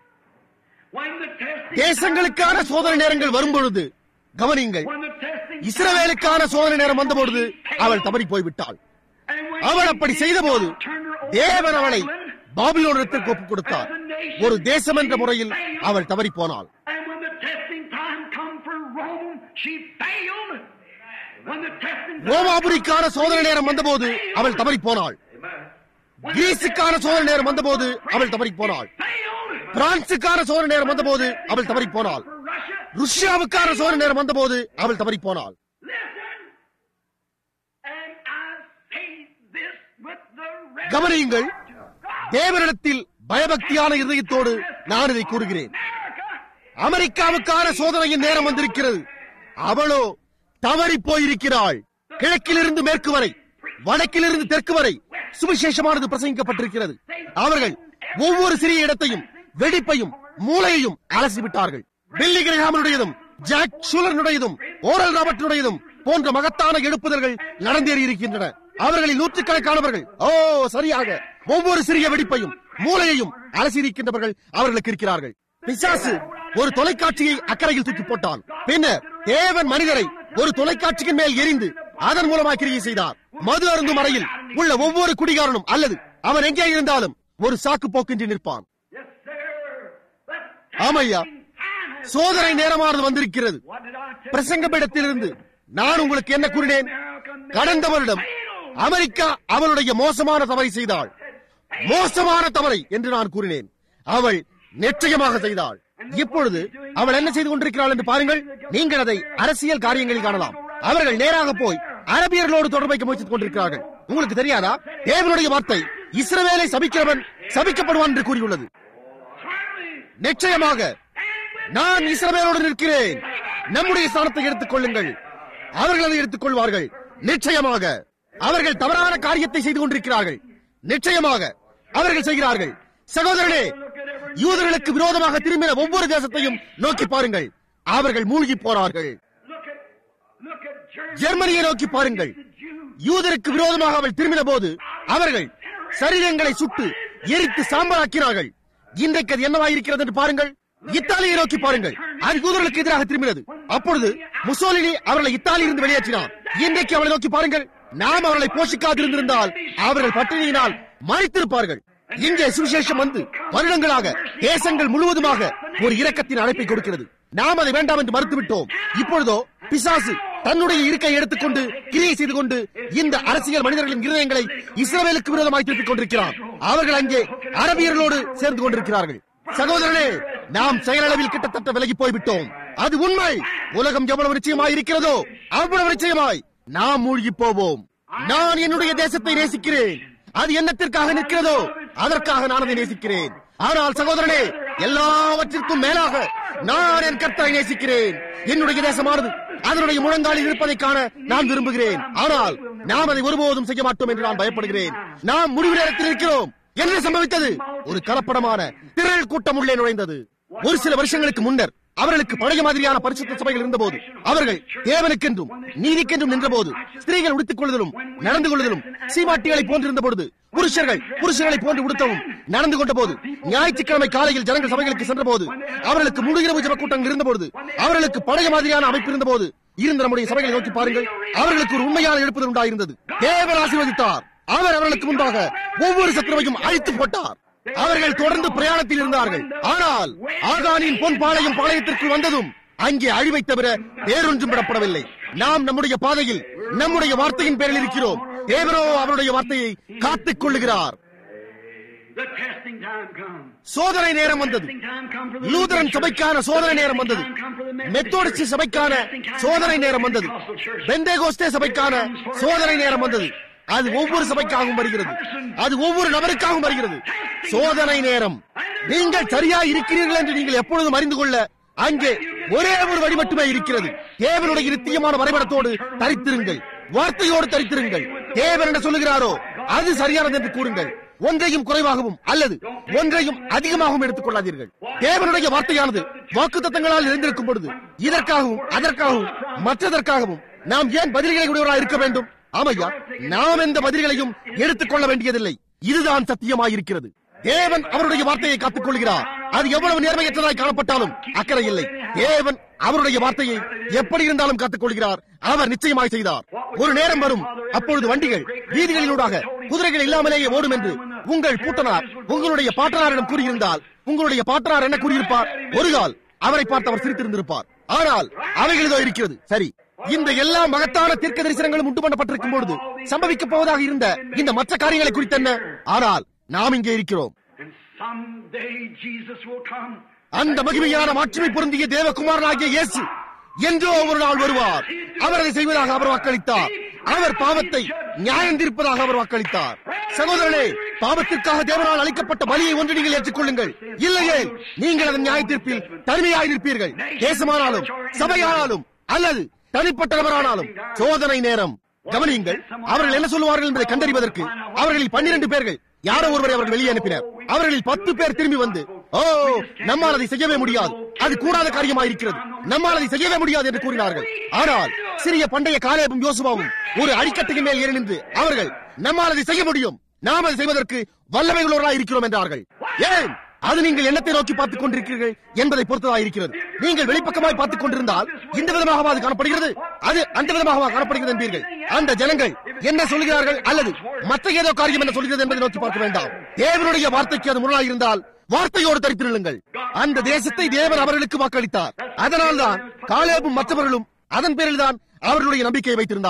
when the testing தேசங்களுக்கான சோதனை நேரங்கள் வரும்பொழுது கவனியுங்கள் when the testing இஸ்ரவேலுக்கான சோதனை நேரம் வந்தபொழுது அவள் தவறி போய்விட்டாள் and when அவள் அப்படி செய்தபோது தேவன் அவளை பாபிலோனிடத்திற்கு ஒப்புக் கொடுத்தார் ஒரு தேசம் என்ற முறையில் அவள் தவறி போனாள் And when the testing time come for Rome, she failed. When the testing ரோமாபுரிக்கான சோதனை நேரம் வந்தபோது அவள் தவறி போனாள் கிரீஸுக்கான சோதனை நேரம் வந்தபோது அவள் தவறி போனாள் failed பிரான்சுக்கான சோதனை நேரம் வந்தபோது அவள் தவறி போனாள் for Russia, ருஷ்யாவுக்கான சோதனை நேரம் வந்தபோது அவள் தவறி போனாள் listen. And I say this with the rest கவனியுங்கள் தேவனிடத்தில் பயபக்தியான இருதயத்தோடு நான் இதை கூறுகிறேன் America. அமெரிக்காவுக்கான சோதனையின் நேரம் வந்திருக்கிறது அவளோ தவறி போயிருக்கிறாள் கிழக்கிலிருந்து மேற்கு வரை வடக்கிலிருந்து தெற்கு வரை சுவிசேஷமானது பிரசங்கிக்கப்பட்டிருக்கிறது அவர்கள் ஒவ்வொரு சிறிய இடத்தையும் வெடிப்பையும் மூளையையும் அலசிவிட்டார்கள் பில்லி கிரகாமனுடையதும் ஜாக் ஷூலனுடையதும் ஓரல் ராபர்ட்டினுடையதும் போன்ற மகத்தான எழுப்புதல்கள் நடந்தேறி இருக்கின்றன அவர்களில் நூற்றுக்கணக்கானவர்கள் ஓ சரியாக ஒவ்வொரு சிறிய வெடிப்பையும் மூளையையும் அலசியிருக்கின்றவர்கள் அவர்களுக்கு இருக்கிறார்கள் பிசாசு ஒரு தொலைக்காட்சியை அக்கறையில் தூக்கி போட்டான் பின்னர் தேவன் மனிதரை ஒரு தொலைக்காட்சியின் மேல் எரிந்து அதன் மூலமாக கிரியை செய்தார் மது அருந்தும் அறையில் உள்ள ஒவ்வொரு குடிகாரனும் அல்லது அவன் எங்கே இருந்தாலும் ஒரு சாக்கு போக்கின்றி நிற்பான் Yes, sir. But ஆமையா சோதனை நேரமானது வந்திருக்கிறது what did I tell பிரசங்க பீடத்திலிருந்து நான் உங்களுக்கு என்ன கூறினேன் கடந்த வருடம் அமெரிக்கா அவளுடைய மோசமான தவறை செய்தாள் மோசமான தவறை என்று நான் கூறினேன் அவள் நிச்சயமாக செய்தாள் இப்பொழுது அவள் என்ன செய்து கொண்டிருக்கிறாள் என்று பாருங்கள் நீங்கள் அதை அரசியல் காரியங்களில் காணலாம் அவர்கள் நேராக போய் அரபியர்களோடு தொடர்பு வைக்க முயற்சித்துக் கொண்டிருக்கிறார்கள் உங்களுக்கு தெரியாதா தேவனுடைய வார்த்தை இஸ்ரவேலை சபிக்கிறவன் சபிக்கப்படுவான் என்று கூறியுள்ளது நிச்சயமாக நான் இஸ்ரவேலோடு நிற்கிறேன் நம்முடைய ஸ்தானத்தை எடுத்துக் கொள்ளுங்கள் அவர்கள் அதை எடுத்துக் கொள்வார்கள் நிச்சயமாக அவர்கள் தவறான காரியத்தை செய்து கொண்டிருக்கிறார்கள் நிச்சயமாக அவர்கள் செய்கிறார்கள் சகோதரனே யூதர்களுக்கு விரோதமாக திரும்பின ஒவ்வொரு தேசத்தையும் நோக்கி பாருங்கள் அவர்கள் மூழ்கி போறார்கள் ஜெர்மனியை நோக்கி பாருங்கள் யூதருக்கு விரோதமாக அவள் திரும்பின போது அவர்கள் சரீரங்களை சுட்டு எரித்து சாம்பலாக்கினார்கள் இன்றைக்கு அது என்னவாயிருக்கிறது என்று பாருங்கள் இத்தாலியை நோக்கி பாருங்கள் அது யூதர்களுக்கு எதிராக திரும்பினது அப்பொழுது முசோலினி அவர்களை இத்தாலியிலிருந்து வெளியேற்றினார் இன்றைக்கு அவளை நோக்கி பாருங்கள் நாம் அவர்களை போஷிக்காதிருந்திருந்தால் அவர்கள் பட்டினியினால் மறைத்திருப்பார்கள் இங்கே சுவிசேஷம் வந்து வருடங்களாக தேசங்கள் முழுவதுமாக ஒரு இரக்கத்தின் அழைப்பை கொடுக்கிறது நாம் அதை வேண்டாம் என்று மறுத்துவிட்டோம் இப்பொழுதோ பிசாசு தன்னுடைய இருக்கை எடுத்துக்கொண்டு கிரியை செய்து கொண்டு இந்த அரசியல் மனிதர்களின் இருதயங்களை இஸ்ரவேலுக்கு விரோதமாய் திருப்பிக் கொண்டிருக்கிறார் அவர்கள் அங்கே அரபியர்களோடு சேர்ந்து கொண்டிருக்கிறார்கள் சகோதரனே நாம் செயலளவில் கிட்டத்தட்ட விலகி போய்விட்டோம் அது உண்மை உலகம் எவ்வளவு நிச்சயமாய் இருக்கிறதோ அவ்வளவு நிச்சயமாய் நாம் மூழ்கி போவோம் நான் என்னுடைய தேசத்தை நேசிக்கிறேன் அது என்னத்திற்காக நிற்கிறதோ அதற்காக நான் அதை நேசிக்கிறேன் ஆனால் சகோதரனே எல்லாவற்றிற்கும் மேலாக நான் என் கர்த்தரை நேசிக்கிறேன் என்னுடைய தேசமானது அதனுடைய முழங்காலில் இருப்பதை காண நான் விரும்புகிறேன் ஆனால் நாம் அதை ஒருபோதும் செய்ய மாட்டோம் என்று நான் பயப்படுகிறேன் நாம் முடிவு நேரத்தில் இருக்கிறோம் என்ன சம்பவித்தது ஒரு கலப்படமான திரள் கூட்டம் உள்ளே நுழைந்தது ஒரு சில வருஷங்களுக்கு முன்னர் அவர்களுக்கு பழைய மாதிரியான பரிசுத்த சபைகள் இருந்தபோது அவர்கள் தேவனுக்கென்றும் நீதிக்கென்றும் நின்றபோது ஸ்திரீகள் உடுத்திக் கொள்வதிலும் நடந்து கொள்வதிலும் சீமாட்டிகளை போன்றிருந்த பொழுது புருஷர்கள் புருஷர்களை போன்று உடுத்தவும் நடந்து கொண்ட போது ஞாயிற்றுக்கிழமை காலையில் ஜனங்கள் சபைகளுக்கு சென்ற போது அவர்களுக்கு முழு இரவு ஜப கூட்டங்கள் இருந்தபோது அவர்களுக்கு பழைய மாதிரியான அமைப்பு இருந்தபோது இருந்த நம்முடைய சபைகளை நோக்கி பாருங்கள் அவர்களுக்கு ஒரு உண்மையான எழுப்புதல் உண்டாயிருந்தது தேவன் ஆசீர்வதித்தார் அவர் அவர்களுக்கு முன்பாக ஒவ்வொரு சத்துருவையும் அழித்து போட்டார் அவர்கள் தொடர்ந்து பிரயாணத்தில் இருந்தார்கள் ஆனால் ஆகானின் பொன் பாளையம் பாளையத்திற்குள் வந்ததும் அங்கே அழிவை தவிர வேறொன்றும் விடப்படவில்லை நாம் நம்முடைய பாதையில் நம்முடைய வார்த்தையின் பேரில் இருக்கிறோம் தேவரோ அவருடைய வார்த்தையை காத்துக் கொள்ளுகிறார் The testing time comes. சோதனை நேரம் வந்தது Testing time come for the Lutheran சபைக்கான சோதனை நேரம் வந்தது Testing time come for the Methodist Methodist Church. சபைக்கான Testing time சோதனை come நேரம் for the வந்தது Pentecostal Church. பெந்தேகோஸ்தே சபைக்கான சோதனை நேரம் வந்தது அது ஒவ்வொரு சபைக்காகவும் வருகிறது அது ஒவ்வொரு நபருக்காகவும் வருகிறது சோதனை நேரம் நீங்கள் சரியா இருக்கிறீர்கள் என்று நீங்கள் எப்பொழுதும் அறிந்து கொள்ள அங்கே ஒரே ஒரு வழி மட்டுமே இருக்கிறது தேவனுடைய நித்தியமான வரைபடத்தோடு தரித்திருங்கள் வார்த்தையோடு தரித்திருங்கள் தேவன் என்ன சொல்லுகிறாரோ அது சரியானது என்று கூறுங்கள் ஒன்றையும் குறைவாகவும் அல்லது ஒன்றையும் அதிகமாகவும் எடுத்துக் கொள்ளாதீர்கள் தேவனுடைய வார்த்தையானது வாக்கு தத்தங்களால் நிறைந்திருக்கும் பொழுது இதற்காகவும் அதற்காகவும் மற்றதற்காகவும் நாம் ஏன் பதில்களை உடையவராக இருக்க வேண்டும் ஆமையா நாம் எந்த பதில்களையும் எடுத்துக் கொள்ள வேண்டியதில்லை இதுதான் சத்தியமாயிருக்கிறது தேவன் அவருடைய வார்த்தையை காத்துக் கொள்கிறார் அது எவ்வளவு நேர்மையற்றதாய் காணப்பட்டாலும் அக்கறை இல்லை தேவன் அவருடைய வார்த்தையை எப்படி இருந்தாலும் காத்துக் கொள்கிறார் அவர் நிச்சயமாய் செய்தார் ஒரு நேரம் வரும் அப்பொழுது வண்டிகள் வீதிகளிலூடாக குதிரைகள் இல்லாமலேயே ஓடும் என்று உங்கள் பூட்டனார் உங்களுடைய பாட்டனாரிடம் கூறியிருந்தால் உங்களுடைய பாட்டனார் என்ன கூறியிருப்பார் ஒரு கால் அவரை பார்த்து அவர் சிரித்திருந்திருப்பார் ஆனால் அவைகள் இதோ இருக்கிறது சரி இந்த எல்லா மகத்தான தீர்க்க தரிசனங்களும் உண்டு பண்ணப்பட்டிருக்கும் பொழுது சம்பவிக்கப் போவதாக இருந்த இந்த மற்ற காரியங்களை குறித்து என்ன ஆனால் நாம் இங்கே இருக்கிறோம் And someday Jesus will come. அந்த மகிமையான மாட்சிமை பொருந்திய தேவகுமாரனாகிய இயேசு என்றோ ஒரு நாள் வருவார் அவர் அதை செய்வதாக அவர் வாக்களித்தார் அவர் பாவத்தை நியாயம் தீர்ப்பதாக அவர் வாக்களித்தார் சகோதரனே பாவத்திற்காக தேவனால் அளிக்கப்பட்ட பலியை ஒன்று நீங்கள் ஏற்றுக்கொள்ளுங்கள் இல்லையே நீங்கள் அதன் நியாய தீர்ப்பில் தனிமையாய் நிற்பீர்கள் தேசமானாலும் சபையானாலும் அல்லது தனிப்பட்ட நபரானாலும் சோதனை நேரம் கவனியுங்கள் அவர்கள் என்ன சொல்லுவார்கள் என்பதை கண்டறிவதற்கு அவர்களில் பன்னிரண்டு பேர்கள் யாரோ ஒருவரை அவர்கள் வெளியே அனுப்பினர் அவர்களில் பத்து பேர் திரும்பி வந்து ஓ நம்மால் அதை செய்யவே முடியாது அது கூடாத காரியமாயிருக்கிறது நம்மால் அதை செய்யவே முடியாது என்று கூறினார்கள் ஆனால் சிறிய பண்டைய காலேபும் யோசுவாவும் ஒரு அடிக்கட்டுக்கு மேல் ஏறி நின்று அவர்கள் நம்மால் அதை செய்ய முடியும் நாம் அதை செய்வதற்கு வல்லமைகளோராய் இருக்கிறோம் என்றார்கள் ஏன் அது நீங்கள் எண்ணத்தை நோக்கி பார்த்துக் கொண்டிருக்கிறீர்கள் என்பதை பொறுத்ததாக இருக்கிறது நீங்கள் வெளிப்பக்கமாய் பார்த்துக் கொண்டிருந்தால் இந்த விதமாக அது காணப்படுகிறது அது அந்த விதமாக காணப்படுகிறது என்பீர்கள் அந்த ஜனங்கள் என்ன சொல்கிறார்கள் அல்லது மற்ற ஏதோ காரியம் என்ன சொல்கிறது என்பதை நோக்கி பார்க்க வேண்டாம் தேவனுடைய வார்த்தைக்கு அது முரணாக இருந்தால் வார்த்தையோடு தரித்திருளுங்கள் அந்த தேசத்தை தேவன் அவர்களுக்கு வாக்களித்தார் அதனால்தான் காலேபும் மற்றவர்களும் அதன் பேரில் தான் அவர்களுடைய நம்பிக்கையை வைத்திருந்தார்கள்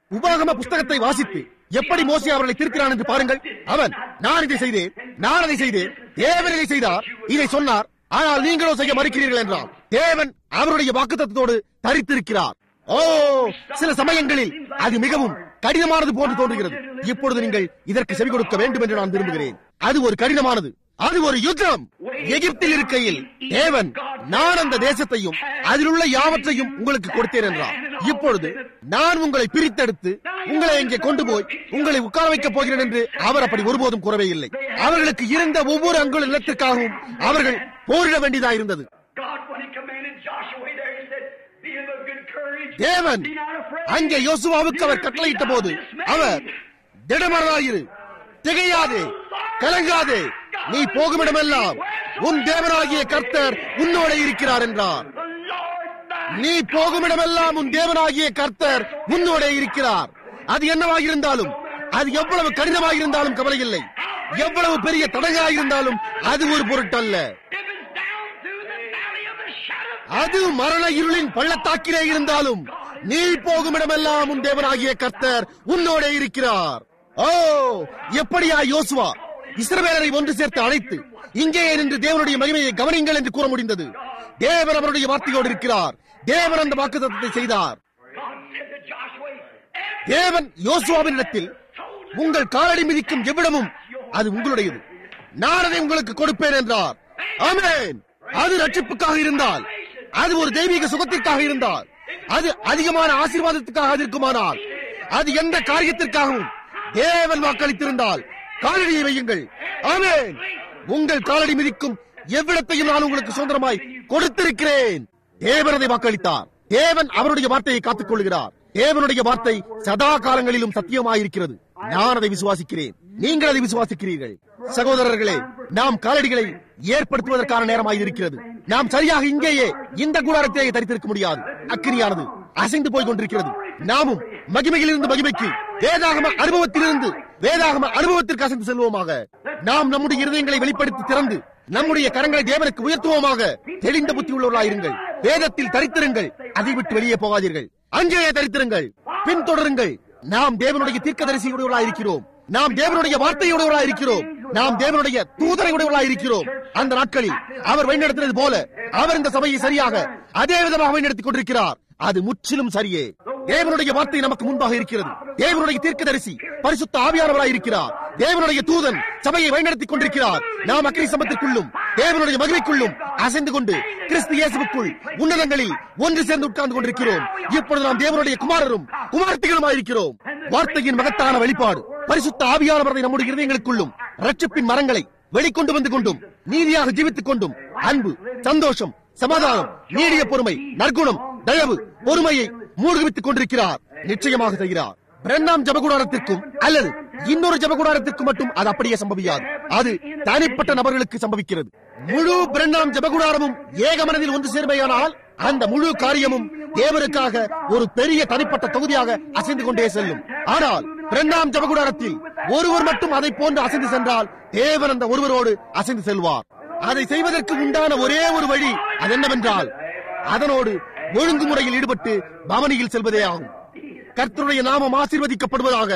உபாகம புஸ்தகத்தை வாசித்து எப்படி மோசே அவர்களை திருக்கிறான் என்று பாருங்கள் அவன் நான் இதை செய்தேன் நான் அதை செய்தேன் தேவன் இதை செய்தார் இதை சொன்னார் ஆனால் நீங்களோ செய்ய மறுக்கிறீர்கள் என்றார் தேவன் அவருடைய வாக்குத்தத்தோடு தரித்திருக்கிறார் ஓ சில சமயங்களில் அது மிகவும் கடினமானது போன்று தோன்றுகிறது இப்பொழுது நீங்கள் இதற்கு செவி கொடுக்க வேண்டும் என்று நான் விரும்புகிறேன் அது ஒரு கடினமானது அது ஒரு யுத்தம் எகிப்தில் இருக்கையில் தேவன் நான் அந்த தேசத்தையும் அதில் உள்ள யாவற்றையும் உங்களுக்கு கொடுத்தேன் என்றார் இப்பொழுது நான் உங்களை பிரித்தெடுத்து உங்களை இங்கே கொண்டு போய் உங்களை உட்கார வைக்கப் போகிறேன் என்று அவர் அப்படி ஒருபோதும் கூறவே இல்லை அவர்களுக்கு இருந்த ஒவ்வொரு அங்குல நிலத்திற்காகவும் அவர்கள் போரிட வேண்டியதா இருந்தது God, when He commanded Joshua there, He said, Be of a good courage. தேவன் Be not afraid. அங்கே யோசுவாவுக்கு அவர் கட்டளையிட்ட போது அவர் திடமனதாயிரு திகையாதே கலங்காதே நீ போகுமிடமெல்லாம் உன் தேவனாகிய கர்த்தர் உன்னோட இருக்கிறார் என்றார் The Lord thy நீ போகுமிடமெல்லாம் உன் தேவனாகிய கர்த்தர் உன்னோட இருக்கிறார் அது என்னவாக இருந்தாலும் அது எவ்வளவு கடினமாக இருந்தாலும் கவலை இல்லை எவ்வளவு பெரிய தடையாக இருந்தாலும் அது ஒரு பொருட்டல்ல If it's down through the valley of the shadow of அது மரண இருளின் பள்ளத்தாக்கிலே இருந்தாலும் நீ போகுமிடமெல்லாம் உன் தேவனாகிய கர்த்தர் உன்னோட இருக்கிறார் ஓ எப்படியா யோசுவா இஸ்ரவேலரை ஒன்று சேர்த்து அழைத்து இங்கே நின்று தேவனுடைய மகிமையை கவனிங்கள் என்று கூற முடிந்தது தேவன் அவருடைய வார்த்தையோடு இருக்கிறார் தேவன் அந்த வாக்குத்தத்தத்தை செய்தார் God said to Joshua, Every தேவன் யோசுவாவின் இடத்தில் உங்கள் காலடி மிதிக்கும் எவ்விடமும் அது உங்களுடையது நான் அதை உங்களுக்கு கொடுப்பேன் என்றார் ஆமென் அது ரட்சிப்புக்காக இருந்தால் அது ஒரு தெய்வீக சுகத்திற்காக இருந்தால் அது அதிகமான ஆசீர்வாதத்துக்காக இருக்குமானால் அது எந்த காரியத்திற்காகவும் தேவன் வாக்களித்திருந்தால் காலடியை வையுங்கள் ஆமென் உங்கள் காலடி மிதிக்கும் எவ்விடத்தையும் நான் உங்களுக்கு சுதந்திரமாய் கொடுத்திருக்கிறேன் தேவன் அதை வாக்களித்தார் தேவன் அவருடைய வார்த்தையை காத்துக் கொள்கிறார் தேவனுடைய வார்த்தை சதா காலங்களிலும் சத்தியமாயிருக்கிறது நான் அதை விசுவாசிக்கிறேன் நீங்கள் அதை விசுவாசிக்கிறீர்கள் சகோதரர்களே நாம் காலடிகளை ஏற்படுத்துவதற்கான நேரமாக இருக்கிறது நாம் சரியாக இங்கேயே இந்த கூடாரத்தையே தரித்திருக்க முடியாது அக்கினியானது அசைந்து போய் கொண்டிருக்கிறது நாமும் மகிமையிலிருந்து மகிமைக்கு வேதாகம அனுபவத்திலிருந்து வேதாகம அனுபவத்திற்கு அசைந்து செல்வோமாக நாம் நம்முடைய இருதயங்களை வெளிப்படுத்தி திறந்து நம்முடைய கரங்களை தேவனுக்கு உயர்த்துவோமாக தெளிந்த புத்தி உள்ளவர்களாயிருங்கள் வேதத்தில் தரித்திருங்கள் அதை விட்டு வெளியே போகாதீர்கள் அங்கேயே தரித்திருங்கள் பின்தொடருங்கள் நாம் தேவனுடைய தீர்க்கதரிசி உடையவர்களாக இருக்கிறோம் நாம் தேவனுடைய வார்த்தை உடையவர்களாக இருக்கிறோம் நாம் தேவனுடைய தூதரை உடையவர்களாக இருக்கிறோம் அந்த நாட்களில் அவர் வழிநடத்தினது போல அவர் இந்த சபையை சரியாக அதே விதமாக வழிநடத்திக் கொண்டிருக்கிறார் அது முற்றிலும் சரியே தேவனுடைய வார்த்தை நமக்கு முன்பாக இருக்கிறது தேவனுடைய தீர்க்கதரிசி பரிசுத்த ஆவியானவராய் இருக்கிறார் தேவனுடைய தூதன் சபையை வழிநடத்திக் கொண்டிருக்கிறார் நாம் அக்கினி சம்பத்திற்குள்ளும் தேவனுடைய மகிமைக்குள்ளும் அசைந்து கொண்டு கிறிஸ்து இயேசுவுக்குள் உன்னதங்களில் ஒன்று சேர்ந்து உட்கார்ந்து கொண்டிருக்கிறோம் இப்பொழுது நாம் தேவனுடைய குமாரரும் குமார்த்திகளுமாயிருக்கிறோம் வார்த்தையின் மகத்தான வெளிப்பாடு பரிசுத்த ஆவியானவரை நம்முடைய இருதயங்களுக்குள்ளும் ரட்சிப்பின் மரங்களை வெளிக்கொண்டு வந்து கொண்டும் நீதியாக ஜீவித்துக் கொண்டும் அன்பு சந்தோஷம் சமாதானம் நீடிய பொறுமை நற்குணம் தயவு பொறுமையை மூழ்குவித்துக் கொண்டிருக்கிறார் நிச்சயமாக செய்கிறார் பிரண்ணாம் ஜபகுடாரத்திற்கும் அல்லது இன்னொரு ஜபகுடாரத்திற்கும் மட்டும் அது அப்படியே சம்பவியாது அது தனிப்பட்ட நபர்களுக்கு சம்பவிக்கிறது முழு பிரண்ணாம் ஜபகுடாரமும் ஏக மனதில் ஒன்று சேர்மையானால் அந்த முழு காரியமும் தேவனுக்காக ஒரு பெரிய தனிப்பட்ட தொகுதியாக அசைந்து கொண்டே செல்லும் ஆனால் பிரண்ணாம் ஜபகுடாரத்தில் ஒருவர் மட்டும் அதை போன்று அசைந்து சென்றால் தேவன் அந்த ஒருவரோடு அசைந்து செல்வார் அதை செய்வதற்கு உண்டான ஒரே ஒரு வழி அது என்னவென்றால் அதனோடு ஒழுங்குமுறையில் ஈடுபட்டு பவனியில் செல்வதே ஆகும் கர்த்தருடைய நாமம் ஆசீர்வதிக்கப்படுவதாக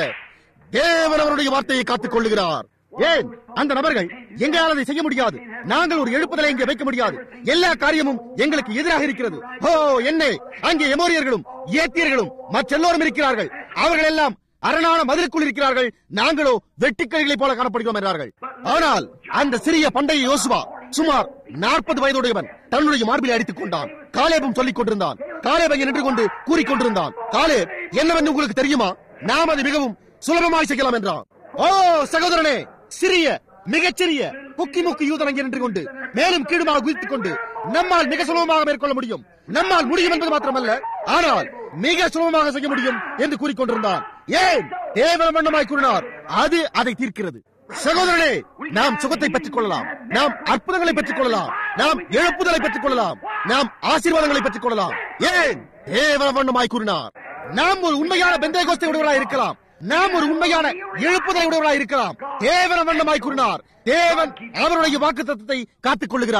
தேவன் அவருடைய வார்த்தையை காத்துக் கொள்ளுகிறார் ஏன் அந்த நபர்கள் எங்களால் அதை செய்ய முடியாது நாங்கள் ஒரு எழுப்புதலை இங்கே வைக்க முடியாது எல்லா காரியமும் எங்களுக்கு எதிராக இருக்கிறது ஓ என்ன அங்கே எமோரியர்களும் ஏத்தியர்களும் மற்றெல்லோரும் இருக்கிறார்கள் அவர்கள் எல்லாம் அரணான மதிலுக்குள் இருக்கிறார்கள் நாங்களோ வெட்டிக்கழிகளைப் போல காணப்படுகிறோம் என்றார்கள் ஆனால் அந்த சிறிய பண்டைய யோசுவா சுமார் நாற்பது வயதுடையவன் தன்னுடைய மார்பிலை அடித்துக் கொண்டான் காலேபும் சொல்லிக் கொண்டிருந்தான் காலேப் அங்கே நின்று கொண்டு கூறிக்கொண்டிருந்தான் காலேப் என்னவென்று உங்களுக்கு தெரியுமா நாம் அதை மிகவும் சுலபமாய் செய்யலாம் என்றான் ஓ சகோதரனே சிறிய மிகச்சிறிய குக்கி முக்கி யூதன் அங்கே நின்று கொண்டு மேலும் கீழுமாக குதித்துக் கொண்டு நம்மால் மிக சுலபமாக மேற்கொள்ள முடியும் நம்மால் முடியும் என்பது மாத்திரமல்ல ஆனால் மிக சுலபமாக செய்ய முடியும் என்று கூறிக்கொண்டிருந்தான் ஏன் தேவன வண்ணமாய் கூறினார் அது அதை தீர்க்கிறது சகோதரனே நாம் சுகத்தை பெற்றுக் கொள்ளலாம் நாம் அற்புதங்களை பெற்றுக் கொள்ளலாம் நாம் எழுப்புதலை பெற்றுக் கொள்ளலாம் நாம் ஆசீர்வாதங்களை பெற்றுக் கொள்ளலாம் ஏன் தேவன வண்ணமாய் கூறினார் நாம் ஒரு உண்மையான பெந்தைகோஸ்தை உடையவராய் இருக்கலாம் நாம் ஒரு உண்மையான எழுப்புதலை உடையவராய் இருக்கலாம் தேவன வண்ணமாய் கூறினார் தேவன் அவருடைய வாக்கு தத்துவத்தை காத்துக் கொள்ளுகிறார்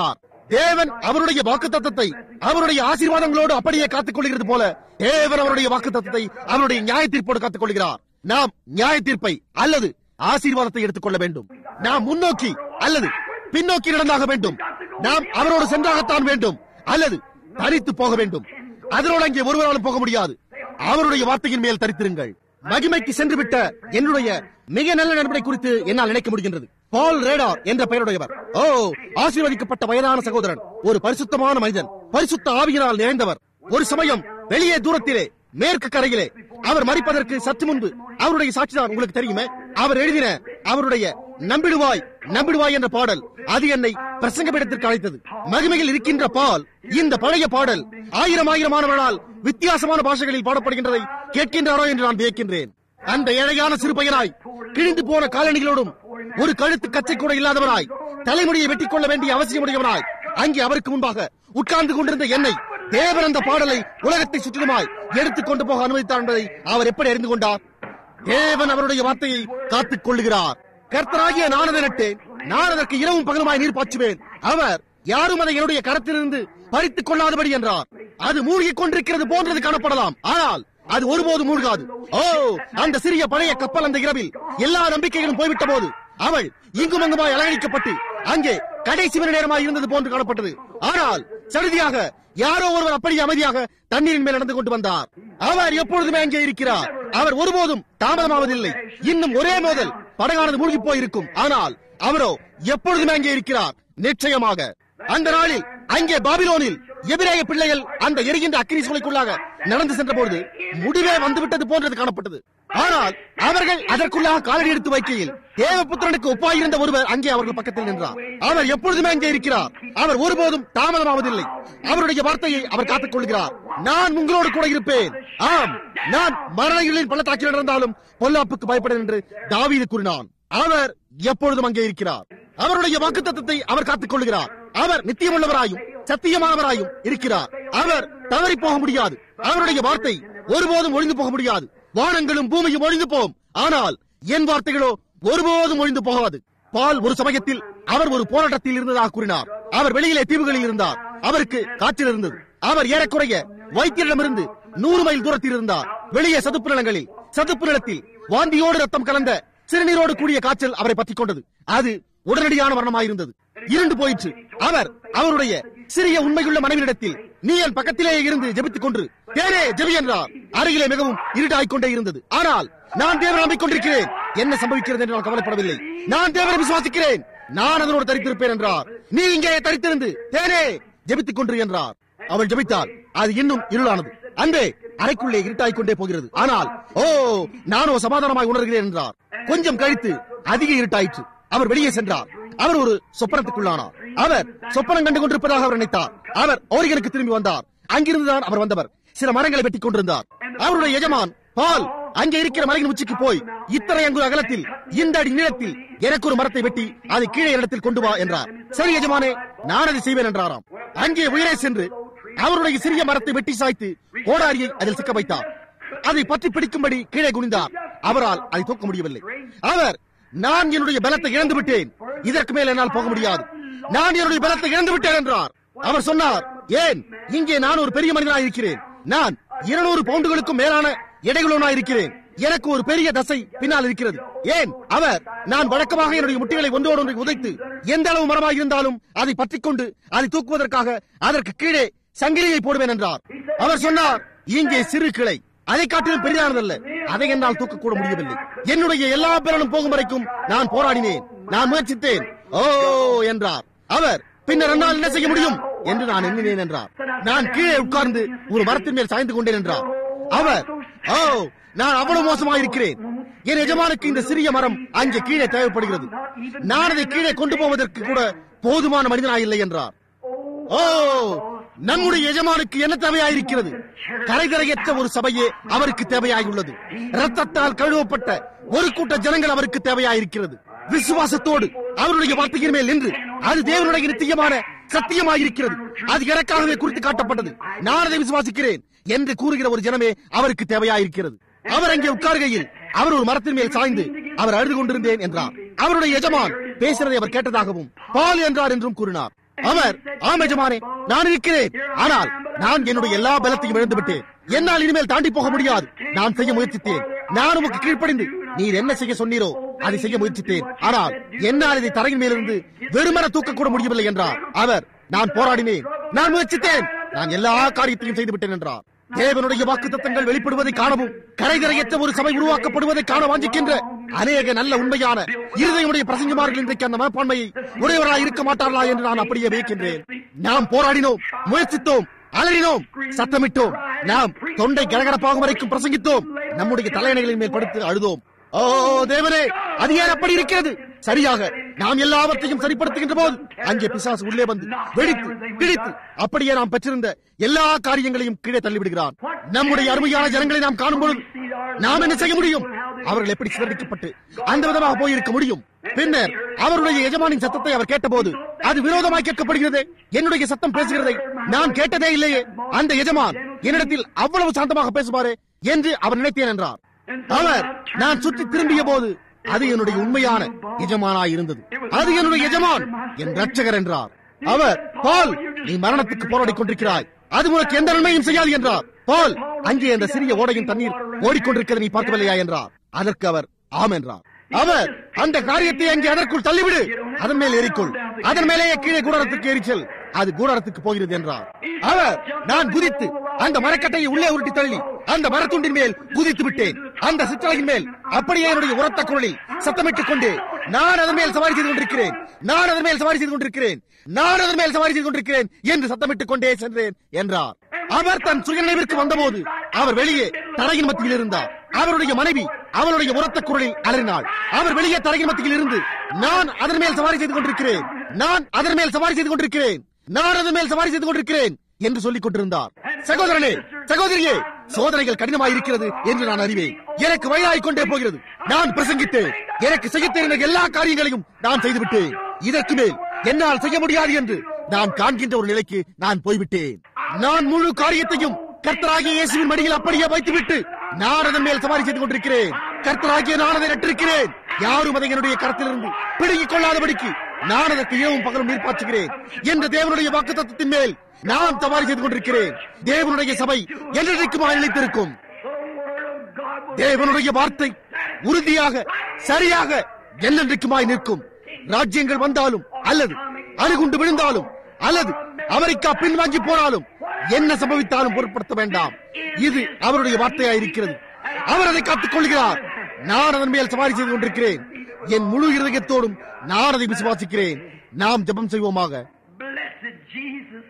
தேவன் அவருடைய வாக்கு தத்தத்தை அவருடைய ஆசீர்வாதங்களோடு அப்படியே காத்துக் கொள்கிறது போல தேவன் அவருடைய வாக்கு தத்தத்தை அவருடைய நியாய தீர்ப்போடு காத்துக் கொள்கிறார் நாம் நியாய தீர்ப்பை அல்லது ஆசீர்வாதத்தை எடுத்துக்கொள்ள வேண்டும் நாம் முன்னோக்கி அல்லது பின்னோக்கி நடந்தாக வேண்டும் நாம் அவரோடு சென்றாகத்தான் வேண்டும் அல்லது தரித்து போக வேண்டும் அதனோடு அங்கே ஒருவராலும் போக முடியாது அவருடைய வார்த்தையின் மேல் தரித்திருங்கள் மகிமைக்கு சென்று விட்ட என்னுடைய மிக நல்ல நண்பனை குறித்து என்னால் நினைக்க முடிகின்றது பால் ரேடார் என்ற பெயருடையவர் ஓ ஆசீர்வதிக்கப்பட்ட வயதான சகோதரன் ஒரு பரிசுத்தமான மனிதன் பரிசுத்த ஆவியினால் நிறைந்தவர் ஒரு சமயம் வெளியே தூரத்திலே மேற்கு கரையிலே அவர் மறிப்பதற்கு சற்று முன்பு அவருடைய சாட்சிதான் உங்களுக்கு தெரியுமே அவர் எழுதின அவருடைய நம்பிடுவாய் நம்பிடுவாய் என்ற பாடல் அது என்னை பிரசங்கபீடத்திற்கு அழைத்தது மகிமையில் இருக்கின்ற பால் இந்த பழைய பாடல் ஆயிரம் ஆயிரமானவர்களால் வித்தியாசமான பாஷைகளில் பாடப்படுகின்றதை கேட்கின்றாரோ என்று நான் வியக்கின்றேன் அந்த ஏழையான சிறு பையனாய் கிழிந்து போன காலணிகளோடும் ஒரு கழுத்து கச்சை கூட இல்லாதவனாய் தலைமுடியை வெட்டிக் கொள்ள வேண்டிய அவசியமுடையவனாய் அங்கே அவருக்கு முன்பாக உட்கார்ந்து கொண்டிருந்த என்னை தேவன் அந்த பாடலை உலகத்தை சுற்றிலுமாய் எடுத்துக் கொண்டு போக அனுமதித்தார் என்பதை அவர் எப்படி அறிந்து கொண்டார் தேவன் அவருடைய வார்த்தையை காத்துக் கொள்ளுகிறார் கர்த்தராகிய நான் அதை நட்டேன் நான் அதற்கு இரவும் பகலுமாய் நீர் பாய்ச்சுவேன் அவர் யாரும் அதை என்னுடைய கரத்திலிருந்து பறித்துக் கொள்ளாதபடி என்றார் அது மூழ்கிக் கொண்டிருக்கிறது போன்றது காணப்படலாம் ஆனால் அது ஒருபோதும் மூழ்காது ஓ அந்த சிறிய பழைய கப்பல் அந்த இரவில் எல்லா நம்பிக்கைகளும் போய்விட்ட போது அவள் இங்கும் அங்குமாய் அலங்கரிக்கப்பட்டு அங்கே கடைசி மணி நேரமாய் இருந்தது போன்று காணப்பட்டது ஆனால் சடுதியாக யாரோ ஒருவர் அப்படி அமைதியாக தண்ணீரின் மேல் நடந்து கொண்டு வந்தார் அவர் எப்பொழுதுமே அங்கே இருக்கிறார் அவர் ஒருபோதும் தாமதமாவதில்லை இன்னும் ஒரே மோதல் படகானது மூழ்கி போயிருக்கும் ஆனால் அவரோ எப்பொழுதுமே அங்கே இருக்கிறார் நிச்சயமாக அந்த நாளில் அங்கே பாபிலோனில் எபிரேய பிள்ளைகள் அந்த எரிகின்ற அக்கினி சூளைக்குள்ளாக நடந்து சென்ற பொழுது முடிவே வந்துவிட்டது போன்றது காணப்பட்டது ஆனால் அவர்கள் அதற்குள்ளாக காலடி எடுத்து வைக்கையில் தேவபுத்திரனுக்கு ஒப்பாயிருந்த ஒருவர் அங்கே அவர்கள் பக்கத்தில் நின்றார் அவர் எப்பொழுதுமே அங்கே இருக்கிறார் அவர் ஒருபோதும் தாமதமாவதில்லை அவருடைய வார்த்தையை அவர் காத்துக் கொள்கிறார் நான் உங்களோடு கூட இருப்பேன் ஆம் நான் மரணங்களின் பள்ளத்தாக்கில் நடந்தாலும் பொல்லாப்புக்கு பயப்படேன் என்று தாவீது கூறினான் அவர் எப்பொழுதும் அங்கே இருக்கிறார் அவருடைய வாக்குத்தத்தத்தை அவர் காத்துக் கொள்கிறார் அவர் நித்தியமுள்ளவராயும் சத்தியமானவராயும் இருக்கிறார் அவர் தவறி போக முடியாது அவருடைய வார்த்தை ஒருபோதும் ஒழிந்து போக முடியாது வானங்களும் பூமியும் ஒழிந்து போகும் ஆனால் என் வார்த்தைகளோ ஒருபோதும் ஒழிந்து போகாது பால் ஒரு சமயத்தில் அவர் ஒரு போராட்டத்தில் இருந்ததாக கூறினார் அவர் வெளியிலே தீவுகளில் இருந்தார் அவருக்கு காய்ச்சல் இருந்தது அவர் ஏறக்குறைய வைத்தியரிடமிருந்து நூறு மைல் தூரத்தில் இருந்தார் வெளியே சதுப்பு நிலங்களில் சதுப்பு நிலத்தில் வாந்தியோடு ரத்தம் கலந்த சிறுநீரோடு கூடிய காய்ச்சல் அவரை பற்றிக் கொண்டது அது உடனடியான மரணமாயிருந்தது இருண்டு போயிற்று அவர் அவருடைய சிறிய உண்மையுள்ள மனைவியிடத்தில் நீ என் பக்கத்திலேயே இருந்து ஜெபித்துக் கொண்டு தேரே ஜெபி என்றார் அருகிலே மிகவும் இருட்டாய்க் கொண்டே இருந்தது ஆனால் நான் தேவனை நம்பிக்கொண்டிருக்கிறேன் என்ன சம்பவிக்கிறது என்று நான் கவலைப்படவில்லை நான் தேவனை விசுவாசிக்கிறேன் நான் அதனோடு தரித்திருப்பேன் என்றார் நீ இங்கே தரித்திருந்து தேனே ஜெபித்துக் கொண்டு என்றார் அவள் ஜெபித்தாள் அது இன்னும் இருளானது அன்பே அறைக்குள்ளே இருட்டாய்க் கொண்டே போகிறது ஆனால் ஓ நானோ சமாதானமாய் உணர்கிறேன் என்றார் கொஞ்சம் கழித்து அதிக இருட்டாயிற்று அவர் வெளியே சென்றார் அவர் ஒரு சொப்பனத்துக்குள்ளானார் அவர் சொப்பனம் கண்டு கொண்டிருப்பதாக அவர் நினைத்தார் அவர் ஓரிகனுக்கு திரும்பி வந்தார் அங்கிருந்துதான் அவர் வந்தவர் சில மரங்களை வெட்டிக் கொண்டிருந்தார் அவருடைய எஜமான் பால் அங்கே இருக்கிற மலையின் உச்சிக்கு போய் இத்தனை அங்கு அகலத்தில் இந்த அடி நீளத்தில் எனக்கு ஒரு மரத்தை வெட்டி அதை கீழே இடத்தில் கொண்டு வா என்றார் சரி எஜமானே நான் அதை செய்வேன் என்றாராம் அங்கே உயரே சென்று அவருடைய சிறிய மரத்தை வெட்டி சாய்த்து கோடாரியை அதில் சிக்க வைத்தார் அதை பற்றி பிடிக்கும்படி கீழே குனிந்தார் அவரால் அதை தூக்க முடியவில்லை அவர் நான் என்னுடைய பலத்தை இழந்து விட்டேன் இதற்கு மேல் என்னால் போக முடியாது நான் என்னுடைய பலத்தை இழந்து விட்டேன் என்றார் அவர் சொன்னார் ஏன் இங்கே நான் ஒரு பெரிய மனிதனாக இருக்கிறேன் நான் இருநூறு பவுண்டுகளுக்கும் மேலான எடைகளுடனாக இருக்கிறேன் எனக்கு ஒரு பெரிய தசை பின்னால் இருக்கிறது ஏன் அவர் நான் வழக்கமாக என்னுடைய முட்டிகளை ஒன்றோடு ஒன்றை உதைத்து எந்த அளவு மரமாக இருந்தாலும் அதை பற்றிக் கொண்டு அதை தூக்குவதற்காக அதற்கு கீழே சங்கிலியை போடுவேன் என்றார் அவர் சொன்னார் இங்கே சிறு கிளை அதை காட்டிலும் பெரிதானதல்ல அதை என்னால் தூக்கக்கூட முடியவில்லை என்னுடைய எல்லா பேரனும் போகும் வரைக்கும் நான் போராடினேன் நான் முயற்சித்தேன் ஓ என்றார் அவர் பின்னர் என்னால் என்ன செய்ய முடியும் என்று நான் எண்ணினேன் என்றார் நான் கீழே உட்கார்ந்து ஒரு மரத்தின் மேல் சாய்ந்து கொண்டேன் என்றார் அவர் ஓ நான் அவ்வளவு மோசமாக இருக்கிறேன் என் எஜமானுக்கு இந்த சிறிய மரம் அங்கே கீழே தேவைப்படுகிறது நான் அதை கீழே கொண்டு போவதற்கு கூட போதுமான மனிதனாயில்லை என்றார் ஓ நம்முடைய எஜமானுக்கு என்ன தேவையாயிருக்கிறது கரைதரையற்ற ஒரு சபையே அவருக்கு தேவையாயுள்ளது ரத்தத்தால் கழுவப்பட்ட ஒரு கூட்ட ஜனங்கள் அவருக்கு தேவையாயிருக்கிறது விசுவாசத்தோடு அவருடைய வார்த்தையின் மேல் நின்று அது தேவனுடைய நித்தியமான சத்தியமாயிருக்கிறது அது எனக்காகவே குறித்து காட்டப்பட்டது நான் அதை விசுவாசிக்கிறேன் என்று கூறுகிற ஒரு ஜனமே அவருக்கு தேவையாயிருக்கிறது அவர் அங்கே உட்கார்கையில் அவர் ஒரு மரத்தின் மேல் சாய்ந்து அவர் அழுது கொண்டிருந்தேன் என்றார் அவருடைய எஜமான் பேசுறதை அவர் கேட்டதாகவும் பால் என்றார் என்றும் கூறினார் அவர் ஆம் எஜமானே நான் இருக்கிறேன் ஆனால் நான் என்னுடைய எல்லா பலத்தையும் இழந்து விட்டேன் என்னால் இனிமேல் தாண்டி போக முடியாது நான் செய்ய முயற்சித்தேன் நான் உமக்கு கீழ்ப்படிந்து நீர் என்ன செய்ய சொன்னீரோ அதை செய்ய முயற்சித்தேன் ஆனால் என்னால் இதை தரையின் மேலிருந்து வெறுமன தூக்க கூட முடியவில்லை என்றார் அவர் நான் போராடினேன் நான் முயற்சித்தேன் நான் எல்லா காரியத்தையும் செய்து விட்டேன் என்றார் தேவனுடைய வாக்கு தத்தங்கள் வெளிப்படுவதை காணவும் கரைதிரையற்ற ஒரு சபை உருவாக்கப்படுவதை காண வாஞ்சிக்கின்ற அநேக நல்ல உண்மையான இருதயமுடைய பிரசங்கமார்கள் இன்றைக்கு அந்த மனப்பான்மையை உடையவராய் இருக்க மாட்டார்களா என்று நான் அப்படியே வைக்கின்றேன் நாம் போராடினோம் முயற்சித்தோம் அலறினோம் சத்தமிட்டோம் நாம் தொண்டை கரகரப்பாகும் வரைக்கும் பிரசங்கித்தோம் நம்முடைய தலையணைகளின் மேல் படுத்து அழுதோம் ஓ தேவனே அது ஏன் அப்படி இருக்கிறது சரியாக நாம் எல்லாவற்றையும் சரிப்படுத்துகின்ற போது அங்கே பிசாசு உள்ளே வந்து வெடித்து கிழித்து அப்படியே நாம் பெற்றிருந்த எல்லா காரியங்களையும் கீழே தள்ளிவிடுகிறான் நம்முடைய அருமையான ஜனங்களை நாம் காணும் பொழுது நாம் என்ன செய்ய முடியும் அவர்கள் எப்படி சிதறடிக்கப்பட்டு அந்த விதமாக போயிருக்க முடியும் பின்னர் அவருடைய எஜமானின் சத்தத்தை அவர் கேட்டபோது அது விரோதமாய் கேட்கப்படுகிறது என்னுடைய சத்தம் பேசுகிறதை நான் கேட்டதே இல்லையே அந்த எஜமான் என்னிடத்தில் அவ்வளவு சாந்தமாக பேசுவாரே என்று அவர் நினைத்தேன் என்றார் அவர் நான் சுற்றி திரும்பிய போது அது என்னுடைய உண்மையான எஜமானாய் இருந்தது அது என்னுடைய எஜமான் என் ரட்சகர் என்றார் அவர் பால் நீ மரணத்துக்கு போராடிக் கொண்டிருக்கிறாய் அது உனக்கு எந்த நன்மையும் செய்யாது என்றார் பால் அங்கே அந்த சிறிய ஓடையின் தண்ணீர் ஓடிக்கொண்டிருக்கிறதை நீ பார்க்கவில்லையா என்றார் அதற்கு அவர் ஆம் என்றார் அவர் அந்த காரியத்தை அங்கே அதற்குள் தள்ளிவிடு அதன் மேல் ஏறிக்கொள் அதன் மேலேயே கீழே கூடாரத்துக்கு ஏறிச்சல் அது கூடாரத்துக்கு போகிறது என்றார் அவர் நான் குதித்து அந்த மரக்கட்டையை உள்ளே உருட்டி தள்ளி அந்த மரத்துண்டின் மேல் குதித்து விட்டேன் அந்த சிற்றலையின் மேல் அப்படியே என்னுடைய உரத்த குரலில் சத்தமிட்டுக் கொண்டு நான் அதன் மேல் சவாரி செய்து கொண்டிருக்கிறேன் நான் அதன் மேல் சவாரி செய்து கொண்டிருக்கிறேன் நான் அதன் மேல் சவாரி செய்து கொண்டிருக்கிறேன் என்று சத்தமிட்டுக் கொண்டே சென்றேன் என்றார் அவர் தன் சுயநினைவிற்கு வந்தபோது அவர் வெளியே தரையின் மத்தியில் இருந்தார் அவருடைய மனைவி அவருடைய உரத்த குரலில் அலறினாள் அவர் வெளியே தரையின் மத்தியில் இருந்து நான் அதன் மேல் சவாரி செய்து கொண்டிருக்கிறேன் நான் அதன் மேல் சவாரி செய்து கொண்டிருக்கிறேன் நான் அதன் மேல் சவாரி செய்து கொண்டிருக்கிறேன் என்று சொல்லிக் கொண்டிருந்தார் சகோதரனே சகோதரியே சோதனைகள் கடினமாய் இருக்கிறது என்று நான் அறிவேன் எனக்கு வயதாகிக் கொண்டே போகிறது நான் பிரசங்கித்தேன் எனக்கு செய்ய தெரிந்த எல்லா காரியங்களையும் நான் செய்துவிட்டேன் இதற்கு மேல் என்னால் செய்ய முடியாது என்று நான் காண்கின்ற ஒரு நிலைக்கு நான் போய்விட்டேன் நான் முழு காரியத்தையும் கர்த்தராகிய இயேசுவின் மடியில் அப்படியே வைத்துவிட்டு நான் அதன் மேல் சவாரி செய்து கொண்டிருக்கிறேன் கர்த்தராகிய நான் அதை நட்டிருக்கிறேன் யாரும் அதை என்னுடைய கரத்திலிருந்து பிடுங்கிக் கொள்ளாதபடிக்கு நான் அதற்கு இரவும் பகலும் நீர் பாய்ச்சுகிறேன் என்ற தேவனுடைய வாக்கு தத்துவத்தின் மேல் நான் சவாரி செய்து கொண்டிருக்கிறேன் தேவனுடைய சபை என்றைக்குமா நிலைத்திருக்கும் தேவனுடைய வார்த்தை உறுதியாக சரியாக என்னென்றைக்குமாய் நிற்கும் ராஜ்யங்கள் வந்தாலும் அல்லது அணுகுண்டு விழுந்தாலும் அல்லது அமெரிக்கா பின்வாங்கி போனாலும் என்ன சம்பவித்தாலும் பொருட்படுத்த வேண்டாம் இது அவருடைய வார்த்தையா இருக்கிறது அவர் அதை காத்துக் கொள்கிறார் நான் அதன் மேல் சவாரி செய்து கொண்டிருக்கிறேன் என் முழு இருதயத்தோடும் நான் அதை விசுவாசிக்கிறேன் நாம் ஜெபம் செய்வோமாக Blessed Jesus.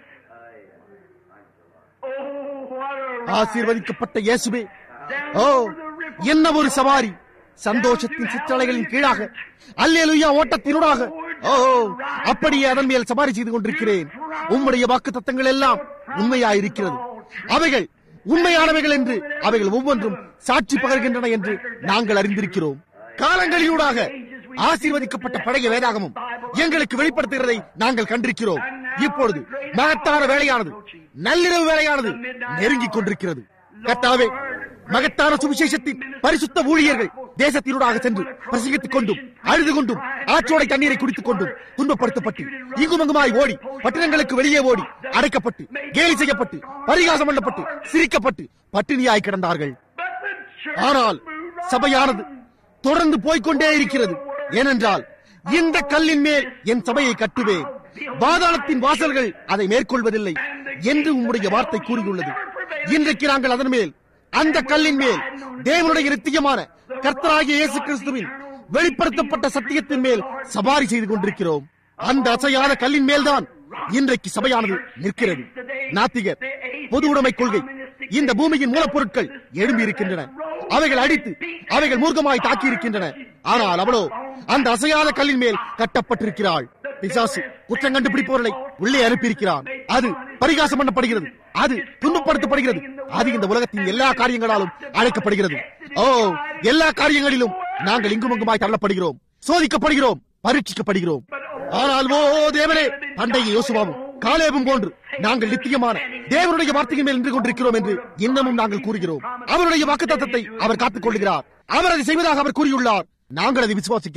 Oh, what a ஆசீர்வதிக்கப்பட்ட இயேசுவே ஓ என்ன ஒரு சவாரி சந்தோஷத்தின் சிற்றலைகளின் கீழாக அல்லேலுயா ஓட்டத்தினூடாக ஓ அப்படியே அதன் மேல் சவாரி செய்து கொண்டிருக்கிறேன் உம்முடைய வாக்கு தத்தங்கள் எல்லாம் உண்மையாயிருக்கிறது அவைகள் உண்மையானவைகள் என்று அவைகள் ஒவ்வொன்றும் சாட்சி பகர்கின்றன என்று நாங்கள் அறிந்திருக்கிறோம் காலங்களிலூடாக ஆசீர்வதிக்கப்பட்ட பழைய வேதாகமும் எங்களுக்கு வெளிப்படுத்துகிறதை நாங்கள் கண்டிருக்கிறோம் இப்பொழுது மகத்தான வேலையானது நள்ளிரவு வேலையானது நெருங்கிக் கொண்டிருக்கிறது கர்த்தாவே மகத்தான சுவிசேஷத்தின் பரிசுத்த ஊழியர்கள் தேசத்தினூடாக சென்று பிரசங்கித்துக் கொண்டும் அழுது கொண்டும் ஆற்றோடை தண்ணீரை குடித்துக் கொண்டும் துன்பப்படுத்தப்பட்டு இங்குமங்குமாய் ஓடி பட்டணங்களுக்கு வெளியே ஓடி அடைக்கப்பட்டு கேலி செய்யப்பட்டு பரிகாசம் பண்ணப்பட்டு சிரிக்கப்பட்டு பட்டினியாய் கிடந்தார்கள் But the church ஆனால் சபையானது தொடர்ந்து போய்க்கொண்டே இருக்கிறது ஏனென்றால் இந்த கல்லின் மேல் என் சபையை கட்டுவேன் பாதாளத்தின் வாசல்கள் அதை மேற்கொள்வதில்லை என்று உம்முடைய வார்த்தை கூறியுள்ளது இன்றைக்கு நாங்கள் அதன் மேல் அந்த கல்லின் மேல் தேவனுடைய நித்தியமான கர்த்தராகிய இயேசு கிறிஸ்துவின் வெளிப்படுத்தப்பட்ட சத்தியத்தின் மேல் சவாரி செய்து கொண்டிருக்கிறோம் அந்த அசையாத கல்லின் மேல்தான் இன்றைக்கு சபையானது நிற்கிறது நாத்திகர் பொது உடைமை கொள்கை இந்த பூமியின் மூலப்பொருட்கள் எழும்பி இருக்கின்றன அவைகள் அடித்து அவைகள் மூர்க்கமாய் தாக்கி இருக்கின்றன ஆனால் அவளோ அந்த அசையாத கல்லின் மேல் கட்டப்பட்டிருக்கிறாள் பிசாசு குற்றம் கண்டுபிடிப்பவர்களை உள்ளே அனுப்பியிருக்கிறான் அது பரிகாசம் பண்ணப்படுகிறது அது துன்பப்படுத்தப்படுகிறது அது இந்த உலகத்தின் எல்லா காரியங்களாலும் அழைக்கப்படுகிறது ஓ எல்லா காரியங்களிலும் நாங்கள் இங்குமங்குமாய் தள்ளப்படுகிறோம் சோதிக்கப்படுகிறோம் பரீட்சிக்கப்படுகிறோம் ஆனால் ஓ தேவனே பண்டைய யோசுவாவும் காலேபும் போன்று நாங்கள் நித்தியமான தேவனுடைய வார்த்தையின் மேல் நின்று கொண்டிருக்கிறோம் என்று இன்னமும் நாங்கள் கூறுகிறோம் அவருடைய வாக்குத்தத்தத்தை அவர் காத்துக் கொள்கிறார் அவர் அதை செய்வதாக அவர் கூறியுள்ளார் நாங்கள் அதை விசுவாசிக்கிறோம்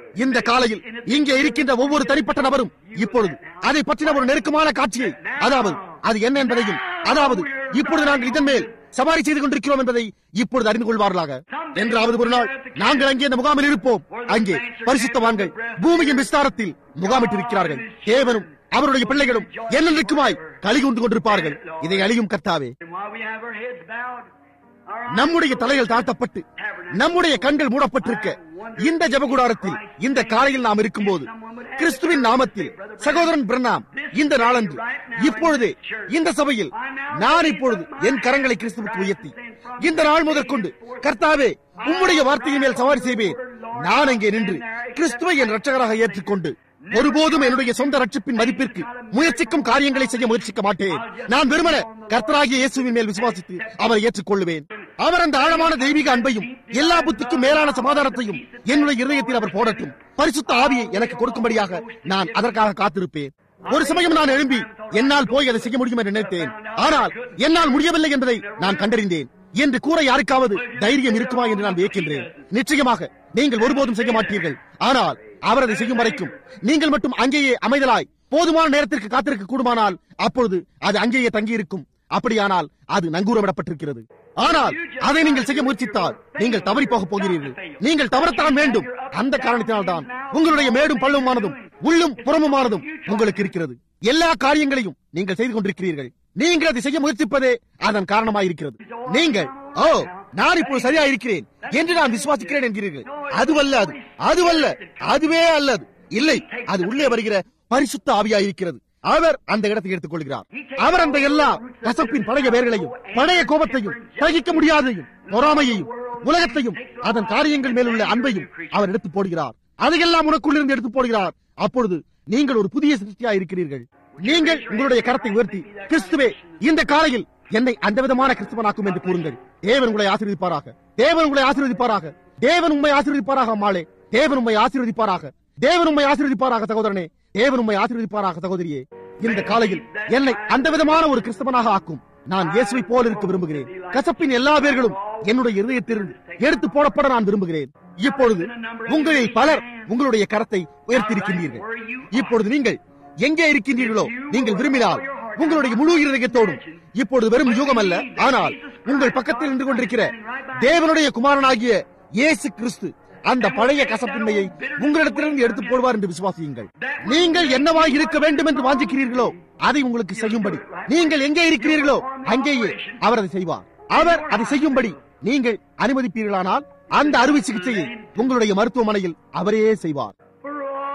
இந்த காலையில் இங்கே இருக்கின்ற ஒவ்வொரு தனிப்பட்ட நபரும் இப்பொழுது அதை பற்றின ஒரு நெருக்கமான காட்சியை அதாவது அது என்ன என்பதையும் அதாவது இப்பொழுது நாங்கள் இதன் மேல் சவாரி செய்து கொண்டிருக்கிறோம் என்பதை இப்பொழுது அறிந்து கொள்வார்களாக என்றாவது ஒரு நாள் நாங்கள் அங்கே இந்த முகாமில் இருப்போம் அங்கே பரிசுத்தவான்கள் பூமியின் விஸ்தாரத்தில் முகாமிட்டிருக்கிறார்கள் தேவனும் அவருடைய பிள்ளைகளும் என்னென்றைக்குமாய் களி கொண்டு கொண்டிருப்பார்கள் இதை அழியும் கர்த்தாவே And while we have our heads bowed, our eyes நம்முடைய தலைகள் தாழ்த்தப்பட்டு நம்முடைய கண்கள் மூடப்பட்டிருக்க இந்த ஜபகுடாரத்தில் இந்த காலையில் நாம் இருக்கும்போது கிறிஸ்துவின் நாமத்தில் சகோதரன் பிரண்ணாம் இந்த நாளன்று இப்பொழுதே இந்த சபையில் நான் இப்பொழுது என் கரங்களை கிறிஸ்துவுக்கு உயர்த்தி இந்த நாள் முதற்கொண்டு கர்த்தாவே உம்முடைய வார்த்தையின் மேல் சவாரி செய்வேன் நான் அங்கே நின்று கிறிஸ்துவை என் ரட்சகராக ஏற்றுக்கொண்டு ஒருபோதும் என்னுடைய சொந்த ரட்சிப்பின் மதிப்பிற்கு முயற்சிக்கும் காரியங்களை செய்ய முயற்சிக்க மாட்டேன் நான் வெறுமன கர்த்தராகிய இயேசுவின் மேல் விசுவாசித்து அவரை ஏற்றுக்கொள்ளுவேன் அவர் அந்த ஆழமான தெய்வீக அன்பையும் எல்லா புத்திக்கும் மேலான சமாதானத்தையும் என்னுடைய இருதயத்தில் அவர் போடட்டும் பரிசுத்த ஆவியை எனக்கு கொடுக்கும்படியாக நான் அதற்காக காத்திருப்பேன் ஒரு சமயம் நான் எழும்பி என்னால் போய் அதை செய்ய முடியும் என்று நினைத்தேன் ஆனால் என்னால் முடியவில்லை என்பதை நான் கண்டறிந்தேன் என்று கூற யாருக்காவது தைரியம் இருக்குமா என்று நான் வியக்கின்றேன் நிச்சயமாக நீங்கள் ஒருபோதும் செய்ய மாட்டீர்கள் ஆனால் அவர் அதை செய்யும் வரைக்கும் நீங்கள் மட்டும் அங்கேயே அமைதலாய் போதுமான நேரத்திற்கு காத்திருக்க கூடுமானால் அப்பொழுது அது அங்கேயே தங்கியிருக்கும் அப்படியானால் அது நங்கூரமிடப்பட்டிருக்கிறது ஆனால் அதை நீங்கள் செய்ய முயற்சித்தால் நீங்கள் தவறி போக போகிறீர்கள் நீங்கள் தவறத்தான் வேண்டும் அந்த காரணத்தினால்தான் உங்களுடைய மேடும் பள்ளவுமானதும் உள்ளும் புறமுமானதும் உங்களுக்கு இருக்கிறது எல்லா காரியங்களையும் நீங்கள் செய்து கொண்டிருக்கிறீர்கள் நீங்கள் அதை செய்ய முயற்சிப்பதே அதன் காரணமாயிருக்கிறது நீங்கள் ஓ நான் இப்போது சரியா இருக்கிறேன் என்று நான் விசுவாசிக்கிறேன் என்கிறீர்கள் அதுவல்ல அது அதுவல்ல அதுவே அல்லது இல்லை அது உள்ளே வருகிற பரிசுத்த ஆவியா இருக்கிறது அவர் அந்த இடத்தை எடுத்துக் கொள்கிறார் அவர் அந்த எல்லா கசப்பின் பழைய வேர்களையும் பழைய கோபத்தையும் சகிக்க முடியாதையும் பொறாமையையும் உலகத்தையும் அதன் காரியங்கள் மேல் உள்ள அன்பையும் அவர் எடுத்து போடுகிறார் அதையெல்லாம் உனக்குள்ளிருந்து எடுத்து போடுகிறார் அப்பொழுது நீங்கள் ஒரு புதிய சிருஷ்டியா இருக்கிறீர்கள் நீங்கள் உங்களுடைய கரத்தை உயர்த்தி கிறிஸ்துவே இந்த காலையில் என்னை அந்த விதமான கிறிஸ்துவனாக்கும் என்று கூறுங்கள் தேவன் உங்களை ஆசீர்வதிப்பாராக தேவன் உங்களை ஆசீர்வதிப்பாராக தேவன் உண்மை ஆசீர்வதிப்பாராக அம்மாளே தேவன் உண்மை ஆசீர்வதிப்பாராக தேவன் உண்மை ஆசீர்வதிப்பாராக சகோதரனே தேவன் உண்மை ஆசீர்வதிப்பாராக சகோதரியே இந்த காலையில் என்னை அந்த விதமான ஒரு கிறிஸ்தவனாக ஆக்கும் நான் இயேசுவை போல இருக்க விரும்புகிறேன் கசப்பின் எல்லா பேர்களும் என்னுடைய இருதயத்திலிருந்து எடுத்து போடப்பட நான் விரும்புகிறேன் இப்பொழுது உங்களில் பலர் உங்களுடைய கரத்தை உயர்த்தியிருக்கின்றீர்கள் இப்பொழுது நீங்கள் எங்கே இருக்கின்றீர்களோ நீங்கள் விரும்பினால் உங்களுடைய முழு இருதயத்தோடும் இப்பொழுது வெறும் யுகம் அல்ல ஆனால் உங்கள் பக்கத்தில் நின்று கொண்டிருக்கிற தேவனுடைய குமாரனாகிய இயேசு கிறிஸ்து அந்த பழைய கசப்பின்மையை உங்களிடத்திலிருந்து எடுத்து போடுவார் என்று விசுவாசியுங்கள் நீங்கள் என்னவாய் இருக்க வேண்டும் என்று வாஞ்சிக்கிறீர்களோ அதை உங்களுக்கு செய்யும்படி நீங்கள் எங்கே இருக்கிறீர்களோ அங்கேயே அவர் அதை செய்வார் அவர் அதை செய்யும்படி நீங்கள் அனுமதிப்பீர்களானால் அந்த அறுவை சிகிச்சையை உங்களுடைய மருத்துவமனையில் அவரே செய்வார் For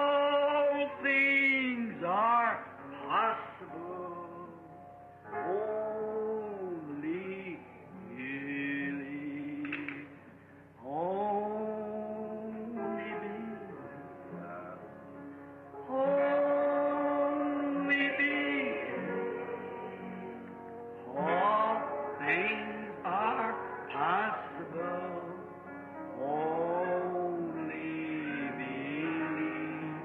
all things are possible. Only believe. Only believe. Only believe. All things are possible. Only believe.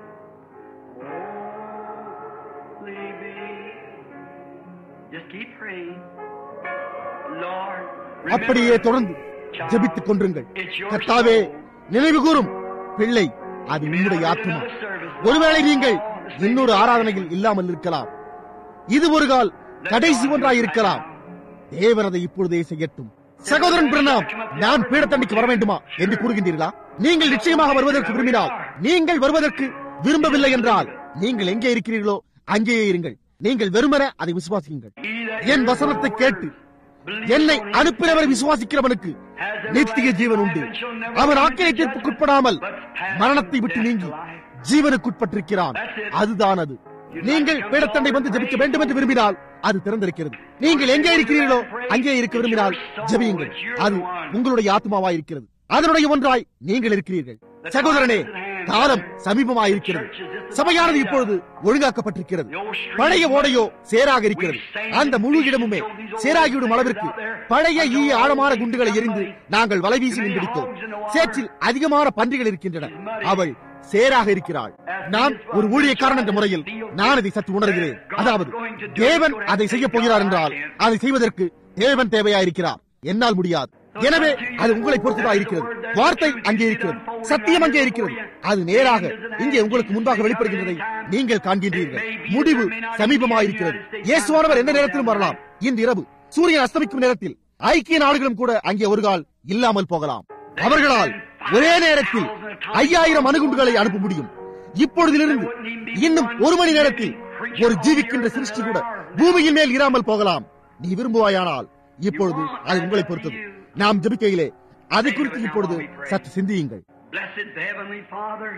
Only believe. Just keep praying. Lord, அப்படியே தொடர்ந்து ஜெபித்துக் கொண்டிருங்கள் கர்த்தாவே நினைவு கூறும் பிள்ளை அது உன்னுடைய ஆத்மா ஒருவேளை நீங்கள் இன்னொரு ஆராதனையில் இல்லாமல் இருக்கலாம் இது ஒரு கால் கடைசி ஒன்றாய் இருக்கலாம் தேவன் அதை இப்பொழுதே செய்யட்டும் சகோதரன் பிரணாம் நான் பீடத்தண்டிக்கு வர வேண்டுமா என்று கூறுகின்றீர்களா நீங்கள் நிச்சயமாக வருவதற்கு விரும்பினால் நீங்கள் வருவதற்கு விரும்பவில்லை என்றால் நீங்கள் எங்கே இருக்கிறீர்களோ அங்கேயே இருங்கள் நீங்கள் வெறுமன அதை விசுவாசியுங்கள் என் வசனத்தை கேட்டு என்னை அனுப்பினவரை விசுவாசிக்கிறவனுக்கு நித்திய ஜீவன் உண்டு அவன் ஆக்கினை தீர்ப்புக்குட்படாமல் மரணத்தை விட்டு நீங்கி ஜீவனுக்குட்பட்டிருக்கிறான் அதுதான் அது நீங்கள் பீடத்தண்டை வந்து ஜெபிக்க வேண்டும் என்று விரும்பினால் அது திறந்திருக்கிறது நீங்கள் எங்கே இருக்கிறீர்களோ அங்கே இருக்க விரும்பினால் ஜெபியுங்கள் அது உங்களுடைய ஆத்மாவாய் இருக்கிறது அதனுடைய ஒன்றாய் நீங்கள் இருக்கிறீர்கள் சகோதரனே காலம் சமீபமாய் இருக்கிறது சபையானது இப்பொழுது ஒழுங்காக்கப்பட்டிருக்கிறது பழைய ஓடையோ சேராக இருக்கிறது அந்த முழு இடமுமே சேராகிவிடும் அளவிற்கு பழைய ஈ ஆழமான குண்டுகளை எரிந்து நாங்கள் வலைவீசி மீன்பிடித்தோம் சேற்றில் அதிகமான பன்றிகள் இருக்கின்றன அவள் சேராக இருக்கிறாள் நான் ஒரு ஊழியக்காரன் என்ற முறையில் நான் இதை சற்று உணர்கிறேன் அதாவது தேவன் அதை செய்ய போகிறார் என்றால் அதை செய்வதற்கு தேவன் தேவையாயிருக்கிறார் என்னால் முடியாது எனவே அது உங்களை பொறுத்துதான் இருக்கிறது வார்த்தை அங்கே இருக்கிறது சத்தியம் அங்கே இருக்கிறது அது நேராக இங்கே உங்களுக்கு முன்பாக வெளிப்படுகின்றதை நீங்கள் காண்கின்றீர்கள் முடிவு சமீபமாயிருக்கிறது இயேசுவானவர் எந்த நேரத்திலும் வரலாம் இன்று இரவு சூரியன் அஸ்தமிக்கும் நேரத்தில் ஐக்கிய நாடுகளும் கூட அங்கே ஒரு கால் இல்லாமல் போகலாம் அவர்களால் ஒரே நேரத்தில் ஐயாயிரம் அணுகுண்டுகளை அனுப்ப முடியும் இப்பொழுதிலிருந்து இன்னும் ஒரு மணி நேரத்தில் ஒரு ஜீவிக்கின்ற சிருஷ்டி கூட பூமியின் மேல் இராமல் போகலாம் நீ விரும்புவாயானால் இப்பொழுது அது உங்களை பொறுத்தது நாம் ஜபிக்கையிலே அதை குறித்து இப்பொழுது சற்று சிந்தியுங்கள் Blessed Heavenly Father,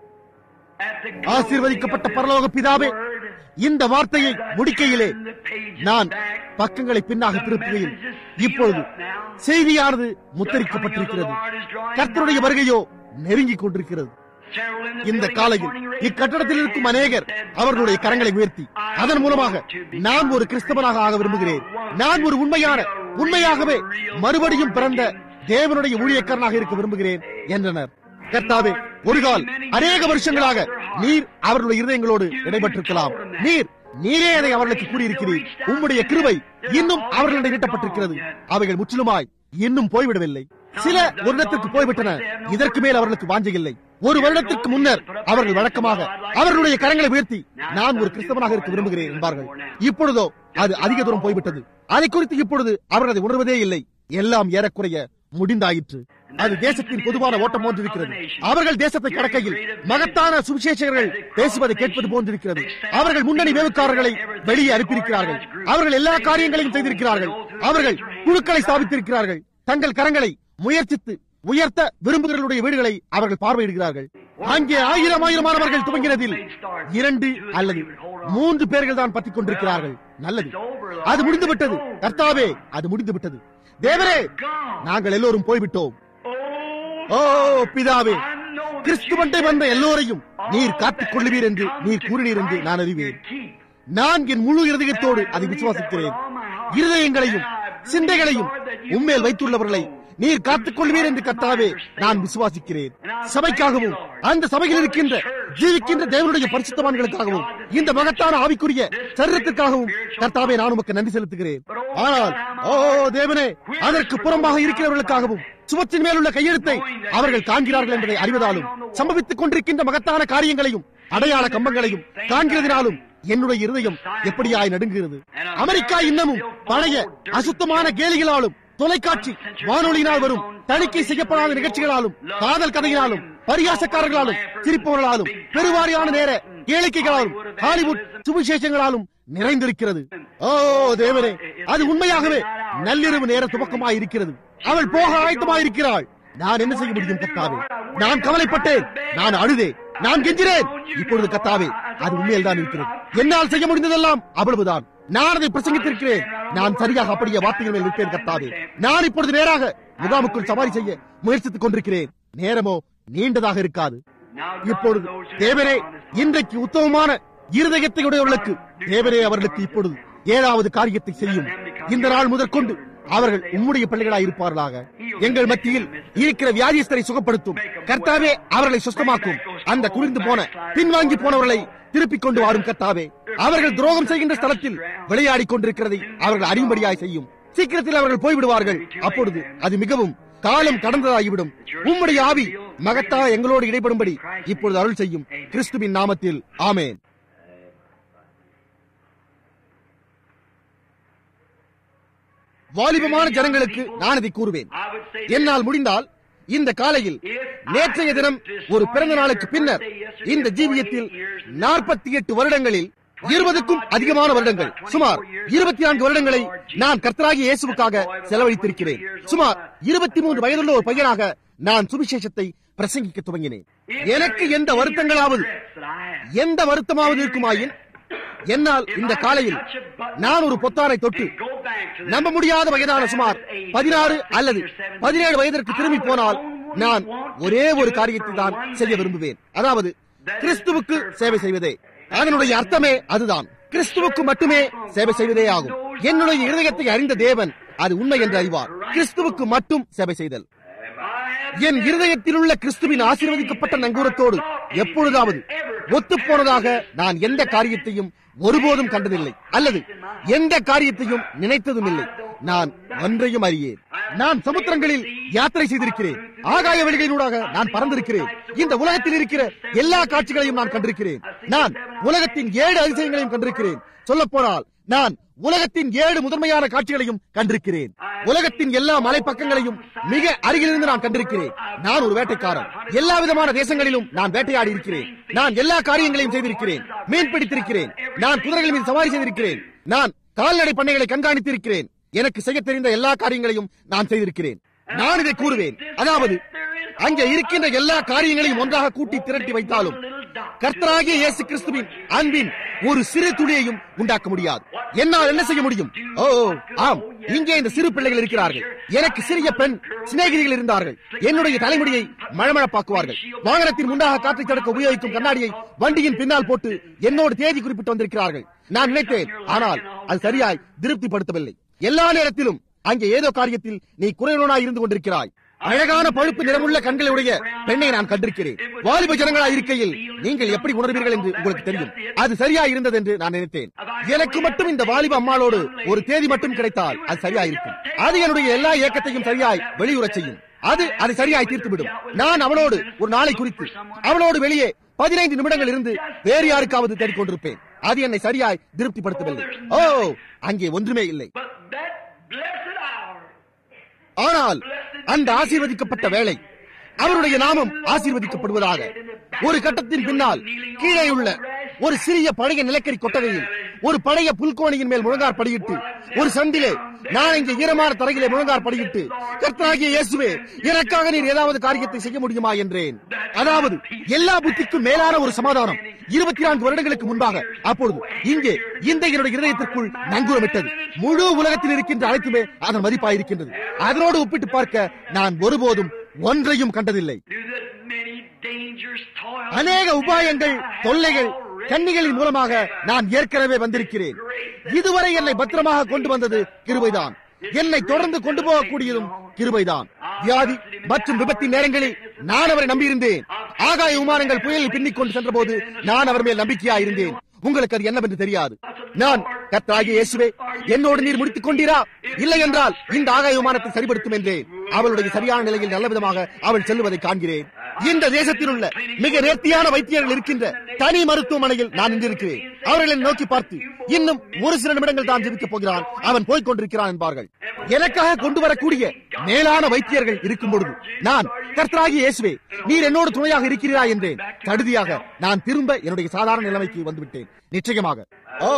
at the ஆசீர்வதிக்கப்பட்ட பரலோக பிதாவே இந்த வார்த்தையை முடிக்கையிலே நான் பக்கங்களை பின்னாக திருப்புகையில் இப்பொழுது செய்தியானது முத்தரிக்கப்பட்டிருக்கிறது கர்த்தருடைய வருகையோ நெருங்கிக் கொண்டிருக்கிறது இந்த காலையில் இக்கட்டடத்தில் இருக்கும் அநேகர் அவர்களுடைய கரங்களை உயர்த்தி அதன் மூலமாக நான் ஒரு கிறிஸ்தவனாக ஆக விரும்புகிறேன் நான் ஒரு உண்மையான உண்மையாகவே மறுபடியும் பிறந்த தேவனுடைய ஊழியக்காரனாக இருக்க விரும்புகிறேன் என்றனர் கர்த்தாவே ஒரு கால் அநேக வருஷங்களாக நீர் அவர்களுடைய இருதயங்களோடு இடைபெற்றிருக்கலாம் நீர் நீரே அதை அவர்களுக்கு கூறியிருக்கிறீர் உம்முடைய கிருபை இன்னும் அவர்களிடம் நீட்டப்பட்டிருக்கிறது அவைகள் முற்றிலுமாய் இன்னும் போய்விடவில்லை சில ஒரு இடத்திற்கு போய்விட்டன இதற்கு மேல் அவர்களுக்கு வாஞ்சை இல்லை ஒரு வருடத்திற்கு முன்னர் அவர்கள் வழக்கமாக அவர்களுடைய கரங்களை உயர்த்தி நான் ஒரு கிறிஸ்தவனாக இருக்க விரும்புகிறேன் என்பார்கள் இப்பொழுதோ அது அதிக தூரம் போய்விட்டது அதை குறித்து இப்பொழுது அவர்கள் அதை உணர்வதே இல்லை எல்லாம் ஏறக்குறைய முடிந்தாயிற்று அது தேசத்தின் பொதுவான ஓட்டம் போன்றிருக்கிறது அவர்கள் தேசத்தை கடக்கையில் மகத்தான சுவிசேஷகர்கள் பேசுவதை கேட்பது போன்றிருக்கிறது அவர்கள் முன்னணி வேவுக்காரர்களை வெளியே அனுப்பியிருக்கிறார்கள் அவர்கள் எல்லா காரியங்களையும் செய்திருக்கிறார்கள் அவர்கள் குழுக்களை ஸ்தாபித்திருக்கிறார்கள் தங்கள் கரங்களை முயற்சித்து உயர்த்த விரும்புகிறவர்களுடைய வீடுகளை அவர்கள் பார்வையிடுகிறார்கள் அங்கே ஆயிரம் ஆயிரமானவர்கள் துவங்கினதில் இரண்டு அல்லது மூன்று பேர்கள் தான் பற்றிக் கொண்டிருக்கிறார்கள் நல்லது அது முடிந்துவிட்டது கர்த்தாவே அது முடிந்துவிட்டது தேவரே நாங்கள் எல்லோரும் போய்விட்டோம் ஓ பிதாவே கிறிஸ்துவண்டை வந்த எல்லோரையும் நீர் காத்துக் கொள்ளுவீர் என்று நீர் கூறினீர் என்று நான் அறிவேன் நான் என் முழு இருதயத்தோடு அதை விசுவாசிக்கிறேன் இருதயங்களையும் சிந்தைகளையும் உண்மையில் வைத்துள்ளவர்களை நீர் காத்துக் கொள்வீர் என்று கத்தாவே நான் விசுவாசிக்கிறேன் சபைக்காகவும் அந்த சபையில் இருக்கின்ற ஜீவிக்கின்ற தேவனுடைய பரிசுத்தவான்களுக்காகவும் இந்த மகத்தான ஆவிக்குரிய சரீரத்திற்காகவும் கர்த்தாவே நான் உமக்கு நன்றி செலுத்துகிறேன் ஆனால் ஓ தேவனே அதற்கு புறம்பாக இருக்கிறவர்களுக்காகவும் சுவற்றின் மேல் உள்ள கையெழுத்தை அவர்கள் காண்கிறார்கள் என்பதை அறிவதாலும் சம்பவித்துக் கொண்டிருக்கின்ற மகத்தான காரியங்களையும் அடையாள கம்பங்களையும் காண்கிறதினாலும் என்னுடைய இருதயம் எப்படியாய் நடுங்குகிறது அமெரிக்கா இன்னமும் பழைய அசுத்தமான கேலிகளாலும் தொலைக்காட்சி வானொலியினால் வரும் தணிக்கை செய்யப்படாத நிகழ்ச்சிகளாலும் காதல் கதையினாலும் பரியாசக்காரர்களாலும் சிரிப்பவர்களாலும் பெருவாரியான நேர கேளிக்கைகளாலும் ஹாலிவுட் சுவிசேஷங்களாலும் நிறைந்திருக்கிறது ஓ தேவனே அது உண்மையாகவே நள்ளிரவு நேர துவக்கமாய் இருக்கிறது அவள் போக ஆயத்தமாயிருக்கிறாள் நான் என்ன செய்ய முடியும் கத்தாவே நான் கவலைப்பட்டேன் நான் அழுதேன் நான் கெஞ்சினேன் இப்பொழுது கத்தாவே அது உண்மையில் தான் இருக்கிறது என்னால் செய்ய முடிந்ததெல்லாம் அவ்வளவுதான் நான் அதை பிரசங்கித்திருக்கிறேன் நான் சரியாக அப்படியே வார்த்தைகள் மேல் நிற்பேன் கத்தாவே நான் இப்பொழுது நேராக முகாமுக்குள் சவாரி செய்ய முயற்சித்துக் கொண்டிருக்கிறேன் நேரமோ நீண்டதாக இருக்காது இப்பொழுது தேவரே இன்றைக்கு உத்தமமான இருதயத்தை உடையவர்களுக்கு தேவரே அவர்களுக்கு இப்பொழுது ஏதாவது காரியத்தை செய்யும் இந்த நாள் முதற்கொண்டு அவர்கள் உம்முடைய பிள்ளைகளாய் இருப்பார்களாக எங்கள் மத்தியில் இருக்கிற வியாதியஸ்தரை சுகப்படுத்தும் கர்த்தாவே அவர்களை சுஸ்தமாக்கும் அந்த குளிர்ந்து போன பின்வாங்கி போனவர்களை திருப்பிக் கொண்டு வாரும் கர்த்தாவே அவர்கள் துரோகம் செய்கின்ற ஸ்தலத்தில் விளையாடிக் கொண்டிருக்கிறதை அவர்கள் அறியும்படியாய் செய்யும் சீக்கிரத்தில் அவர்கள் போய்விடுவார்கள் அப்பொழுது அது மிகவும் காலம் கடந்ததாகிவிடும் உம்முடைய ஆவி மகத்தா எங்களோடு இடைப்படும்படி இப்பொழுது அருள் செய்யும் கிறிஸ்துவின் நாமத்தில் ஆமேன் வாலிபமான ஜனங்களுக்கு நான் இதை கூறுவேன் என்னால் முடிந்தால் இந்த காலையில் நேற்றைய தினம் ஒரு பிறந்த நாளுக்கு பின்னர் இந்த ஜீவியத்தில் நாற்பத்தி எட்டு வருடங்களில் இருபதுக்கும் அதிகமான வருடங்கள் சுமார் இருபத்தி நான்கு வருடங்களை நான் கர்த்தராகிய இயேசுவுக்காக செலவழித்திருக்கிறேன் சுமார் இருபத்தி மூன்று வயதுள்ள ஒரு பையனாக நான் சுவிசேஷத்தை பிரசங்கிக்க துவங்கினேன் எனக்கு எந்த வருத்தங்களாவது எந்த வருத்தமாவது இருக்குமாயின் என்னால் இந்த காலையில் நான் ஒரு பொத்தானை தொட்டு நம்ப முடியாத வயதான சுமார் பதினாறு அல்லது பதினேழு வயதிற்கு திரும்பி போனால் நான் ஒரே ஒரு காரியத்தை தான் செய்ய விரும்புவேன் அதாவது கிறிஸ்துவுக்கு சேவை செய்வதே அதனுடைய அர்த்தமே அதுதான் கிறிஸ்துவுக்கு மட்டுமே சேவை செய்வதே ஆகும் என்னுடைய இருதயத்தை அறிந்த தேவன் அது உண்மை என்று அறிவார் கிறிஸ்துவுக்கு மட்டும் சேவை செய்தல் என் இருதயத்தில் உள்ள கிறிஸ்துவின் ஆசீர்வதிக்கப்பட்ட நங்கூரத்தோடு எப்பொழுதாவது ஒத்துப்போனதாக நான் எந்த காரியத்தையும் ஒருபோதும் கண்டதில்லை அல்லது எந்த காரியத்தையும் நினைத்ததும் இல்லை நான் ஒன்றையும் அறியேன் நான் சமுத்திரங்களில் யாத்திரை செய்திருக்கிறேன் ஆகாய வழிகளினூடாக நான் பறந்திருக்கிறேன் இந்த உலகத்தில் இருக்கிற எல்லா காட்சிகளையும் நான் கண்டிருக்கிறேன் நான் உலகத்தின் ஏழு அதிசயங்களையும் கண்டிருக்கிறேன் சொல்ல போனால் நான் உலகத்தின் ஏழு முதன்மையான காட்சிகளையும் கண்டிருக்கிறேன் உலகத்தின் எல்லா மலைப்பக்கங்களையும் மிக அருகிலிருந்து நான் கண்டிருக்கிறேன் நான் ஒரு வேட்டைக்காரன் எல்லா விதமான தேசங்களிலும் நான் வேட்டையாடி இருக்கிறேன் நான் எல்லா காரியங்களையும் செய்திருக்கிறேன் மீன் பிடித்திருக்கிறேன் நான் குதிரைகள் மீது சவாரி செய்திருக்கிறேன் நான் கால்நடை பண்ணைகளை கண்காணித்திருக்கிறேன் எனக்கு செய்ய தெரிந்த எல்லா காரியங்களையும் நான் செய்திருக்கிறேன் நான் இதை கூறுவேன் அதாவது அங்கே இருக்கின்ற எல்லா காரியங்களையும் ஒன்றாக கூட்டி திரட்டி வைத்தாலும் கர்த்தராகிய இயேசு கிறிஸ்துவின் அன்பின் ஒரு சிறு துளியையும் உண்டாக்க முடியாது என்னால் என்ன செய்ய முடியும் ஓ ஆம் இங்கே இந்த சிறு பிள்ளைகள் இருக்கிறார்கள் எனக்கு சிறிய பெண் சிநேகிதிகள் இருந்தார்கள் என்னுடைய தலைமுடியை மழமழப்பாக்குவார்கள் வாகனத்தின் முன்னாக காற்றை தடுக்க உபயோகிக்கும் கண்ணாடியை வண்டியின் பின்னால் போட்டு என்னோடு தேதி குறிப்பிட்டு வந்திருக்கிறார்கள் நான் நினைத்தேன் ஆனால் அது சரியாய் திருப்திப்படுத்தவில்லை எல்லா நேரத்திலும் அங்கே ஏதோ காரியத்தில் நீ குறைவனாய் இருந்து கொண்டிருக்கிறாய் அழகான பழுப்பு நிறமுள்ள கண்களுடைய பெண்ணை நான் கண்டிருக்கிறேன் வாலிப ஜனங்களா இருக்கையில் நீங்கள் எப்படி உணர்வீர்கள் என்று உங்களுக்கு தெரியும் அது சரியா இருந்தது என்று நான் நினைத்தேன் எனக்கு மட்டும் இந்த வாலிப அம்மாளோடு ஒரு தேதி மட்டும் கிடைத்தால் அது சரியா இருக்கும் அது என்னுடைய எல்லா இயக்கத்தையும் சரியாய் வெளியுறச் செய்யும் அது அதை சரியாய் தீர்த்துவிடும் நான் அவளோடு ஒரு நாளை குறித்து அவளோடு வெளியே பதினைந்து நிமிடங்கள் இருந்து வேறு யாருக்காவது தேடிக்கொண்டிருப்பேன் அது என்னை சரியாய் திருப்திப்படுத்தவில்லை ஓ அங்கே ஒன்றுமே இல்லை But that blessed hour, ஆனால் அந்த ஆசீர்வதிக்கப்பட்ட வேளை அவருடைய நாமம் ஆசீர்வதிக்கப்படுவதாக ஒரு கட்டத்தின் பின்னால் கீழே உள்ள ஒரு சிறிய பழைய நிலக்கரி கொட்டகையில் ஒரு பழைய புல்கோணியின் மேல் முழங்கார் படியிட்டு ஒரு சந்திலே நான் இங்கே ஈரமான தரையிலே முழங்கார் படியிட்டு கர்த்தராகிய இயேசுவே எனக்காக நீர் ஏதாவது காரியத்தை செய்ய முடியுமா என்றேன் அதாவது எல்லா புத்திக்கும் மேலான ஒரு சமாதானம் இருபத்தி நான்கு வருடங்களுக்கு முன்பாக அப்பொழுது இங்கே இந்த என்னுடைய இருதயத்திற்குள் நங்கூரமிட்டது முழு உலகத்தில் இருக்கின்ற அனைத்துமே அதன் மதிப்பாயிருக்கின்றது அதனோடு ஒப்பிட்டு பார்க்க நான் ஒருபோதும் ஒன்றையும் கண்டதில்லை knew that many dangers, toils, அநேக உபாயங்கள் தொல்லைகள் கன்னிகளின் மூலமாக நான் ஏற்கனவே வந்திருக்கிறேன் இதுவரை என்னை பத்திரமாக கொண்டு வந்தது கிருபைதான் என்னை தொடர்ந்து கொண்டு போகக்கூடியதும் கிருபைதான் வியாதி மற்றும் விபத்தின் நேரங்களில் நான் அவரை நம்பியிருந்தேன் ஆகாய விமானங்கள் புயலில் பின்னிக் கொண்டு சென்றபோது நான் அவர் மேல் நம்பிக்கையா இருந்தேன் உங்களுக்கு அது என்னவென்று தெரியாது நான் கர்த்தராகிய இயேசுவே என்னோடு நீர் முடித்துக் கொண்டீரா இல்லை என்றால் இந்த ஆகாய விமானத்தை சரிபடுத்தும் என்றேன் அவளுடைய சரியான நிலையில் நல்ல விதமாக அவள் செல்வதை காண்கிறேன் இந்த தேசத்தில் உள்ள மிக நேர்த்தியான வைத்தியர்கள் இருக்கின்ற தனி மருத்துவமனையில் நான் நின்றிருக்கிறேன் அவர்களை நோக்கி பார்த்து இன்னும் ஒரு சில நிமிடங்கள் தான் ஜெபிக்கப் போகிறான் அவன் போய்க் கொண்டிருக்கிறான் என்பார்கள் எனக்காக கொண்டு வரக்கூடிய மேலான வைத்தியர்கள் இருக்கும் பொழுது நான் கர்த்தராகிய இயேசுவே நீர் என்னோடு துணையாக இருக்கிறீரா என்றேன் தடுதியாக நான் திரும்ப என்னுடைய சாதாரண நிலைமைக்கு வந்துவிட்டேன் நிச்சயமாக ஓ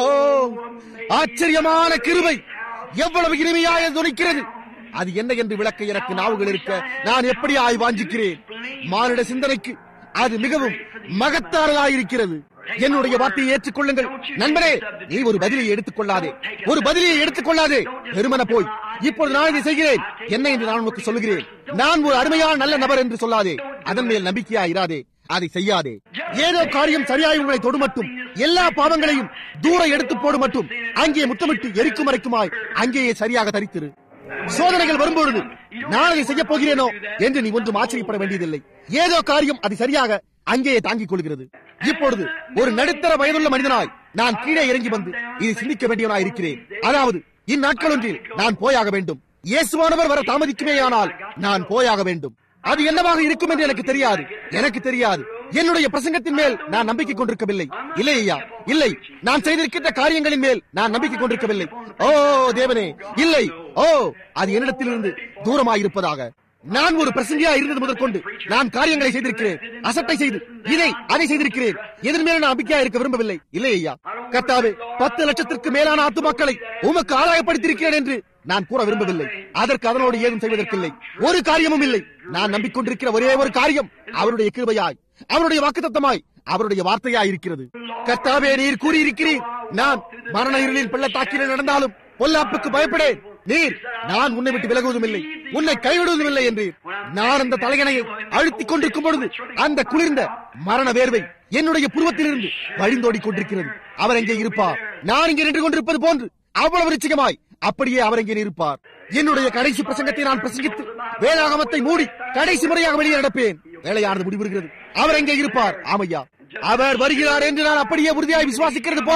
ஆச்சரியமான கிருபை எவ்வளவு இனிமையாக துணிக்கிறது அது என்ன என்று விளக்க எனக்கு நாவுகள் இருக்க நான் எப்படி ஆய் வாஞ்சிக்கிறேன் மானிட சிந்தனைக்கு அது மிகவும் மகத்தானதாயிருக்கிறது என்னுடைய வார்த்தையை ஏற்றுக்கொள்ளுங்கள் நண்பரே நீ ஒரு பதிலியை எடுத்துக் கொள்ளாதே ஒரு பதிலியை எடுத்துக் கொள்ளாதே பெருமன போய் இப்பொழுது நான் இதை செய்கிறேன் என்ன என்று நான் உனக்கு சொல்லுகிறேன் நான் ஒரு அருமையான நல்ல நபர் என்று சொல்லாதே அதன் மேல் நம்பிக்கையா இராதே அதை செய்யாதே ஏதோ காரியம் சரியாய் உங்களை தொடுமட்டும் எல்லா பாவங்களையும் தூர எடுத்து போடு மட்டும் அங்கே முத்தமிட்டு எரிக்கும் மறைக்குமாய் அங்கேயே சரியாக தரித்திரு சோதனைகள் வரும்பொழுது நான் அதை செய்ய போகிறேனோ என்று நீ ஒன்றும் ஆச்சரியப்பட வேண்டியதில்லை ஏதோ காரியம் அது சரியாக அங்கேயே தாங்கிக் கொள்கிறது இப்பொழுது ஒரு நடுத்தர வயதுள்ள மனிதனாய் நான் கீழே இறங்கி வந்து இதை சிந்திக்க வேண்டியவனாய் இருக்கிறேன் அதாவது இந்நாட்கள் ஒன்றில் நான் போயாக வேண்டும் இயேசுவானவர் வர தாமதிக்குமேயானால் நான் போயாக வேண்டும் அது என்னவாக இருக்கும் என்று எனக்கு தெரியாது எனக்கு தெரியாது என்னுடைய பிரசங்கத்தின் மேல் நான் நம்பிக்கை கொண்டிருக்கவில்லை இல்லை ஐயா இல்லை நான் செய்திருக்கின்ற காரியங்களின் மேல் நான் நம்பிக்கை கொண்டிருக்கவில்லை ஓ தேவனே இல்லை ஓ அது என்னிடத்திலிருந்து தூரமாயிருப்பதாக நான் ஒரு பிரசங்கியா இருந்தது முதற்கொண்டு நான் காரியங்களை செய்திருக்கிறேன் அசட்டை செய்து இதை அதை செய்திருக்கிறேன் எதன் மேல நான் நம்பிக்கையா இருக்க விரும்பவில்லை இல்லை ஐயா கர்த்தாவே பத்து லட்சத்திற்கு மேலான ஆத்துமாக்களை உமக்கு ஆதாயப்படுத்தியிருக்கிறேன் என்று நான் கூற விரும்பவில்லை அதற்கு அதனோடு ஏதும் செய்வதற்கில்லை ஒரு காரியமும் இல்லை நான் நம்பிக்கொண்டிருக்கிற ஒரே ஒரு காரியம் அவருடைய கிருபையாய் அவருடைய வாக்குத்தத்தமாய் அவருடைய வார்த்தையாய் இருக்கிறது கர்த்தாவே நீர் கூறியிருக்கிறீர் நான் மரண இருளில் பள்ளத்தாக்கிலே நடந்தாலும் பொல்லாப்புக்கு பயப்படேன் நீர் நான் உன்னை விட்டு விலகுவதும் இல்லை உன்னை கைவிடுவதும் இல்லை என்று நான் அந்த தலையணையை அழுத்திக் கொண்டிருக்கும் பொழுது அந்த குளிர்ந்த மரண வேர்வை என்னுடைய புருவத்திலிருந்து வழிந்தோடிக் கொண்டிருக்கிறது அவர் எங்கே இருப்பார் நான் இங்கே நின்று கொண்டிருப்பது போன்று அவ்வளவு நிச்சயமாய் அப்படியே அவர் எங்கே இருப்பார் என்னுடைய கடைசி பிரசங்கத்தை நான் பிரசங்கித்து வேதாகமத்தை மூடி கடைசி முறையாக வெளியே நடப்பேன் வேலையானது முடிவுறுகிறது அவர் எங்கே இருப்பார் ஆமையா அவர் வருகிறார் என்று நான் அப்படியே உறுதியாய் விசுவாசிக்கிறது போல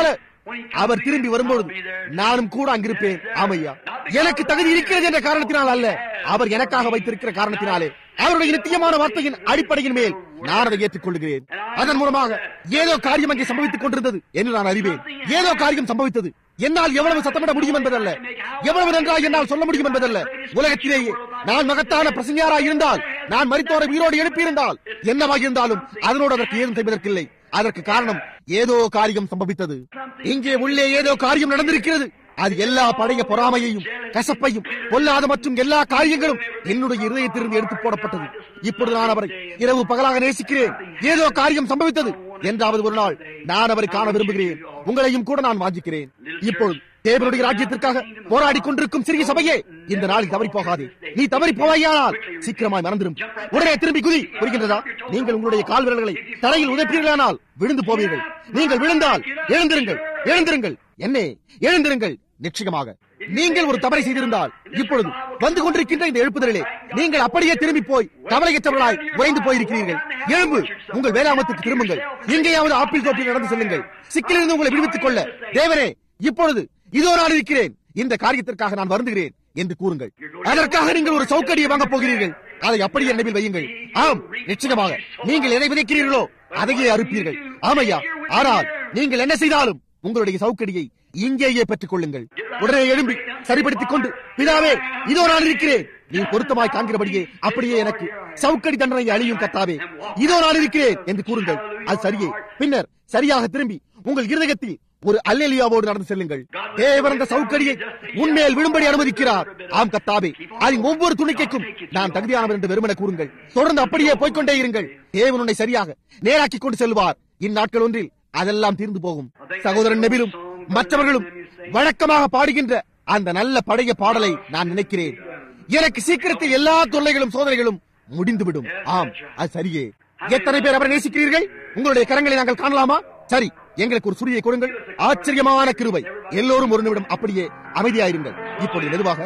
அவர் திரும்பி வரும்பொழுது நானும் கூட அங்கிருப்பேன் ஆமையா எனக்கு தகுதி இருக்கிறது என்ற காரணத்தினால் அல்ல அவர் எனக்காக வைத்திருக்கிற காரணத்தினாலே அவருடைய நித்தியமான வார்த்தையின் அடிப்படையின் மேல் நான் அதை ஏற்றுக் கொள்கிறேன் அதன் மூலமாக ஏதோ காரியம் அங்கே சம்பவித்துக் கொண்டிருந்தது என்று நான் அறிவேன் ஏதோ காரியம் சம்பவித்தது என்னால் எவ்வளவு சத்தமிட முடியும் என்பதல்ல எவ்வளவு நன்றாக என்னால் சொல்ல முடியும் என்பதல்ல உலகத்திலேயே நான் மகத்தான பிரசங்கியாராய் இருந்தால் நான் மரித்தோரை உயிரோடு எழுப்பியிருந்தால் என்னவாக இருந்தாலும் அதனோடு அதற்கு ஏதும் செய்வதற்கில்லை அதற்கு காரணம் ஏதோ காரியம் சம்பவித்தது இங்கே உள்ளே ஏதோ காரியம் நடந்திருக்கிறது அது எல்லா பழைய பொறாமையையும் கசப்பையும் பொல்லாத மற்றும் எல்லா காரியங்களும் என்னுடைய இருதயத்திலிருந்து எடுத்து போடப்பட்டது இப்பொழுது நான் அவரை இரவு பகலாக நேசிக்கிறேன் ஏதோ காரியம் சம்பவித்தது என்றாவது ஒரு நாள் நான் அவரை காண விரும்புகிறேன் உங்களையும் கூட நான் வாஞ்சிக்கிறேன் இப்பொழுது தேவனுடைய ராஜ்யத்திற்காக போராடி கொண்டிருக்கும் சிறிய சபையே இந்த நாளில் தவறி போகாதே நீ தவறி போவாயானால் சீக்கிரமாய் மறந்துடும் உடனே திரும்பி குதி புரிகின்றதா நீங்கள் உங்களுடைய கால் விரல்களை தரையில் உதைப்பீர்களானால் விழுந்து போவீர்கள் நீங்கள் விழுந்தால் எழுந்திருங்கள் எழுந்திருங்கள் என்னே எழுந்திருங்கள் நிச்சயமாக நீங்கள் ஒரு தவறை செய்திருந்தால் இப்பொழுது வந்து கொண்டிருக்கின்ற இந்த எழுப்புதலிலே நீங்கள் அப்படியே திரும்பி போய் கவலையற்றவர்களாய் உறைந்து போயிருக்கிறீர்கள் எழும்பு உங்கள் வேளாமத்துக்கு திரும்புங்கள் எங்கேயாவது ஆப்பிள் தோப்பில் நடந்து செல்லுங்கள் சிக்கலிருந்து உங்களை விடுவித்துக் கொள்ள தேவனே இப்பொழுது இதோ நான் இருக்கிறேன் இந்த காரியத்திற்காக நான் வருந்துகிறேன் என்று கூறுங்கள் அதற்காக நீங்கள் ஒரு சௌக்கடியை வாங்கப் போகிறீர்கள் அதை அப்படியே நினைவில் வையுங்கள் ஆம் நிச்சயமாக நீங்கள் எதை விதைக்கிறீர்களோ அதையே அறுப்பீர்கள் ஆமையா ஆனால் நீங்கள் என்ன செய்தாலும் உங்களுடைய சௌக்கடியை இங்கேயே பெற்றுக் கொள்ளுங்கள் உடனே எழும்பி சரிப்படுத்திக் கொண்டு பிதாவே இதோ நான் இருக்கிறேன் நீ பொருத்தமாய் காண்கிறபடியே அப்படியே எனக்கு சவுக்கடி தண்டனை அழியும் கத்தாவே இதோ நான் இருக்கிறேன் என்று கூறுங்கள் அது சரியே பின்னர் சரியாக திரும்பி உங்கள் இருதயத்தில் ஒரு அல்லேலியாவோடு நடந்து செல்லுங்கள் தேவர் அந்த சவுக்கடியை உன்மேல் விழும்படி அனுமதிக்கிறார் ஆம் கத்தாவே அதன் ஒவ்வொரு துணிக்கைக்கும் நான் தகுதியானவர் என்று வெறுமன கூறுங்கள் தொடர்ந்து அப்படியே போய்க்கொண்டே இருங்கள் தேவன் உன்னை சரியாக நேராக்கி கொண்டு செல்வார் இந்நாட்கள் ஒன்றில் அதெல்லாம் தீர்ந்து போகும் சகோதரன் நபிலும் மற்றவர்களும் வழக்கமாக பாடுகின்ற அந்த நல்ல பழைய பாடலை நான் நினைக்கிறேன் எனக்கு சீக்கிரத்தில் எல்லா தொல்லைகளும் சோதனைகளும் முடிந்துவிடும் ஆம் அது சரியே எத்தனை பேர் அவரை நேசிக்கிறீர்கள் உங்களுடைய கரங்களை நாங்கள் காணலாமா சரி எங்களுக்கு ஒரு சுரியை கொடுங்கள் ஆச்சரியமான கிருபை எல்லோரும் ஒரு நிமிடம் அப்படியே அமைதியாயிருங்கள் இப்பொழுது மெதுவாக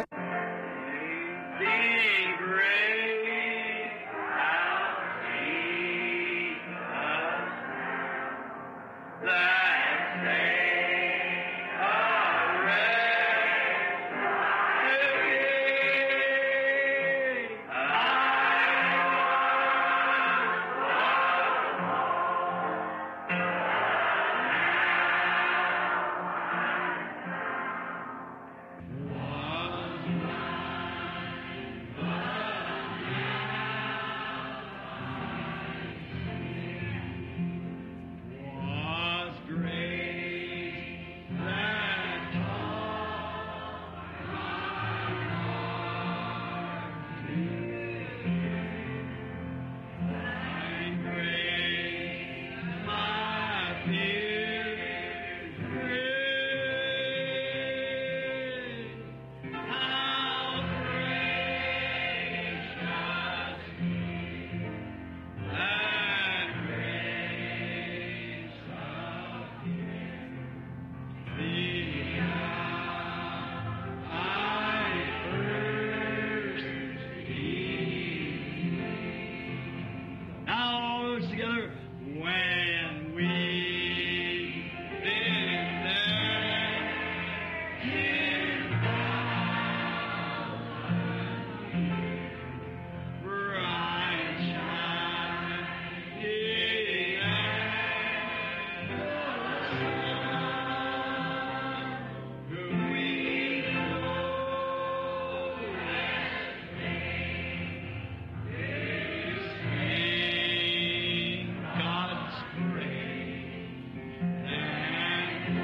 was grace that taught me grace, my fears great. How precious that grace the I first believed. Now all those together, when we been there in bright shining who we sing God's praise and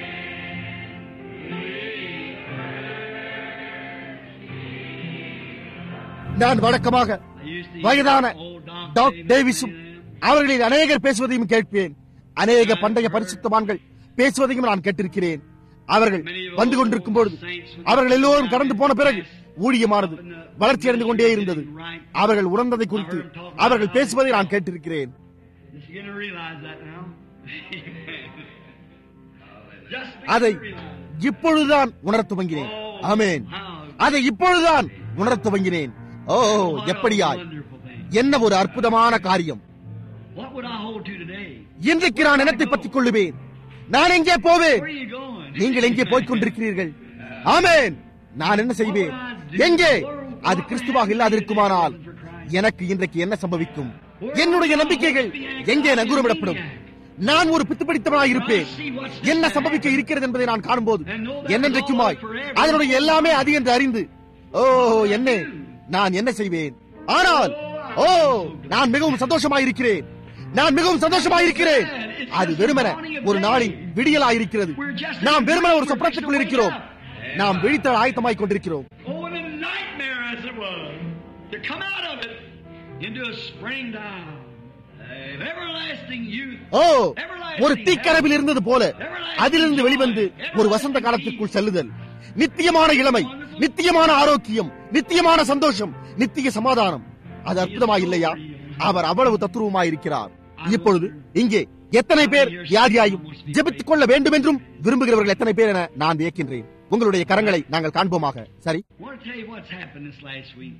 நான் வழக்கமாக வயதான டாக் டேவிஸும் அவர்களில் அநேகர் பேசுவதையும் கேட்பேன் அநேக பண்டைய பரிசுத்தவான்கள் பேசுவதையும் நான் கேட்டிருக்கிறேன் அவர்கள் வந்து கொண்டிருக்கும் பொழுது அவர்கள் எல்லோரும் கடந்து போன பிறகு ஊழியமானது வளர்ச்சி அடைந்து கொண்டே இருந்தது அவர்கள் உணர்ந்ததை குறித்து அவர்கள் பேசுவதை நான் கேட்டிருக்கிறேன் Just begin to realize that now. Just begin அதை to realize. இப்பொழுதுதான் உணரத் துவங்கினேன் ஆமென் அதை இப்பொழுதுதான் உணரத் துவங்கினேன் ஓ What a எப்படியாய் wonderful thing. என்ன ஒரு அற்புதமான காரியம் What would I hold to today? இன்றைக்கு நான் இனத்தை பற்றிக் கொள்ளுவேன் நான் எங்கே போவேன் Where are you going? நீங்கள் எங்கே போய்க் கொண்டிருக்கிறீர்கள் ஆமென் நான் என்ன செய்வேன் எங்கே அது கிறிஸ்துவாக இல்லாதிருக்குமானால் எனக்கு இன்றைக்கு என்ன சம்பவிக்கும் என்னுடைய நம்பிக்கைகள் எங்கே நங்கூரமிடப்படும் நான் ஒரு பித்துப்படித்தவனாய் இருப்பேன் என்ன சம்பவிக்க இருக்கிறது என்பதை நான் காணும்போது என்னென்றைக்குமாய் அதனுடைய எல்லாமே அது என்று அறிந்து ஓ என்ன நான் என்ன செய்வேன் ஆனால் ஓ நான் மிகவும் சந்தோஷமாயிருக்கிறேன் நான் மிகவும் சந்தோஷமாயிருக்கிறேன் அது வெறுமன ஒரு நாளின் விடியலாயிருக்கிறது நாம் வெறுமன ஒரு சொப்பனத்துக்குள் இருக்கிறோம் நாம் விழித்த ஆயத்தமாய் கொண்டிருக்கிறோம் Oh, and a nightmare as it was to come out of it into a springtime of everlasting youth. ஓ ஒரு தீக்கனவில் இருந்தது போல அதிலிருந்து வெளிவந்து ஒரு வசந்த காலத்திற்குள் செல்லுதல் நித்தியமான இளமை நித்தியமான ஆரோக்கியம் நித்தியமான சந்தோஷம் நித்திய சமாதானம் அது அற்புதமாய் இல்லையா அவர் அவ்வளவு தத்துருவமாய் இருக்கிறார் இப்பொழுது இங்கே எத்தனை பேர் வியாதியாயும் ஜெபித்துக் கொள்ள வேண்டும் என்றும் விரும்புகிறவர்கள் எத்தனை பேர் என நான் வியக்கின்றேன் உங்களுடைய கரங்களை நாங்கள் காண்போமாக சரி I want to tell you what's happened this last week.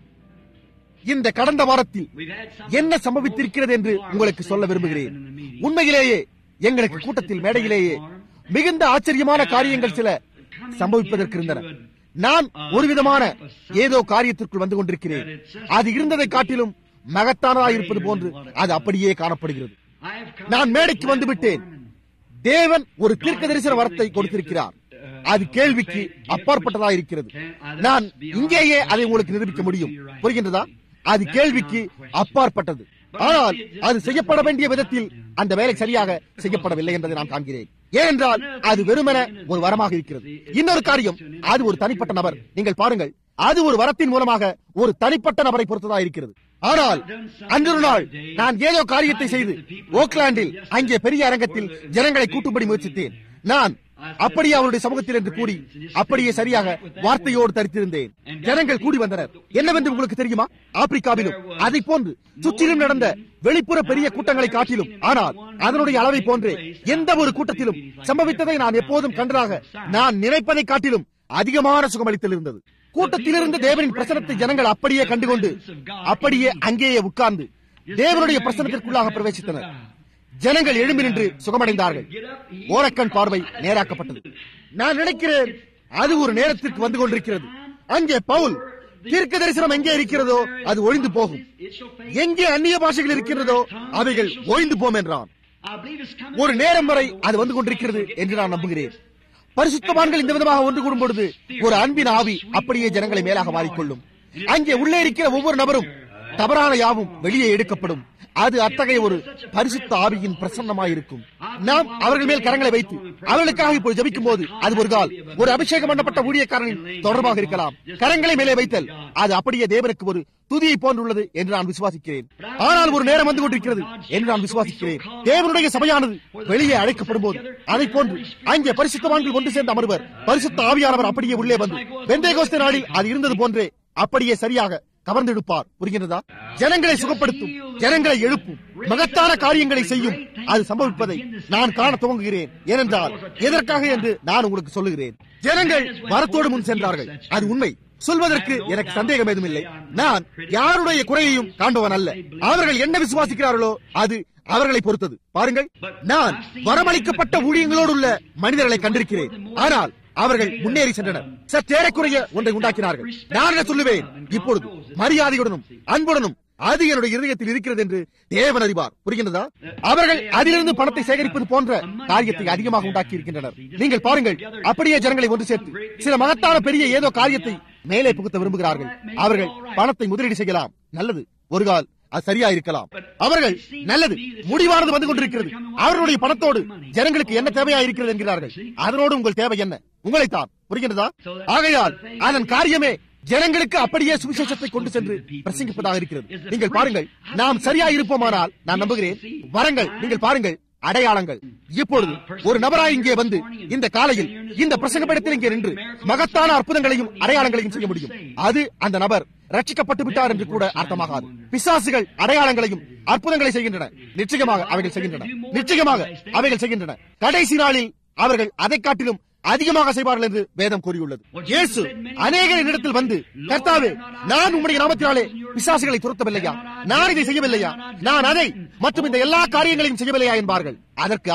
இந்த கடந்த வாரத்தில் We've had some என்ன சம்பவித்திருக்கிறது என்று உங்களுக்கு சொல்ல விரும்புகிறேன் உண்மையிலேயே எங்களுக்கு கூட்டத்தில் மேடையிலேயே மிகுந்த ஆச்சரியமான காரியங்கள் சில சம்பவிப்பதற்கு இருந்தன நான் ஒரு விதமான ஏதோ காரியத்திற்குள் வந்து கொண்டிருக்கிறேன் அது இருந்ததை காட்டிலும் மகத்தானதாக இருப்பது போன்று அது அப்படியே காணப்படுகிறது I have come நான் மேடைக்கு வந்து விட்டேன் தேவன் ஒரு தீர்க்க தரிசன வரத்தை கொடுத்திருக்கிறார் அது கேள்விக்கு அப்பாற்பட்டதா இருக்கிறது நான் இங்கேயே அதை உங்களுக்கு நிரூபிக்க முடியும் புரிகின்றதா அது கேள்விக்கு அப்பாற்பட்டது ஆனால் அது செய்யப்பட வேண்டிய விதத்தில் அந்த வேலை சரியாக செய்யப்படவில்லை என்பதை நான் காண்கிறேன் ஏனென்றால் அது வெறுமன ஒரு வரமாக இருக்கிறது இன்னொரு காரியம் அது ஒரு தனிப்பட்ட நபர் நீங்கள் பாருங்கள் அது ஒரு வரத்தின் மூலமாக ஒரு தனிப்பட்ட நபரை பொறுத்ததா இருக்கிறது ஆனால் அன்றொரு நாள் நான் ஏதோ காரியத்தை செய்து ஓக்லாண்டில் அங்கே பெரிய அரங்கத்தில் ஜனங்களை கூட்டும்படி முயற்சித்தேன் நான் அப்படியே அவருடைய சமூகத்தில் என்று கூறி அப்படியே சரியாக வார்த்தையோடு தரித்திருந்தேன் ஜனங்கள் கூடி வந்தனர் என்னவென்று உங்களுக்கு தெரியுமா ஆப்பிரிக்காவிலும் அதை போன்று சுற்றிலும் நடந்த வெளிப்புற பெரிய கூட்டங்களை காட்டிலும் ஆனால் அதனுடைய அளவை போன்றே எந்த ஒரு கூட்டத்திலும் சம்பவித்ததை நான் எப்போதும் கண்டதாக நான் நினைப்பதை காட்டிலும் அதிகமான சுகமளித்தல் இருந்தது கூட்டத்திலிருந்து தேவனின் பிரசனத்தை ஜனங்கள் அப்படியே கண்டுகொண்டு அப்படியே அங்கேயே உட்கார்ந்து தேவனுடைய பிரசனத்திற்குள்ளாக பிரவேசித்தனர் ஜனங்கள் எழும்பி நின்று சுகமடைந்தார்கள் ஓரக்கண் பார்வை நேராக்கப்பட்டது நான் நினைக்கிறேன் அது ஒரு நேரத்திற்கு வந்து கொண்டிருக்கிறது அங்கே பவுல் தீர்க்க தரிசனம் எங்கே இருக்கிறதோ அது ஒழிந்து போகும் எங்கே அந்நிய பாஷைகள் இருக்கின்றதோ அவைகள் ஒழிந்து போம் என்றான் I believe it's coming. ஒரு நேரம் வரை அது வந்து கொண்டிருக்கிறது என்று நான் நம்புகிறேன் பரிசுத்தவான்கள் இந்த விதமாக ஒன்று கூடும் பொழுது ஒரு அன்பின் ஆவி அப்படியே ஜனங்களை மேலாக மாறிக்கொள்ளும் அங்கே உள்ளே இருக்கிற ஒவ்வொரு நபரும் தவறான யாவும் வெளியே எடுக்கப்படும் அது அத்தகைய ஒரு பரிசுத்த ஆவியின் பிரசன்னமாயிருக்கும் நாம் அவர்கள் மேல் கரங்களை வைத்து அவர்களுக்காக இப்போது ஜபிக்கும் போது அது ஒரு கால் ஒரு அபிஷேகம் பண்ணப்பட்ட ஊழியக்காரனின் தொடர்பாக இருக்கலாம் கரங்களை மேலே வைத்தல் அது அப்படியே தேவனுக்கு ஒரு துதியை போன்றுள்ளது என்று நான் விசுவாசிக்கிறேன் ஆனால் ஒரு நேரம் வந்து கொண்டிருக்கிறது என்று நான் விசுவாசிக்கிறேன் தேவனுடைய சபையானது வெளியே அழைக்கப்படும் போது அதை போன்று அங்கே பரிசுத்தவான்கள் ஒன்று சேர்ந்து அமர்வர் பரிசுத்த ஆவியானவர் அப்படியே உள்ளே வந்து வெந்தேகோஸ்தே நாளில் அது இருந்தது போன்றே அப்படியே சரியாக கவர்ந்தெடுப்பார் புரிகின்றதா ஜனங்களை சுகப்படுத்தும் ஜனங்களை எழுப்பும் மகத்தான காரியங்களை செய்யும் அது சம்பவிப்பதை நான் காண துவங்குகிறேன் ஏனென்றால் எதற்காக என்று நான் உங்களுக்கு சொல்லுகிறேன் ஜனங்கள் வரத்தோடு முன் சென்றார்கள் அது உண்மை சொல்வதற்கு எனக்கு சந்தேகம் ஏதும் இல்லை நான் யாருடைய குறையையும் காண்பவன் அல்ல அவர்கள் என்ன விசுவாசிக்கிறார்களோ அது அவர்களை பொறுத்தது பாருங்கள் நான் வரமளிக்கப்பட்ட ஊழியங்களோடு உள்ள மனிதர்களை கண்டிருக்கிறேன் ஆனால் அவர்கள் முன்னேறி சென்றனர் சற்றேறக்குறைய ஒன்றை உண்டாக்கினார்கள் நான் என்ன சொல்லுவேன் இப்பொழுது மரியாதையுடனும் அன்புடனும் அது என்னுடைய இருதயத்தில் இருக்கிறது என்று தேவன் அறிவார் புரிகின்றதா அவர்கள் அதிலிருந்து பணத்தை சேகரிப்பது போன்ற காரியத்தை அதிகமாக உண்டாக்கி இருக்கின்றனர் நீங்கள் பாருங்கள் அப்படியே ஜனங்களை ஒன்று சேர்த்து சில மகத்தான பெரிய ஏதோ காரியத்தை மேலே புகுத்த விரும்புகிறார்கள் அவர்கள் பணத்தை முதலீடு செய்யலாம் நல்லது ஒரு கால் அது சரியா இருக்கலாம் அவர்கள் நல்லது முடிவானது வந்து கொண்டிருக்கிறது அவர்களுடைய பணத்தோடு ஜனங்களுக்கு என்ன தேவையா இருக்கிறது என்கிறார்கள் அதனோடு உங்கள் தேவை என்ன உங்களைத்தான் புரிகின்றதா ஆகையால் அதன் காரியமே ஜனங்களுக்கு அப்படியே சுவிசேஷத்தை கொண்டு சென்று பிரசங்கிப்பதாக இருக்கிறது நீங்கள் பாருங்கள் நாம் சரியா இருப்போமானால் நான் நம்புகிறேன் வரங்கள் நீங்கள் பாருங்கள் அடையாளங்கள் இப்பொழுது ஒரு நபராய் இங்கே வந்து இந்த காலையில் இந்த பிரசங்கப்படத்தில் இங்கே நின்று மகத்தான அற்புதங்களையும் அடையாளங்களையும் செய்ய முடியும் அது அந்த நபர் ரட்சிக்கப்பட்டு விட்டார் என்று கூட அர்த்தமாகாது பிசாசுகள் அடையாளங்களையும் அற்புதங்களை செய்கின்றன நிச்சயமாக அவைகள் செய்கின்றன நிச்சயமாக அவைகள் செய்கின்றன கடைசி நாளில் அவர்கள் அதை காட்டிலும் அதிகமாக செய்வார்கள் என்று வேதம் கூறியுள்ளது இயேசு அநேகரின் இடத்தில் வந்து கர்த்தாவே நான் உம்முடைய நாமத்தினாலே பிசாசுகளை துரத்தவில்லையா நான் இதை செய்யவில்லையா நான் அதை மற்றும் இந்த எல்லா காரியங்களையும் செய்யவில்லையா என்பார்கள் அதற்கு அவர்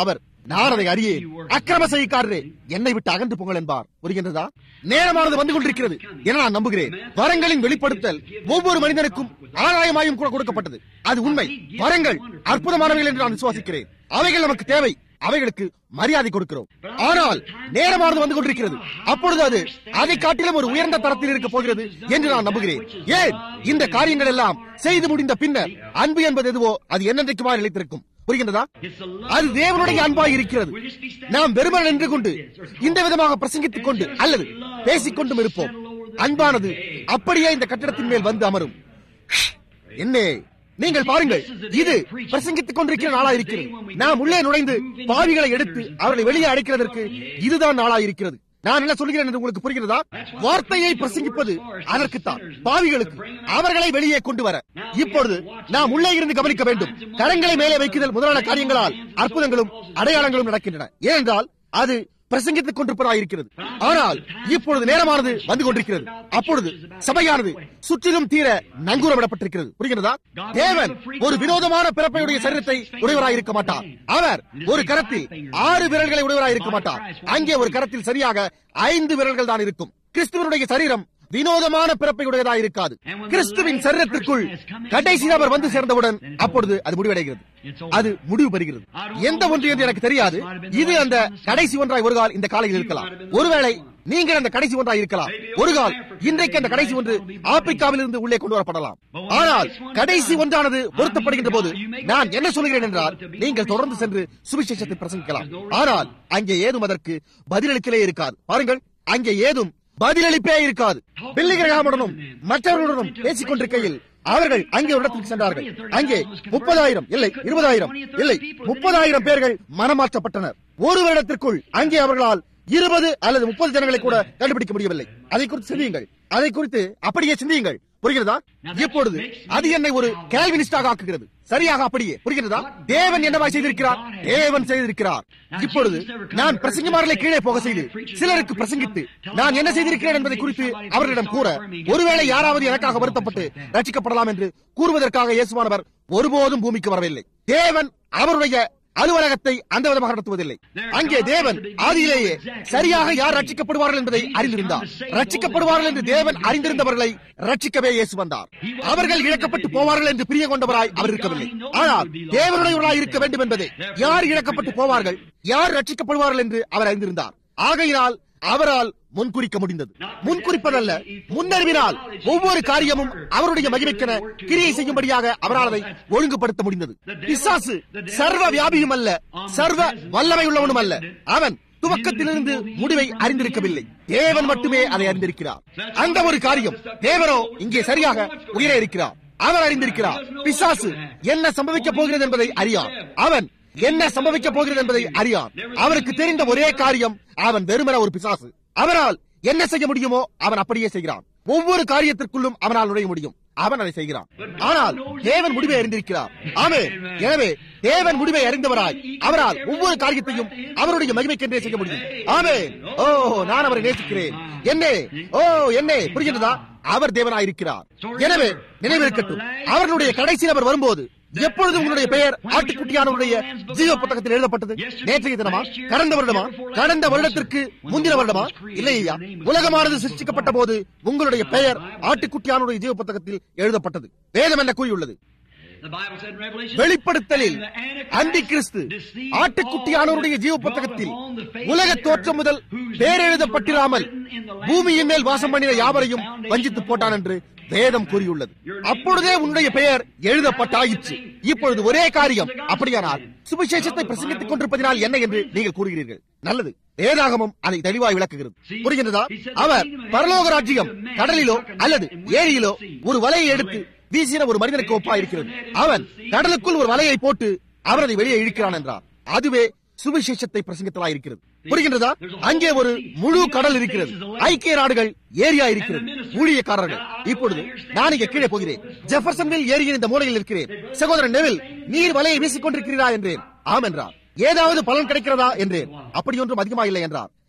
நான் அதை அறியேன் அக்கிரம செய்யக்காரரே என்னை விட்டு அகன்று போங்கள் என்பார் புரிகின்றதா நேரமானது வந்து கொண்டிருக்கிறது என நான் நம்புகிறேன் வரங்களின் வெளிப்படுத்தல் ஒவ்வொரு மனிதனுக்கும் ஆதாயமாயும் கூட கொடுக்கப்பட்டது அது உண்மை வரங்கள் அற்புதமானவைகள் என்று நான் விசுவாசிக்கிறேன் அவைகள் நமக்கு தேவை அவைகளுக்கு மரியாதை கொடுக்கிறோம் ஆனால் நேரமானது வந்து கொண்டிருக்கிறது அப்பொழுது அது அதை காட்டிலும் ஒரு உயர்ந்த தரத்தில் இருக்க போகிறது என்று நான் நம்புகிறேன் ஏன் இந்த காரியங்கள் எல்லாம் செய்து முடிந்த பின்னர் அன்பு என்பது எதுவோ அது என்னென்றைக்குமா நிலைத்திருக்கும் புரிகின்றதா அது தேவனுடைய அன்பாய் இருக்கிறது நாம் வெறுமன் நின்று கொண்டு இந்த விதமாக பிரசங்கித்துக் கொண்டு அல்லது பேசிக் கொண்டும் இருப்போம் அன்பானது அப்படியே இந்த கட்டிடத்தின் மேல் வந்து அமரும் என்னே நீங்கள் பாருங்கள் இது பிரசங்கித்துக் கொண்டிருக்கிற நாளா இருக்கிறது நாம் உள்ளே நுழைந்து பாவிகளை எடுத்து அவர்களை வெளியே அடைக்கிறதற்கு இதுதான் நாளா இருக்கிறது நான் என்ன சொல்கிறேன் என்று உங்களுக்கு புரிகிறதா வார்த்தையை பிரசங்கிப்பது அதற்குத்தான் பாவிகளுக்கு அவர்களை வெளியே கொண்டு வர இப்பொழுது நாம் உள்ளே இருந்து கவனிக்க வேண்டும் கரங்களை மேலே வைக்குதல் முதலான காரியங்களால் அற்புதங்களும் அடையாளங்களும் நடக்கின்றன ஏனென்றால் அது பிரசங்கித்துக் கொண்டிருப்பதாயிருக்கிறது ஆனால் இப்பொழுது நேரமானது வந்து கொண்டிருக்கிறது அப்பொழுது சபையானது சுற்றிலும் தீர நங்கூரமிடப்பட்டிருக்கிறது புரிகிறதா தேவன் ஒரு வினோதமான பிறப்பையுடைய சரீரத்தை உடையவராயிருக்க மாட்டார் அவர் ஒரு கரத்தில் ஆறு விரல்களை உடையவராயிருக்க மாட்டார் அங்கே ஒரு கரத்தில் சரியாக ஐந்து விரல்கள் தான் இருக்கும் கிறிஸ்துவனுடைய சரீரம் வினோதமான பிறப்பை உடையதாக இருக்காது கிறிஸ்துவின் சரீரத்திற்குள் கடைசி நபர் வந்து சேர்ந்தவுடன் அப்பொழுது அது முடிவடைகிறது அது முடிவு பெறுகிறது எந்த ஒன்று என்று எனக்கு தெரியாது இது அந்த கடைசி ஒன்றாய் ஒரு கால் இந்த காலையில் இருக்கலாம் ஒருவேளை நீங்கள் அந்த கடைசி ஒன்றாய் இருக்கலாம் ஒரு கால் இன்றைக்கு அந்த கடைசி ஒன்று ஆப்பிரிக்காவில் இருந்து உள்ளே கொண்டு வரப்படலாம் ஆனால் கடைசி ஒன்றானது பொருத்தப்படுகின்ற போது நான் என்ன சொல்கிறேன் என்றால் நீங்கள் தொடர்ந்து சென்று சுவிசேஷத்தை பிரசங்கிக்கலாம் ஆனால் அங்கே ஏதும் அதற்கு பதிலளிக்கலே இருக்காது பாருங்கள் அங்கே ஏதும் பதிலளிப்பே இருக்காது பில்லிகிரகாமுடனும் மற்றவர்களுடனும் பேசிக் கொண்டிருக்கையில் அவர்கள் அங்கே ஒரு இடத்துக்கு சென்றார்கள் அங்கே முப்பதாயிரம் இல்லை இருபதாயிரம் இல்லை முப்பதாயிரம் பேர்கள் மனமாற்றப்பட்டனர் ஒரு வருடத்திற்குள் அங்கே அவர்களால் இருபது அல்லது முப்பது ஜனங்களை கூட கண்டுபிடிக்க முடியவில்லை அதை குறித்து சிந்தியுங்கள் அதை குறித்து அப்படியே சிந்தியுங்கள் புரிகிறதா இப்பொழுது அது என்னை ஒரு கேல்வினிஸ்டாக ஆக்குகிறது சரியாக அப்படியே புரிகிறதா தேவன் என்னவாய் செய்திருக்கிறார் தேவன் செய்திருக்கிறார் இப்பொழுது நான் பிரசங்கமாரலை கீழே போக செய்து சிலருக்கு பிரசங்கித்து நான் என்ன செய்திருக்கிறேன் என்பதை குறித்து அவர்களிடம் கூற ஒருவேளை யாராவது எனக்காக வருத்தப்பட்டு ரட்சிக்கப்படலாம் என்று கூறுவதற்காக இயேசுவானவர் ஒருபோதும் பூமிக்கு வரவில்லை தேவன் அவருடைய அலுவலகத்தை அந்த விதமாக நடத்துவதில்லை அங்கே தேவன் ஆதியிலேயே சரியாக யார் ரட்சிக்கப்படுவார்கள் என்பதை அறிந்திருந்தார் ரட்சிக்கப்படுவார்கள் என்று தேவன் அறிந்திருந்தவர்களை ரட்சிக்கவே இயேசு வந்தார் அவர்கள் இழக்கப்பட்டு போவார்கள் என்று பிரிய கொண்டவராய் அவர் இருக்கவில்லை ஆனால் தேவனுடையவர்களாய் இருக்க வேண்டும் என்பதை யார் இழக்கப்பட்டு போவார்கள் யார் ரட்சிக்கப்படுவார்கள் என்று அவர் அறிந்திருந்தார் ஆகையினால் அவரால் முன்குறிக்க முடிந்தது முன்குறிப்பதல்ல முன்னறிவினால் ஒவ்வொரு காரியமும் அவருடைய மகிமைக்கென கிரியை செய்யும்படியாக அவரால் அதை ஒழுங்குபடுத்த முடிந்தது பிசாசு சர்வ வியாபியும் அல்ல சர்வ வல்லமை உள்ளவனும் அல்ல அவன் துவக்கத்திலிருந்து முடிவை அறிந்திருக்கவில்லை தேவன் மட்டுமே அதை அறிந்திருக்கிறார் அந்த ஒரு காரியம் தேவனோ இங்கே சரியாக உயர இருக்கிறார் அவர் அறிந்திருக்கிறார் பிசாசு என்ன சம்பவிக்க போகிறது என்பதை அறியார் அவன் என்ன சம்பவிக்க போகிறது என்பதை அறியார் அவருக்கு தெரிந்த ஒரே காரியம் அவன் வெறுமன ஒரு பிசாசு அவரால் என்ன செய்ய முடியுமோ அவன் அப்படியே செய்கிறான் ஒவ்வொரு காரியத்திற்குள்ளும் அவனால் நுழைய முடியும் அவன் அதை செய்கிறான் ஆனால் தேவன் முடிவை அறிந்திருக்கிறார் ஆமே எனவே தேவன் முடிவை அறிந்தவராய் அவரால் ஒவ்வொரு காரியத்தையும் அவருடைய மகிமைக்கென்றே செய்ய முடியும் ஆமே ஓ நான் அவரை நேசிக்கிறேன் என்னே ஓ என்னே புரிகிறதா அவர் தேவனாயிருக்கிறார் எனவே நினைவிருக்கட்டும் அவர்களுடைய கடைசி நபர் வரும்போது எப்பொழுது உங்களுடைய பெயர் ஆட்டுக்குட்டியானவருடைய ஜீவ புத்தகத்தில் எழுதப்பட்டது நேற்றைய தினமா கடந்த வருடமா கடந்த வருடத்திற்கு முந்தின வருடமா இல்லையா உலகமானது சிருஷ்டிக்கப்பட்ட போது உங்களுடைய பெயர் ஆட்டுக்குட்டியானவருடைய ஜீவ புத்தகத்தில் எழுதப்பட்டது வேதம் என்ன கூறியுள்ளது வெளிப்படுத்தலில் அந்தி கிறிஸ்து ஆட்டுக்குட்டியானவருடைய ஜீவ புத்தகத்தில் உலக தோற்றம் முதல் பேரெழுதப்பட்டிராமல் பூமியின் மேல் வாசம் பண்ணின யாவரையும் வஞ்சித்து போட்டான் என்று வேதம் கூறியுள்ளது அப்பொழுதே உன்னுடைய பெயர் எழுதப்பட்டாயிற்று இப்பொழுது ஒரே காரியம் அப்படியானால் சுவிசேஷத்தை பிரசங்கித்துக் கொண்டிருப்பதினால் என்ன என்று நீங்கள் கூறுகிறீர்கள் நல்லது வேதாகமம் அதை தெளிவாய் விளக்குகிறது புரிகின்றதா அவர் பரலோக ராஜ்யம் கடலிலோ அல்லது ஏரியிலோ ஒரு வலையை எடுத்து வீசின ஒரு மனிதனுக்கு ஒப்பா இருக்கிறது அவன் கடலுக்குள் ஒரு வலையை போட்டு அவர் அதை வெளியே இழுக்கிறான் என்றார் அதுவே சுவிசேஷத்தை பிரசங்கத்தலா இருக்கிறது புரிகின்றதா அங்கே ஒரு முழு கடல் இருக்கிறது ஐக்கிய நாடுகள் ஏரியா இருக்கிறது ஊழியக்காரர்கள் இப்பொழுது நான் இங்கே கீழே போகிறேன் ஜெஃபர்சன்வில் ஏரியின் இந்த மூலையில் இருக்கிறேன் சகோதரன் நெவில் நீர் வலையை வீசிக் கொண்டிருக்கிறீரா என்றேன் ஆம் என்றார் ஏதாவது பலன் கிடைக்கிறதா என்றேன் அப்படி ஒன்றும் அதிகமா இல்லை என்றார்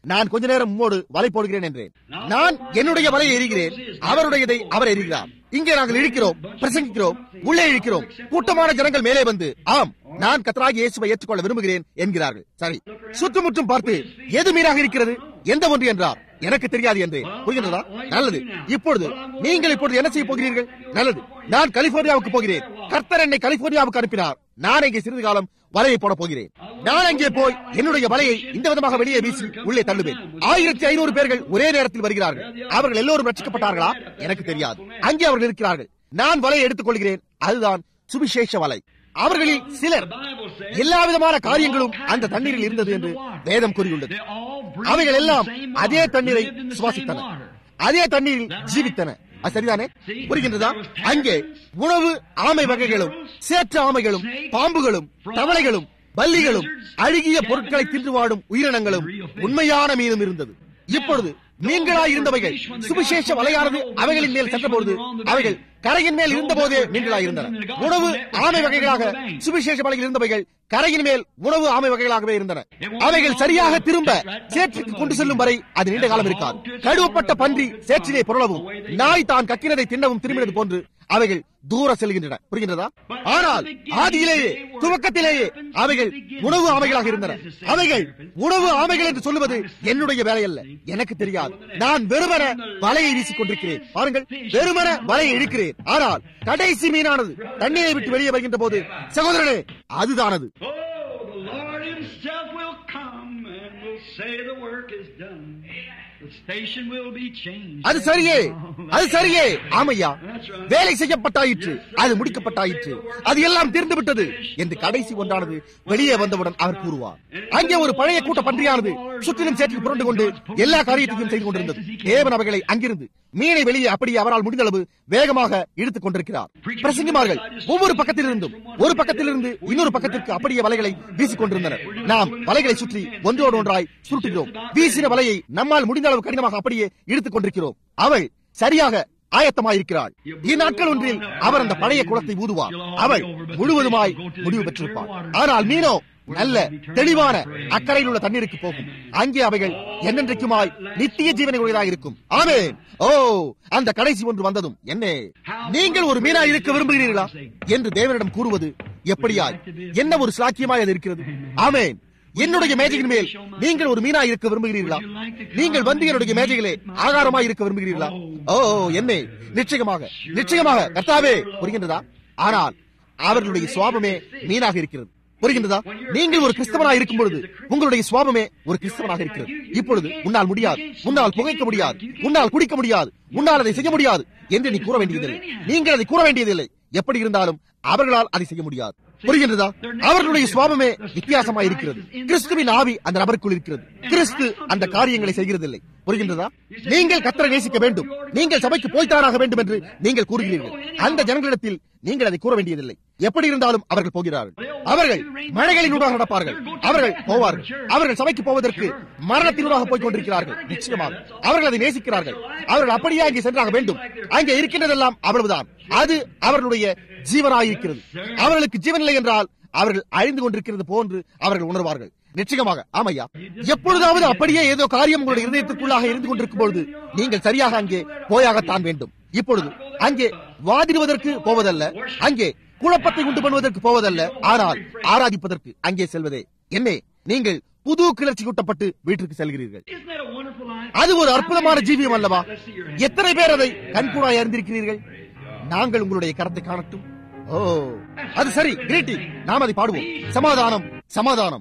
நான் கொஞ்ச நேரம் உம்மோடு வலை போடுகிறேன் என்றேன் நான் என்னுடைய வலையை எரிகிறேன் அவருடையதை அவர் எரிகிறார் இங்கே நாங்கள் இழுக்கிறோம் பிரசங்கிக்கிறோம் உள்ளே இழுக்கிறோம் கூட்டமான ஜனங்கள் மேலே வந்து ஆம் நான் கத்தராகி இயேசுவை ஏற்றுக்கொள்ள விரும்புகிறேன் என்கிறார்கள் சரி சுற்றுமுற்றும் பார்த்து எது மீறாக இருக்கிறது எந்த ஒன்று என்றார் எனக்கு தெரியாது என்று புரிகிறதா நல்லது இப்பொழுது நீங்கள் இப்பொழுது என்ன செய்ய போகிறீர்கள் நல்லது நான் கலிபோர்னியாவுக்கு போகிறேன் கர்த்தர் என்னை கலிபோர்னியாவுக்கு அனுப்பினார் நான் இங்கே சிறிது காலம் வலையை போட போகிறேன் நான் அங்கே போய் என்னுடைய வலையை இந்த விதமாக வெளியே வீசி உள்ளே தள்ளுவேன் ஆயிரத்தி ஐநூறு பேர்கள் ஒரே நேரத்தில் வருகிறார்கள் அவர்கள் எல்லோரும் ரட்சிக்கப்பட்டார்களா எனக்கு தெரியாது அங்கே அவர்கள் இருக்கிறார்கள் நான் வலையை எடுத்துக் கொள்கிறேன் அதுதான் சுவிசேஷ வலை அவர்களில் சிலர் எல்லா விதமான காரியங்களும் அந்த தண்ணீரில் இருந்தது என்று வேதம் கூறியுள்ளது அவைகள் எல்லாம் அதே தண்ணீரை சுவாசித்தன அதே தண்ணீரில் ஜீவித்தன அது சரிதானே புரிகின்றதா அங்கே உணவு ஆமை வகைகளும் சேற்று ஆமைகளும் பாம்புகளும் தவளைகளும் பல்லிகளும் அழுகிய பொருட்களை தின்று வாடும் உயிரினங்களும் உண்மையான மீனும் இருந்தது இப்பொழுது மீன்களாய் இருந்தவைகள் சுவிசேஷ வலையானது அவைகளின் மேல் சென்றபொழுது அவைகள் கரையின் மேல் இருந்த போதே மீன்களாய் இருந்தன உணவு ஆமை வகைகளாக சுவிசேஷ வலையில் இருந்தவைகள் கரையின் மேல் உணவு ஆமை வகைகளாகவே இருந்தன அவைகள் சரியாக திரும்ப சேற்றுக்கு கொண்டு செல்லும் வரை அது நீண்ட காலம் இருக்காது கழுவப்பட்ட பன்றி சேற்றிலே புரளவும் நாய் தான் கக்கினதை தின்னவும் திரும்பினது போன்று அவைகள் தூர செல்கின்றன புரிகின்றதா ஆனால் ஆதியிலேயே துவக்கத்திலேயே அவைகள் உணவு ஆமைகளாக இருந்தன அவைகள் உணவு ஆமைகள் என்று சொல்லுவது என்னுடைய வேலை அல்ல எனக்கு தெரியாது நான் வெறுமன வலையை வீசிக் கொண்டிருக்கிறேன் பாருங்கள் வெறுமன வலையை இழுக்கிறேன் ஆனால் கடைசி மீனானது தண்ணீரை விட்டு வெளியே வருகின்ற போது சகோதரனே அதுதானது Oh, the Lord Himself will come and will say the work is done. The station will be changed. அது சரியே அது சரியே ஆமையா வேலை செய்யப்பட்டாயிற்று அது முடிக்கப்பட்டாயிற்று அது எல்லாம் தீர்ந்து விட்டது என்று கடைசி ஒன்றானது வெளியே வந்தவுடன் அவர் கூறுவார் அங்கே ஒரு பழைய கூட்ட பன்றியானது சுற்றிலும் சேற்றில் புரண்டு கொண்டு எல்லா காரியத்தையும் செய்து கொண்டிருந்தது தேவன் அவைகளை அங்கிருந்து மீனை வெளியே அப்படியே அவரால் முடிந்த அளவு வேகமாக இழுத்துக் கொண்டிருக்கிறார் பிரசங்கிமார்கள் ஒவ்வொரு பக்கத்திலிருந்தும் ஒரு பக்கத்திலிருந்து இன்னொரு பக்கத்திற்கு அப்படியே வலைகளை வீசிக் கொண்டிருந்தனர் நாம் வலைகளை சுற்றி ஒன்றோடு ஒன்றாய் சுருட்டுகிறோம் வீசின வலையை நம்மால் முடிந்த அளவு கடினமாக அப்படியே இழுத்துக் கொண்டிருக்கிறோம் அவள் சரியாக ஆயத்தமாயிருக்கிறாள் இந்நாட்கள் ஒன்றில் அவர் அந்த பழைய குளத்தை ஊதுவார் அவள் முழுவதுமாய் முடிவு பெற்றிருப்பாள் ஆனால் மீனோ நல்ல தெளிவான அக்கறையில் உள்ள தண்ணீருக்கு போகும் அங்கே அவைகள் என்னென்றைக்குமாய் நித்திய ஜீவனை உடையதாக இருக்கும் ஆமென் ஓ அந்த கடைசி ஒன்று வந்ததும் என்ன நீங்கள் ஒரு மீனாய் இருக்க விரும்புகிறீர்களா என்று தேவனிடம் கூறுவது எப்படியாய் என்ன ஒரு சாக்கியமாய் அது இருக்கிறது ஆமென் என்னுடைய மேஜையின் மேல் நீங்கள் ஒரு மீனாய் இருக்க விரும்புகிறீர்களா நீங்கள் வந்து என்னுடைய மேஜையிலே ஆகாரமாய் இருக்க விரும்புகிறீர்களா ஓ என்ன நிச்சயமாக நிச்சயமாக கர்த்தாவே புரிகின்றதா ஆனால் அவர்களுடைய சுவாபமே மீனாக இருக்கிறது புரிகின்றதா நீங்கள் ஒரு கிறிஸ்தவனாக இருக்கும் பொழுது உங்களுடைய சுவாபமே ஒரு கிறிஸ்தவனாக இருக்கிறது இப்பொழுது உன்னால் முடியாது உன்னால் புகைக்க முடியாது உன்னால் குடிக்க முடியாது உன்னால் அதை செய்ய முடியாது என்று நீ கூற வேண்டியதில்லை நீங்கள் அதை கூற வேண்டியதில்லை எப்படி இருந்தாலும் அவர்களால் அதை செய்ய முடியாது புரிகின்றதா அவர்களுடைய சுவாபமே வித்தியாசமாக இருக்கிறது கிறிஸ்துவின் ஆவி அந்த நபருக்குள் இருக்கிறது கிறிஸ்து அந்த காரியங்களை செய்கிறதில்லை புரிகின்றதா நீங்கள் கத்தரை நேசிக்க வேண்டும் நீங்கள் சபைக்கு போய்த்தாராக வேண்டும் என்று நீங்கள் கூறுகிறீர்கள் அந்த ஜனங்களிடத்தில் நீங்கள் அதை கூற வேண்டியதில்லை எப்படி இருந்தாலும் அவர்கள் போகிறார்கள் அவர்கள் மழைகளினூடாக நடப்பார்கள் அவர்கள் போவார்கள் அவர்கள் சபைக்கு போவதற்கு மரணத்தினூடாக போய் கொண்டிருக்கிறார்கள் நிச்சயமாக அவர்கள் அதை நேசிக்கிறார்கள் அவர்கள் அப்படியே அங்கே சென்றாக வேண்டும் அங்கே இருக்கின்றதெல்லாம் அவ்வளவுதான் அது அவர்களுடைய ஜீவனாயிருக்கிறது அவர்களுக்கு ஜீவனில்லை என்றால் அவர்கள் அழிந்து கொண்டிருக்கிறது போன்று அவர்கள் உணர்வார்கள் நிச்சயமாக ஆமையா எப்பொழுதாவது அப்படியே ஏதோ காரியம் உங்களுடைய இதயத்திற்குள்ளாக இருந்து கொண்டிருக்கும் பொழுது நீங்கள் சரியாக அங்கே போயாகத்தான் வேண்டும் இப்பொழுது அங்கே வாதிடுவதற்கு போவதல்ல அங்கே குழப்பத்தை உண்டு பண்ணுவதற்கு போவதல்ல ஆனால் ஆராதிப்பதற்கு அங்கே செல்வதே என்னே நீங்கள் புது கிளர்ச்சி கூட்டப்பட்டு வீட்டிற்கு செல்கிறீர்கள் Isn't that a wonderful life? அது ஒரு அற்புதமான ஜீவியம் அல்லவா எத்தனை பேர் அதை கண்கூடாய் அறிந்திருக்கிறீர்கள் நாங்கள் உங்களுடைய கரத்தை காணட்டும் ஓ அது சரி கிரீட்டிங் நாம் அதை பாடுவோம் சமாதானம் சமாதானம்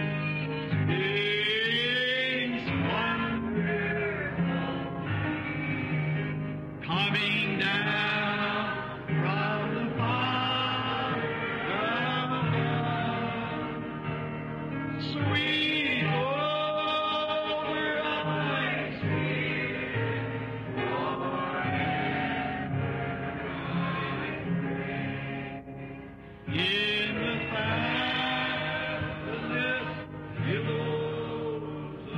Coming down from the Father, sweet over eyes, in the fabulous billows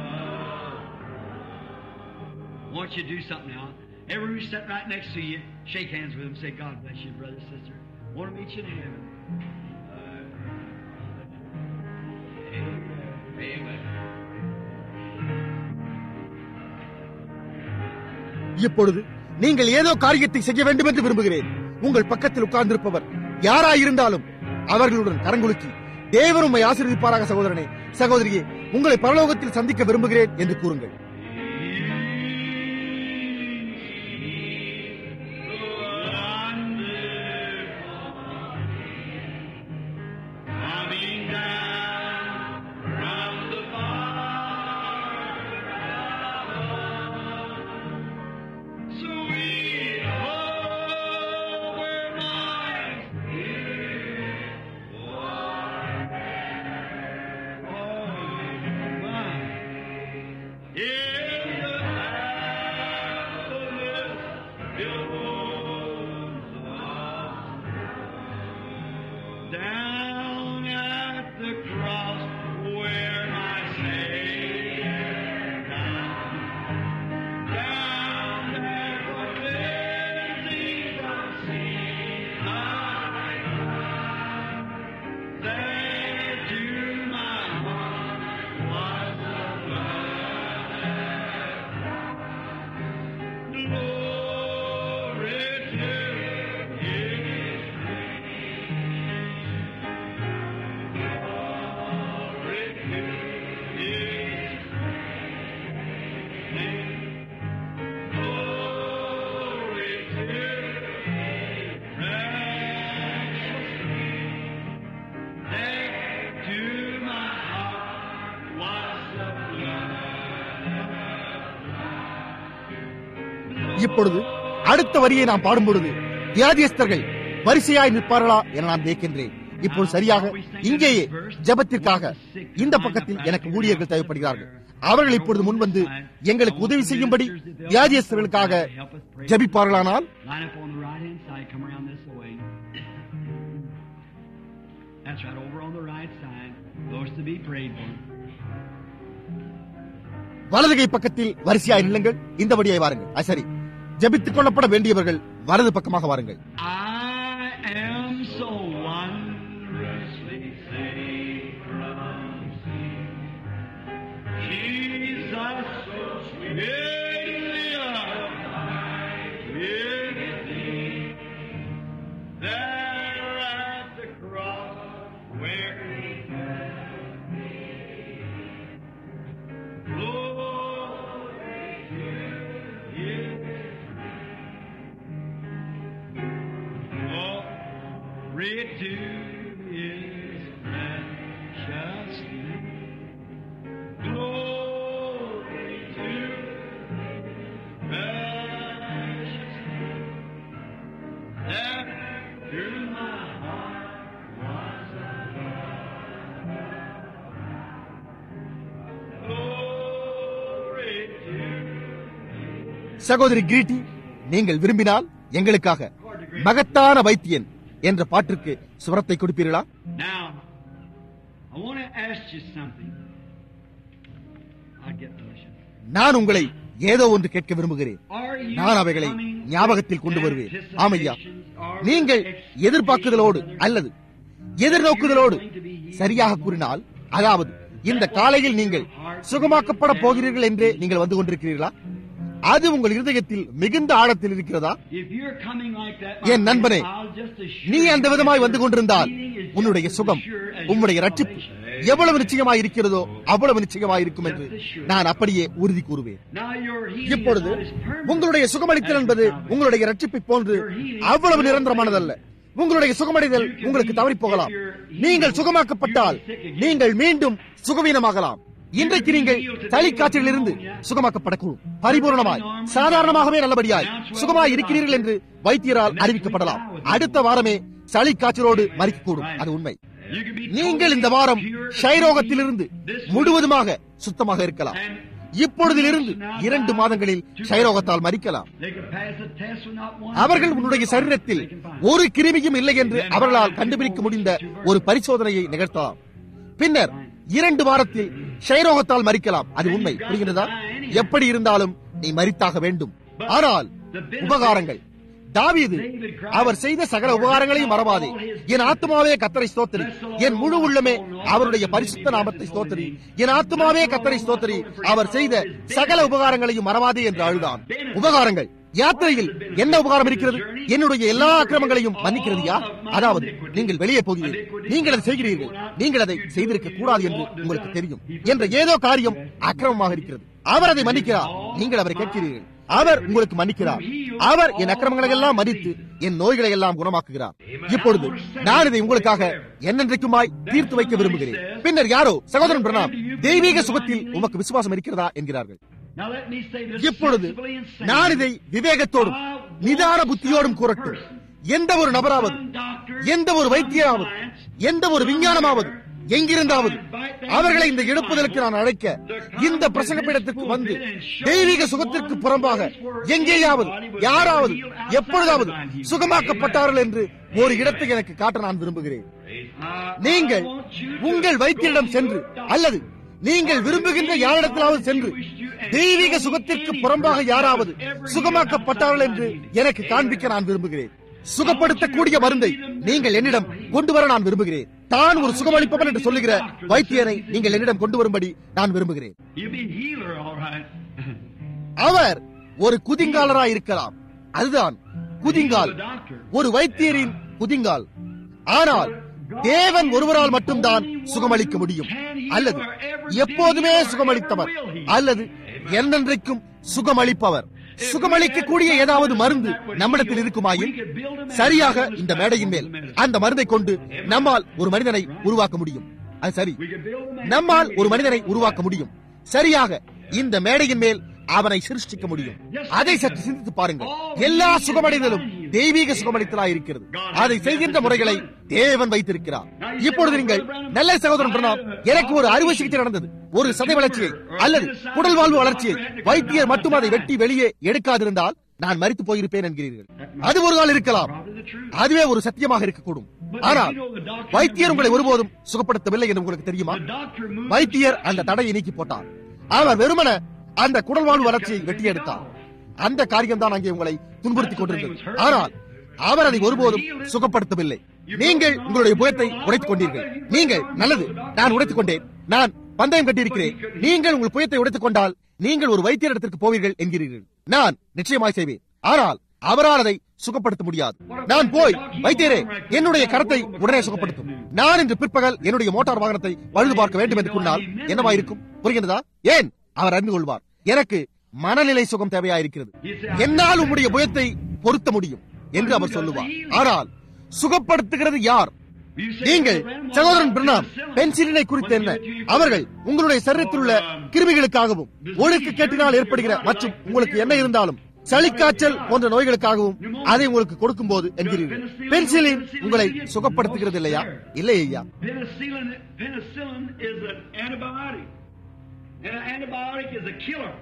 of want you to do something now. Everyone who's sitting right next to you, shake hands with them. Say, God bless you, brother, sister. Want to meet you in heaven. Amen. Amen. இப்பொழுது நீங்கள் ஏதோ காரியத்தை செய்ய வேண்டும் என்று விரும்புகிறேன் உங்கள் பக்கத்தில் உட்கார்ந்திருப்பவர் யாராயிருந்தாலும் அவர்களுடன் கரங்குலுக்கி தேவர் உம்மை ஆசீர்வதிப்பாராக சகோதரனே சகோதரியே உங்களை பரலோகத்தில் சந்திக்க விரும்புகிறேன் என்று கூறுங்கள் Coming down from the far Sweet home where my In the happiness billows down at the cross where my Savior died. Down there for cleansing from sin I cried. There to my heart was the blood Glory to His Glory to His name. Glory to His precious name. There to my heart was the blood. இப்பொழுது அடுத்த வரியை நாம் பாடும் பொழுது வியாதியஸ்தர்கள் வரிசையாய் நிற்பார்களா என நான் கேட்கின்றேன் இப்போது சரியாக இங்கேயே ஜெபத்திற்காக இந்த பக்கத்தில் எனக்கு ஊழியர்கள் தேவைப்படுகிறார்கள் அவர்கள் இப்பொழுது முன்வந்து எங்களுக்கு உதவி செய்யும்படி வியாதியஸ்தர்களுக்காக ஜெபிப்பார்களானால் Line up on the right hand side, come around this way. That's right, over on the right side. Those to be prayed for. வலது கை பக்கத்தில் வரிசையாய் நில்லுங்கள் இந்த வழியாய் வாருங்கள் ஆ, சரி ஜெபித்துக் கொள்ளப்பட வேண்டியவர்கள் வலது பக்கமாக வாருங்கள் I am so wondrously saved from sin. Jesus, so sweetly alive with thee. There at the cross where he Glory to His Glory to His precious name. Glory to His precious name. There to my heart was a glory to சகோதரி கிரீட்டி நீங்கள் விரும்பினால் எங்களுக்காக மகத்தான வைத்தியன் என்ற பாட்டிற்கு சுரத்தை கொடுப்பீர்களா Now, I want to ask you something. I'll get permission. நான் உங்களை ஏதோ ஒன்று கேட்க விரும்புகிறேன் Are you நான் அவைகளை coming ஞாபகத்தில் கொண்டு வருவேன் ஆமையா நீங்கள் எதிர்பார்க்குதலோடு அல்லது எதிர்நோக்குதலோடு சரியாக கூறினால் அதாவது இந்த காலையில் நீங்கள் சுகமாக்கப்பட போகிறீர்கள் என்றே நீங்கள் வந்து கொண்டிருக்கிறீர்களா அது உங்கள் இருதயத்தில் மிகுந்த ஆழத்தில் இருக்கிறதா If you're coming like that, என் நண்பனே, I'll just assure நீ அந்த you விதமாய் வந்து கொண்டிருந்தால் healing is just உன்னுடைய as சுகம் sure as உம்முடைய your ரட்சிப்பு salvation. எவ்வளவு நிச்சயமாய் இருக்கிறதோ அவ்வளவு நிச்சயமாய் இருக்கும் என்று நான் அப்படியே உறுதி கூறுவேன் Now your healing இப்பொழுது is not as permanent உங்களுடைய சுகமளித்தல் என்பது உங்களுடைய ரட்சிப்பை போன்று அவ்வளவு நிரந்தரமானதல்ல உங்களுடைய சுகமடைதல் உங்களுக்கு தவறி போகலாம் நீங்கள் சுகமாக்கப்பட்டால் நீங்கள் மீண்டும் சுகவீனமாகலாம் இன்றைக்கு நீங்கள் சளி காய்ச்சலிலிருந்து சுகமாக்கப்படக்கூடும் பரிபூர்ணமாய் சாதாரணமாகவே நல்லபடியாய் சுகமாய் இருக்கிறீர்கள் என்று வைத்தியரால் அறிவிக்கப்படலாம் அடுத்த வாரமே சளி காய்ச்சலோடு மறிக்கக்கூடும் அது உண்மை You can be நீங்கள் இந்த வாரம் ஷைரோகத்திலிருந்து முழுவதுமாக சுத்தமாக இருக்கலாம் இப்பொழுதிலிருந்து இரண்டு மாதங்களில் ஷைரோகத்தால் மறிக்கலாம் They can pass a test with not one. அவர்கள் உன்னுடைய சரீரத்தில் ஒரு கிருமியும் இல்லை என்று அவர்களால் கண்டுபிடிக்க முடிந்த ஒரு பரிசோதனையை நிகழ்த்தலாம் பின்னர் இரண்டு வாரத்தில் ஷைரோகத்தால் மறிக்கலாம் அது உண்மை புரிகிறதா எப்படி இருந்தாலும் நீ மறித்தாக வேண்டும் ஆனால் உபகாரங்கள் தாவீது அவர் செய்த சகல உபகாரங்களையும் மறவாதே என் ஆத்மாவே கத்தரை ஸ்தோத்திரி என் முழு உள்ளமே அவருடைய பரிசுத்த நாமத்தை ஸ்தோத்திரி என் ஆத்மாவே கத்தரை ஸ்தோத்திரி அவர் செய்த சகல உபகாரங்களையும் மறவாதே என்று அழுதான் உபகாரங்கள் யாத்திரையில் என்ன உபகாரம் இருக்கிறது என்னுடைய எல்லா அக்கிரமங்களையும் மன்னிக்கிறது யார் அதாவது நீங்கள் வெளியே போகிறீர்கள் நீங்கள் அதை செய்கிறீர்கள் நீங்கள் அதை செய்திருக்க கூடாது என்று உங்களுக்கு தெரியும் என்ற ஏதோ காரியம் அக்கிரமமாக இருக்கிறது அவர் அதை மன்னிக்கிறார் நீங்கள் அவரை கேட்கிறீர்கள் அவர் உங்களுக்கு மன்னிக்கிறார் அவர் என் அக்கிரமங்களை எல்லாம் மன்னித்து என் நோய்களை எல்லாம் குணமாக்குகிறார் இப்பொழுது நான் இதை உங்களுக்காக என்னென்றைக்குமாய் தீர்த்து வைக்க விரும்புகிறேன் பின்னர் யாரோ சகோதரன் பிரணாம் தெய்வீக சுகத்தில் உமக்கு விசுவாசம் இருக்கிறதா என்கிறார்கள் Now let me say this இப்பொழுது sensibly and safely. நான் இதை விவேகத்தோடும் நிதான புத்தியோடும் கூறட்டும் எந்த ஒரு நபராவது எந்த ஒரு வைத்தியராவது எந்த ஒரு விஞ்ஞானமாவது எங்கிருந்தாவது அவர்களை இந்த எழுப்புதலுக்கு நான் அழைக்க இந்த பிரசங்கப்பீடத்திற்கு வந்து தெய்வீக சுகத்திற்கு புறம்பாக எங்கேயாவது யாராவது எப்பொழுதாவது சுகமாக்கப்பட்டார்கள் என்று ஒரு இடத்தை எனக்கு காட்ட நான் விரும்புகிறேன் நீங்கள் உங்கள் வைத்தியரிடம் சென்று அல்லது நீங்கள் விரும்புகின்ற யாரிடத்திலாவது சென்று தெய்வீக சுகத்திற்கு புறம்பாக யாராவது சுகமாக்கப்பட்டார்கள் என்று எனக்கு காண்பிக்க நான் விரும்புகிறேன் சுகப்படுத்தக்கூடிய மருந்தை நீங்கள் என்னிடம் கொண்டு வர நான் விரும்புகிறேன் தான் ஒரு சுகமளிப்பவன் என்று சொல்லுகிற வைத்தியரை நீங்கள் என்னிடம் கொண்டு வரும்படி நான் விரும்புகிறேன் You'll be a healer, all right. அவர் ஒரு குதிங்காலராய் இருக்கலாம் அதுதான் குதிங்கால் ஒரு வைத்தியரின் குதிங்கால் ஆனால் தேவன் ஒருவரால் மட்டும்தான் சுகமளிக்க முடியும் அல்லது எப்போதுமே சுகமளித்தவர் அல்லது என்னென்றைக்கும் சுகமளிப்பவர் சுகமளிக்கக்கூடிய ஏதாவது மருந்து நம்மிடத்தில் இருக்குமாயின் சரியாக இந்த மேடையின் மேல் அந்த மருந்தை கொண்டு நம்மால் ஒரு மனிதனை உருவாக்க முடியும் அது சரி நம்மால் ஒரு மனிதனை உருவாக்க முடியும் சரியாக இந்த மேடையின் மேல் அவனை சிருஷ்டிக்க முடியும் அதை சற்று சிந்தித்து பாருங்கள் எல்லா சுகமடைதலும் தெய்வீக சுகமளித்தலாய் இருக்கிறது அதை செய்கின்ற முறைகளை தேவன் வைத்திருக்கிறார் இப்பொழுது நீங்கள் நல்ல சகோதரன் பிரணாம் எனக்கு ஒரு அறுவை சிகிச்சை நடந்தது ஒரு சதை வளர்ச்சியை அல்லது குடல் வாழ்வு வளர்ச்சியை வைத்தியர் மட்டும் அதை வெட்டி வெளியே எடுக்காதிருந்தால் நான் மறித்து போயிருப்பேன் என்கிறீர்கள் அது ஒரு நாள் இருக்கலாம் அதுவே ஒரு சத்தியமாக இருக்கக்கூடும் ஆனால் வைத்தியர் உங்களை ஒருபோதும் சுகப்படுத்தவில்லை என்று உங்களுக்கு தெரியுமா வைத்தியர் அந்த தடையை நீக்கி போட்டார் அவர் வெறுமன அந்த குடல் வாழ்வு வளர்ச்சியை வெட்டி எடுத்தார் அந்த காரியம் தான் அங்கே உங்களை துன்புறுத்திக் கொண்டிருந்தது ஆனால் அவர் அதை ஒருபோதும் சுகப்படுத்தவில்லை நீங்கள் உங்களுடைய புயத்தை உடைத்துக் கொண்டீர்கள் நீங்கள் நல்லது நான் உடைத்துக் கொண்டேன் நான் பந்தயம் கட்டியிருக்கிறேன் நீங்கள் உங்கள் புயத்தை உடைத்துக் கொண்டால் நீங்கள் ஒரு வைத்தியரிடத்திற்கு போவீர்கள் என்கிறீர்கள் நான் நிச்சயமாய் செய்வேன் ஆனால் அவரால் அதை சுகப்படுத்த முடியாது நான் போய் வைத்தியரே என்னுடைய கரத்தை உடனே சுகப்படுத்தும் நான் இன்று பிற்பகல் என்னுடைய மோட்டார் வாகனத்தை பழுது பார்க்க வேண்டும் என்று சொன்னால் என்னவா இருக்கும் புரிகிறதா ஏன் அவர் அறிந்து கொள்வார் எனக்கு மனநிலை சுகம் தேவையாயிருக்கிறது என்னால் உம்முடைய புயத்தை பொருத்த முடியும் என்று அவர் சொல்லுவார் ஆனால் சுகப்படுத்துகிறது யார் நீங்கள் சகோதரன் பிரணாம் பென்சிலினை குறித்து என்ன அவர்கள் உங்களுடைய சரீரத்தில் உள்ள கிருமிகளுக்காகவும் ஒழுக்கு கேட்டினால் ஏற்படுகிற மற்றும் உங்களுக்கு என்ன இருந்தாலும் சளிக்காய்ச்சல் போன்ற நோய்களுக்காகவும் அதை உங்களுக்கு கொடுக்கும் போது என்கிறீர்கள் பென்சிலின் உங்களை சுகப்படுத்துகிறது இல்லையா இல்லை ஐயா Penicillin, penicillin is an antibiotic. And an antibiotic is a killer.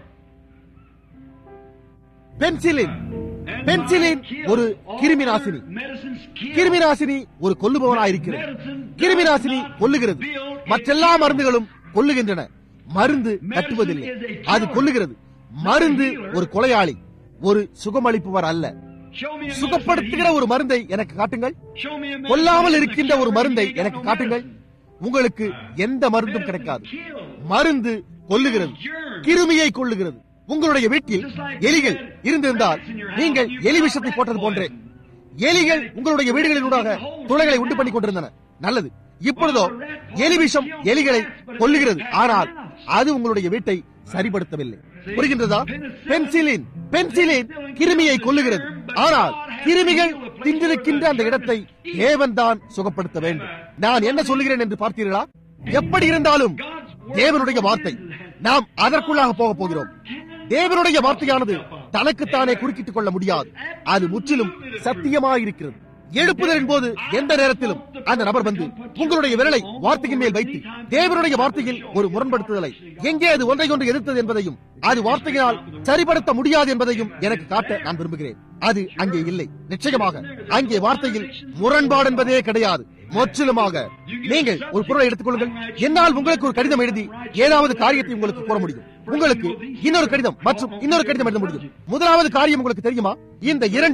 Penicillin penicillin ஒரு கிருமி நாசினி Medicines kill. கிருமி நாசினி ஒரு கொல்லுபவனாயிருக்கிறது கிருமி நாசினி கொல்லுகிறது மற்றெல்லா மருந்துகளும் கொல்லுகின்றன மருந்து கட்டுவதில்லை அது கொல்லுகிறது மருந்து ஒரு கொலையாளி ஒரு சுகமளிப்பவர் அல்ல Show me a சுகப்படுத்துகிற ஒரு மருந்தை எனக்கு காட்டுங்கள் Show me a medicine கொல்லாமல் that's a இருக்கின்ற killer. ஒரு மருந்தை You ain't got எனக்கு no காட்டுங்கள் medicine. உங்களுக்கு எந்த மருந்தும் கிடைக்காது Kill. மருந்து கொல்லுகிறது கிருமியை கொல்லுகிறது உங்களுடைய வீட்டில் எலிகள் இருந்திருந்தால் நீங்கள் எலி விஷத்தை போட்டது போன்றே எலிகள் உங்களுடைய வீடுகளினூடாக துளைகளை உண்டு பண்ணி கொண்டிருந்தன நல்லது இப்பொழுதோ எலி விஷம் எலிகளை கொல்லுகிறது ஆனால் அது உங்களுடைய வீட்டை சரிப்படுத்தவில்லை புரிகின்றதா பென்சிலின் பென்சிலின் கிருமியை கொல்லுகிறது ஆனால் கிருமிகள் தின்றிருக்கின்ற அந்த இடத்தை தேவன் தான் சுகப்படுத்த வேண்டும் நான் என்ன சொல்லுகிறேன் என்று பார்த்தீர்களா எப்படி இருந்தாலும் தேவனுடைய வார்த்தை நாம் அதற்குள்ளாக போக போகிறோம் தேவனுடைய வார்த்தையானது தனக்குத்தானே குறுக்கிட்டுக் கொள்ள முடியாது அது முற்றிலும் சத்தியமாயிருக்கிறது எழுப்புதலின் போது எந்த நேரத்திலும் அந்த நபர் வந்து உங்களுடைய விரலை வார்த்தையின் மேல் வைத்து தேவனுடைய வார்த்தையில் ஒரு முரண்படுத்துதலை எங்கே அது ஒன்றை ஒன்று எதிர்த்தது என்பதையும் அது வார்த்தையினால் சரிப்படுத்த முடியாது என்பதையும் எனக்கு காட்ட நான் விரும்புகிறேன் அது அங்கே இல்லை நிச்சயமாக அங்கே வார்த்தையில் முரண்பாடு என்பதே கிடையாது முற்றிலுமாக நீங்கள் ஒரு பொருளை எடுத்துக் கொள்ளுங்கள் என்னால் உங்களுக்கு ஒரு கடிதம் எழுதி ஏதாவது காரியத்தை உங்களுக்கு கூற முடியும் உங்களுக்கு இன்னொரு கடிதம் மற்றும் இன்னொரு கடிதம் எழுத முடியும் முதலாவது காரியம் உங்களுக்கு தெரியுமா இந்த இரண்டும்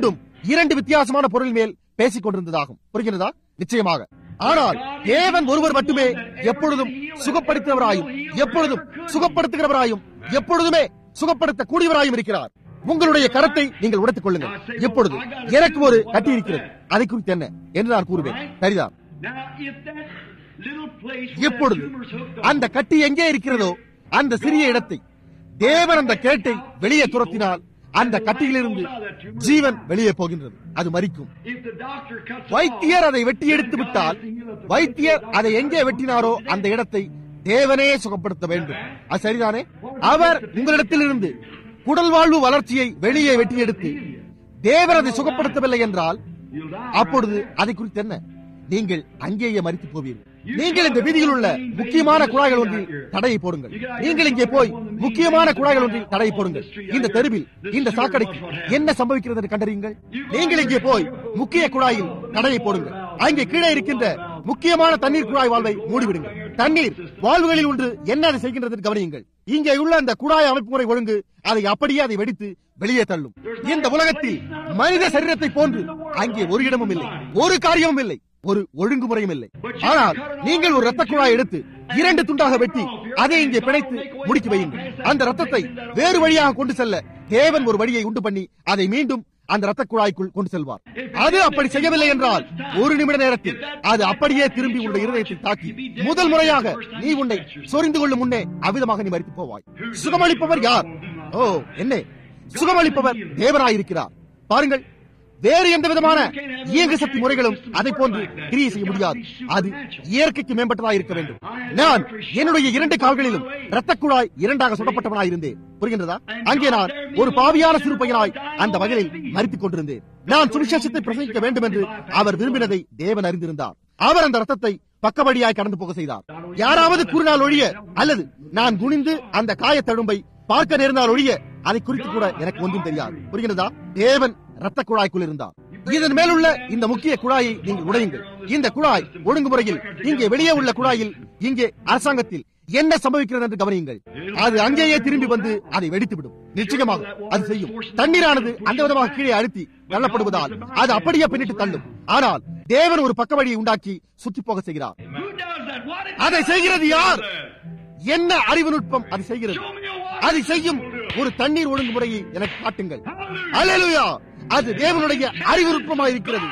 இரண்டு வித்தியாசமான பொருள் மேல் பேசிக் கொண்டிருந்ததாகும் புரிகிறதா நிச்சயமாக ஆனால் தேவன் ஒருவர் மட்டுமே எப்பொழுதும் சுகப்படுத்துகிறவராயும் எப்பொழுதும் சுகப்படுத்துகிறவராயும் எப்பொழுதுமே சுகப்படுத்த கூடியவராயும் இருக்கிறார் உங்களுடைய கரத்தை நீங்கள் உடைத்துக் கொள்ளுங்கள் எப்பொழுது எனக்கு ஒரு கட்டி இருக்கிறது அதை குறித்து என்ன என்று நான் கூறுவேன் சரிதான் Now, if that little place where that எப்பொழுது tumor's hooked up, அந்த கட்டி எங்கே இருக்கிறதோ அந்த சிறிய இடத்தை தேவன் அந்த கேட்டை வெளியே துரத்தினால் அந்த கட்டியிலிருந்து ஜீவன் வெளியே போகின்றது அது மறிக்கும் if the doctor cuts it வைத்தியர் off, அதை வெட்டி எடுத்து விட்டால் வைத்தியர் அதை எங்கே வெட்டினாரோ அந்த இடத்தை தேவனே சுகப்படுத்த வேண்டும் அது சரிதானே அவர் உங்களிடத்திலிருந்து குடல் வாழ்வு வளர்ச்சியை வெளியே வெட்டி எடுத்து தேவன் அதை சுகப்படுத்தவில்லை என்றால் you'll die. அப்பொழுது அதை குறித்து என்ன நீங்கள் அங்கேயே மறித்து போவீர்கள் நீங்கள் இந்த வீதியில் உள்ள முக்கியமான குழாய்கள் ஒன்றில் தடையை போடுங்கள் நீங்கள் இங்கே போய் முக்கியமான குழாய்கள் ஒன்றில் தடையை போடுங்கள் இந்த தெருவில் இந்த சாக்கடைக்கு என்ன சம்பவிக்கிறது என்று கண்டறியுங்கள் நீங்கள் இங்கே போய் முக்கிய குழாயில் தடையை போடுங்கள் அங்கே கீழே இருக்கின்ற முக்கியமான தண்ணீர் குழாய் வாழ்வை மூடிவிடுங்கள் தண்ணீர் வாழ்வுகளில் ஒன்று என்ன அதை செய்கின்றது என்று கவனியுங்கள் இங்கே உள்ள அந்த குழாய் அமைப்பு முறை ஒழுங்கு அதை அப்படியே அதை வெடித்து வெளியே தள்ளும் இந்த உலகத்தில் மனித சரீரத்தை போன்று அங்கே ஒரு இடமும் இல்லை ஒரு காரியமும் இல்லை ஒரு ஒழுங்குமுறையும் இல்லை ஆனால் நீங்கள் ஒரு ரத்த குழாய் எடுத்து இரண்டு துண்டாக வெட்டி அதை இங்கே பிணைத்து முடித்து வையுங்கள் அந்த ரத்தத்தை வேறு வழியாக கொண்டு செல்ல தேவன் ஒரு வழியை உண்டு பண்ணி அதை மீண்டும் அந்த ரத்த குழாய்க்குள் கொண்டு செல்வார் அது அப்படி செய்யவில்லை என்றால் ஒரு நிமிட நேரத்தில் அது அப்படியே திரும்பி உள்ள இருதயத்தை தாக்கி முதல் முறையாக நீ உன்னை சொரிந்து கொள்ளும் முன்னே அவிதமாக நீ மறித்து போவாய் சுகமளிப்பவர் யார் ஓ என்ன சுகமளிப்பவர் தேவராயிருக்கிறார் பாருங்கள் வேறு எந்த விதமான இயங்கு சக்தி முறைகளும் அதை போன்று கிரியை செய்ய முடியாது அது இயற்கைக்கு மேம்பட்டதாக இருக்க வேண்டும் நான் என்னுடைய இரண்டு கால்களிலும் இரத்த குழாய் இரண்டாக சுடப்பட்டவனாய் இருந்தேன் புரிகின்றதா அங்கே நான் ஒரு பாவியான சிறு பையனாய் அந்த வகையில் மறித்துக் கொண்டிருந்தேன் நான் சுவிசேஷத்தை பிரசங்கிக்க வேண்டும் என்று அவர் விரும்பினதை தேவன் அறிந்திருந்தார் அவர் அந்த ரத்தத்தை பக்கவழியாய் கடந்து போக செய்தார் யாராவது கூறினால் ஒழிய அல்லது நான் குனிந்து அந்த காயத்தழும்பை பார்க்க நேர்ந்தால் ஒழிய அதை குறித்து கூட எனக்கு ஒன்றும் தெரியாது புரிகிறதா தேவன் ரத்த குழாய்க்குள் இருந்தார் இதன் மேலுள்ள இந்த முக்கிய குழாயை நீங்கள் உடையுங்கள் இந்த குழாய் ஒழுங்குமுறையில் இங்கே வெளியே உள்ள குழாயில் இங்கே அரசாங்கத்தில் என்ன சம்பவிக்கிறது என்று கவனியுங்கள் அது அங்கேயே திரும்பி வந்து அதை வெடித்துவிடும் நிச்சயமாக அது செய்யும் தண்ணீரானது அந்த விதமாக கீழே அழுத்தி தள்ளப்படுவதால் அது அப்படியே பின்னிட்டு தள்ளும் ஆனால் தேவன் ஒரு பக்க வழியை உண்டாக்கி சுற்றி போக செய்கிறார் Who does that? What is அதை செய்கிறது யார் என்ன அறிவு நுட்பம் அது செய்கிறது அதை செய்யும் ஒரு தண்ணீர் ஒழுங்குமுறையை எனக்கு காட்டுங்கள் அல்லேலூயா அது தேவனுடைய அறிவு நுட்பமாய் இருக்கிறது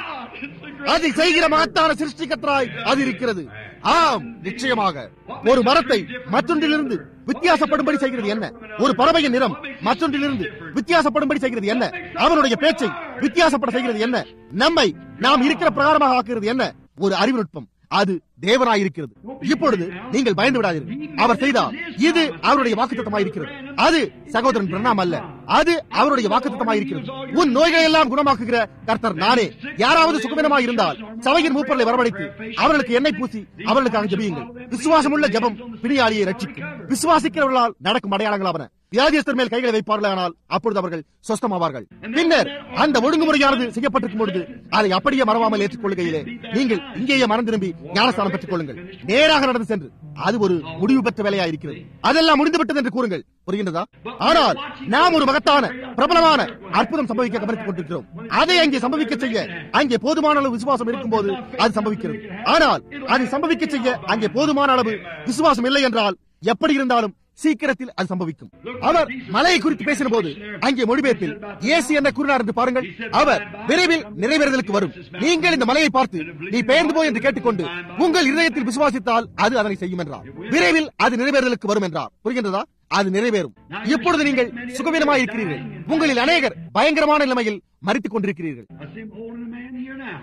அதை செய்கிற மகத்தான சிருஷ்டிகத்தராய் அது இருக்கிறது ஆம் நிச்சயமாக ஒரு மரத்தை மற்றொன்றிலிருந்து வித்தியாசப்படும்படி செய்கிறது என்ன ஒரு பறவையின் நிறம் மற்றொன்றிலிருந்து வித்தியாசப்படும்படி செய்கிறது என்ன அவனுடைய பேச்சை வித்தியாசப்பட செய்கிறது என்ன நம்மை நாம் இருக்கிற பிரகாரமாக ஆக்குகிறது என்ன ஒரு அறிவு நுட்பம் அது தேவனாயிருக்கிறது இப்பொழுது நீங்கள் பயந்து விடாதீர்கள் அவர் செய்தார் இது அவருடைய வாக்குத்தத்தமாயிருக்கிறது அது சகோதரன் பிரணாம் அல்ல அது அவருடைய வாக்குத்தத்தமாயிருக்கிறது உன் நோய்களை எல்லாம் குணமாக்குகிற கர்த்தர் நானே யாராவது சுகவீனமாக இருந்தால் சபையின் மூப்பர்களை வரவழைத்து அவர்களுக்கு எண்ணெய் பூசி அவர்களுக்காக ஜெபியுங்கள் விசுவாசமுள்ள ஜெபம் பிணியாளியை ரட்சிக்கும் விசுவாசிக்கிறவர்களால் நடக்கும் அடையாளங்களாவன வியாதியஸ்தர் மேல் கைகளை வைப்பார்களானால் அப்பொழுது அவர்கள் சொஸ்தமாவார்கள் பின்னர் அந்த ஒழுங்குமுறையானது செய்யப்பட்டிருக்கும் பொழுது அதை அப்படியே மறவாமல் ஏற்றுக்கொள்கையிலே நீங்கள் இங்கேயே மனம் திரும்பி ஞானஸ்தானம் பெற்றுக் கொள்ளுங்கள் நேராக நடந்து சென்று அது ஒரு முடிவு பெற்ற வேலையா இருக்கிறது அதெல்லாம் முடிந்துவிட்டது என்று கூறுங்கள் புரிகின்றதா ஆனால் நாம் ஒரு மகத்தான பிரபலமான அற்புதம் சம்பவிக்க கவனித்துக் கொண்டிருக்கிறோம் அதை அங்கே சம்பவிக்க செய்ய அங்கே போதுமான அளவு விசுவாசம் இருக்கும்போது அது சம்பவிக்கிறது ஆனால் அதை சம்பவிக்க செய்ய அங்கே போதுமான அளவு விசுவாசம் இல்லை என்றால் எப்படி இருந்தாலும் சீக்கிரத்தில் அது சம்பவிக்கும் அவர் மலையை குறித்து பேசின போது அங்கே மொழிபெயர்ப்பில் இயேசு என்ன கூறினார் என்று பாருங்கள் அவர் விரைவில் நிறைவேறுதலுக்கு வரும் நீங்கள் இந்த மலையை பார்த்து நீ பெயர்ந்து போய் என்று கேட்டுக்கொண்டு உங்கள் இதயத்தில் விசுவாசித்தால் அது அதனை செய்யும் என்றார் விரைவில் அது நிறைவேறுதலுக்கு வரும் என்றார் புரிகின்றதா அது நிறைவேறும் இப்பொழுது நீங்கள் சுகவீனமாக இருக்கிறீர்கள் உங்களில் அநேகர் பயங்கரமான நிலைமையில் மறித்துக் கொண்டிருக்கிறீர்கள் I see him holding a man here now.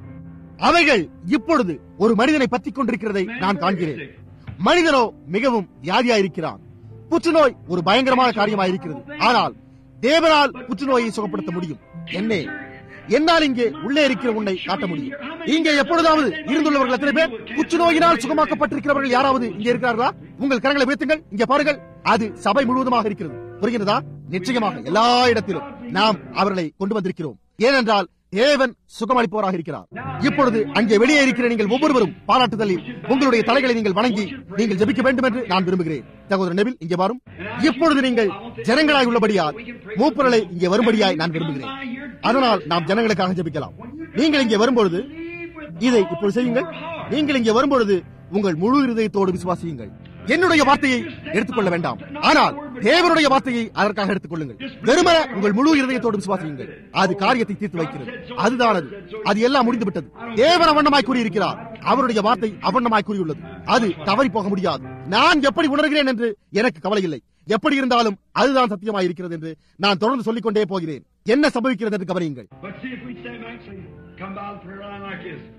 அவைகள் இப்பொழுது ஒரு மனிதனை பற்றிக் கொண்டிருக்கிறதை நான் காண்கிறேன் மனிதனோ மிகவும் வியாதியாயிருக்கிறான் புற்றுநோய் ஒரு பயங்கரமான காரியமாயிருக்கிறது ஆனால் தேவனால் புற்றுநோயை சுகப்படுத்த முடியும் என்னே என்னால் இங்கே உள்ளே இருக்கிற உன்னை காட்ட முடியும் இங்கே எப்பொழுதாவது இருந்துள்ளவர்கள் எத்தனை பேர் புற்றுநோயினால் சுகமாக்கப்பட்டிருக்கிறவர்கள் யாராவது இங்கே இருக்கிறார்களா உங்கள் கரங்களை உயர்த்துங்கள் இங்கே பாருங்கள் அது சபை முழுவதுமாக இருக்கிறது புரிகிறதா நிச்சயமாக எல்லா இடத்திலும் நாம் அவர்களை கொண்டு வந்திருக்கிறோம் ஏனென்றால் தேவன் சுகமளிப்பவராக இருக்கிறார் இப்பொழுது அங்கே வெளியே இருக்கிற நீங்கள் ஒவ்வொருவரும் பாராட்டுதலில் உங்களுடைய தலைகளை நீங்கள் வணங்கி நீங்கள் ஜெபிக்க வேண்டும் என்று நான் விரும்புகிறேன் சகோதரர் நெவில் இங்கே வரும் இப்பொழுது நீங்கள் ஜனங்களாய் உள்ளபடியால் மூப்பர்களை இங்கே வரும்படியாய் நான் விரும்புகிறேன் அதனால் நாம் ஜனங்களுக்காக ஜெபிக்கலாம் நீங்கள் இங்கே வரும்பொழுது இதை இப்பொழுது செய்யுங்கள் நீங்கள் இங்கே வரும்பொழுது உங்கள் முழு இருதயத்தோடு விசுவாசியுங்கள் என்னுடைய வார்த்தையை எடுத்துக்கொள்ள வேண்டாம் ஆனால் தேவனுடைய வார்த்தையை அதற்காக எடுத்துக்கொள்ளுங்கள் வெறுமன உங்கள் முழு இருதயத்தோடு விசுவாசியுங்கள் அது காரியத்தை தீர்த்து வைக்கிறது அதுதான் அது அது எல்லாம் முடிந்து விட்டது தேவன் அவண்ணமாய் கூறியிருக்கிறார் அவருடைய வார்த்தை அவண்ணமாய் கூறியுள்ளது அது தவறி போக முடியாது நான் எப்படி உணர்கிறேன் என்று எனக்கு கவலை இல்லை எப்படி இருந்தாலும் அதுதான் சத்தியமாய் இருக்கிறது என்று நான் தொடர்ந்து சொல்லிக் கொண்டே போகிறேன் என்ன சம்பவிக்கிறது என்று கவனியுங்கள் But see if we stand back and come by the prayer line like this.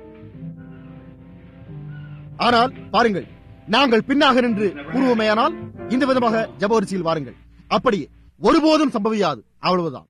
ஆனால் பாருங்கள் நாங்கள் பின்னாக நின்று கூறுவோமேயானால் இந்த விதமாக ஜபவரிசையில் வாருங்கள் அப்படியே ஒருபோதும் சம்பவியாது அவ்வளவுதான்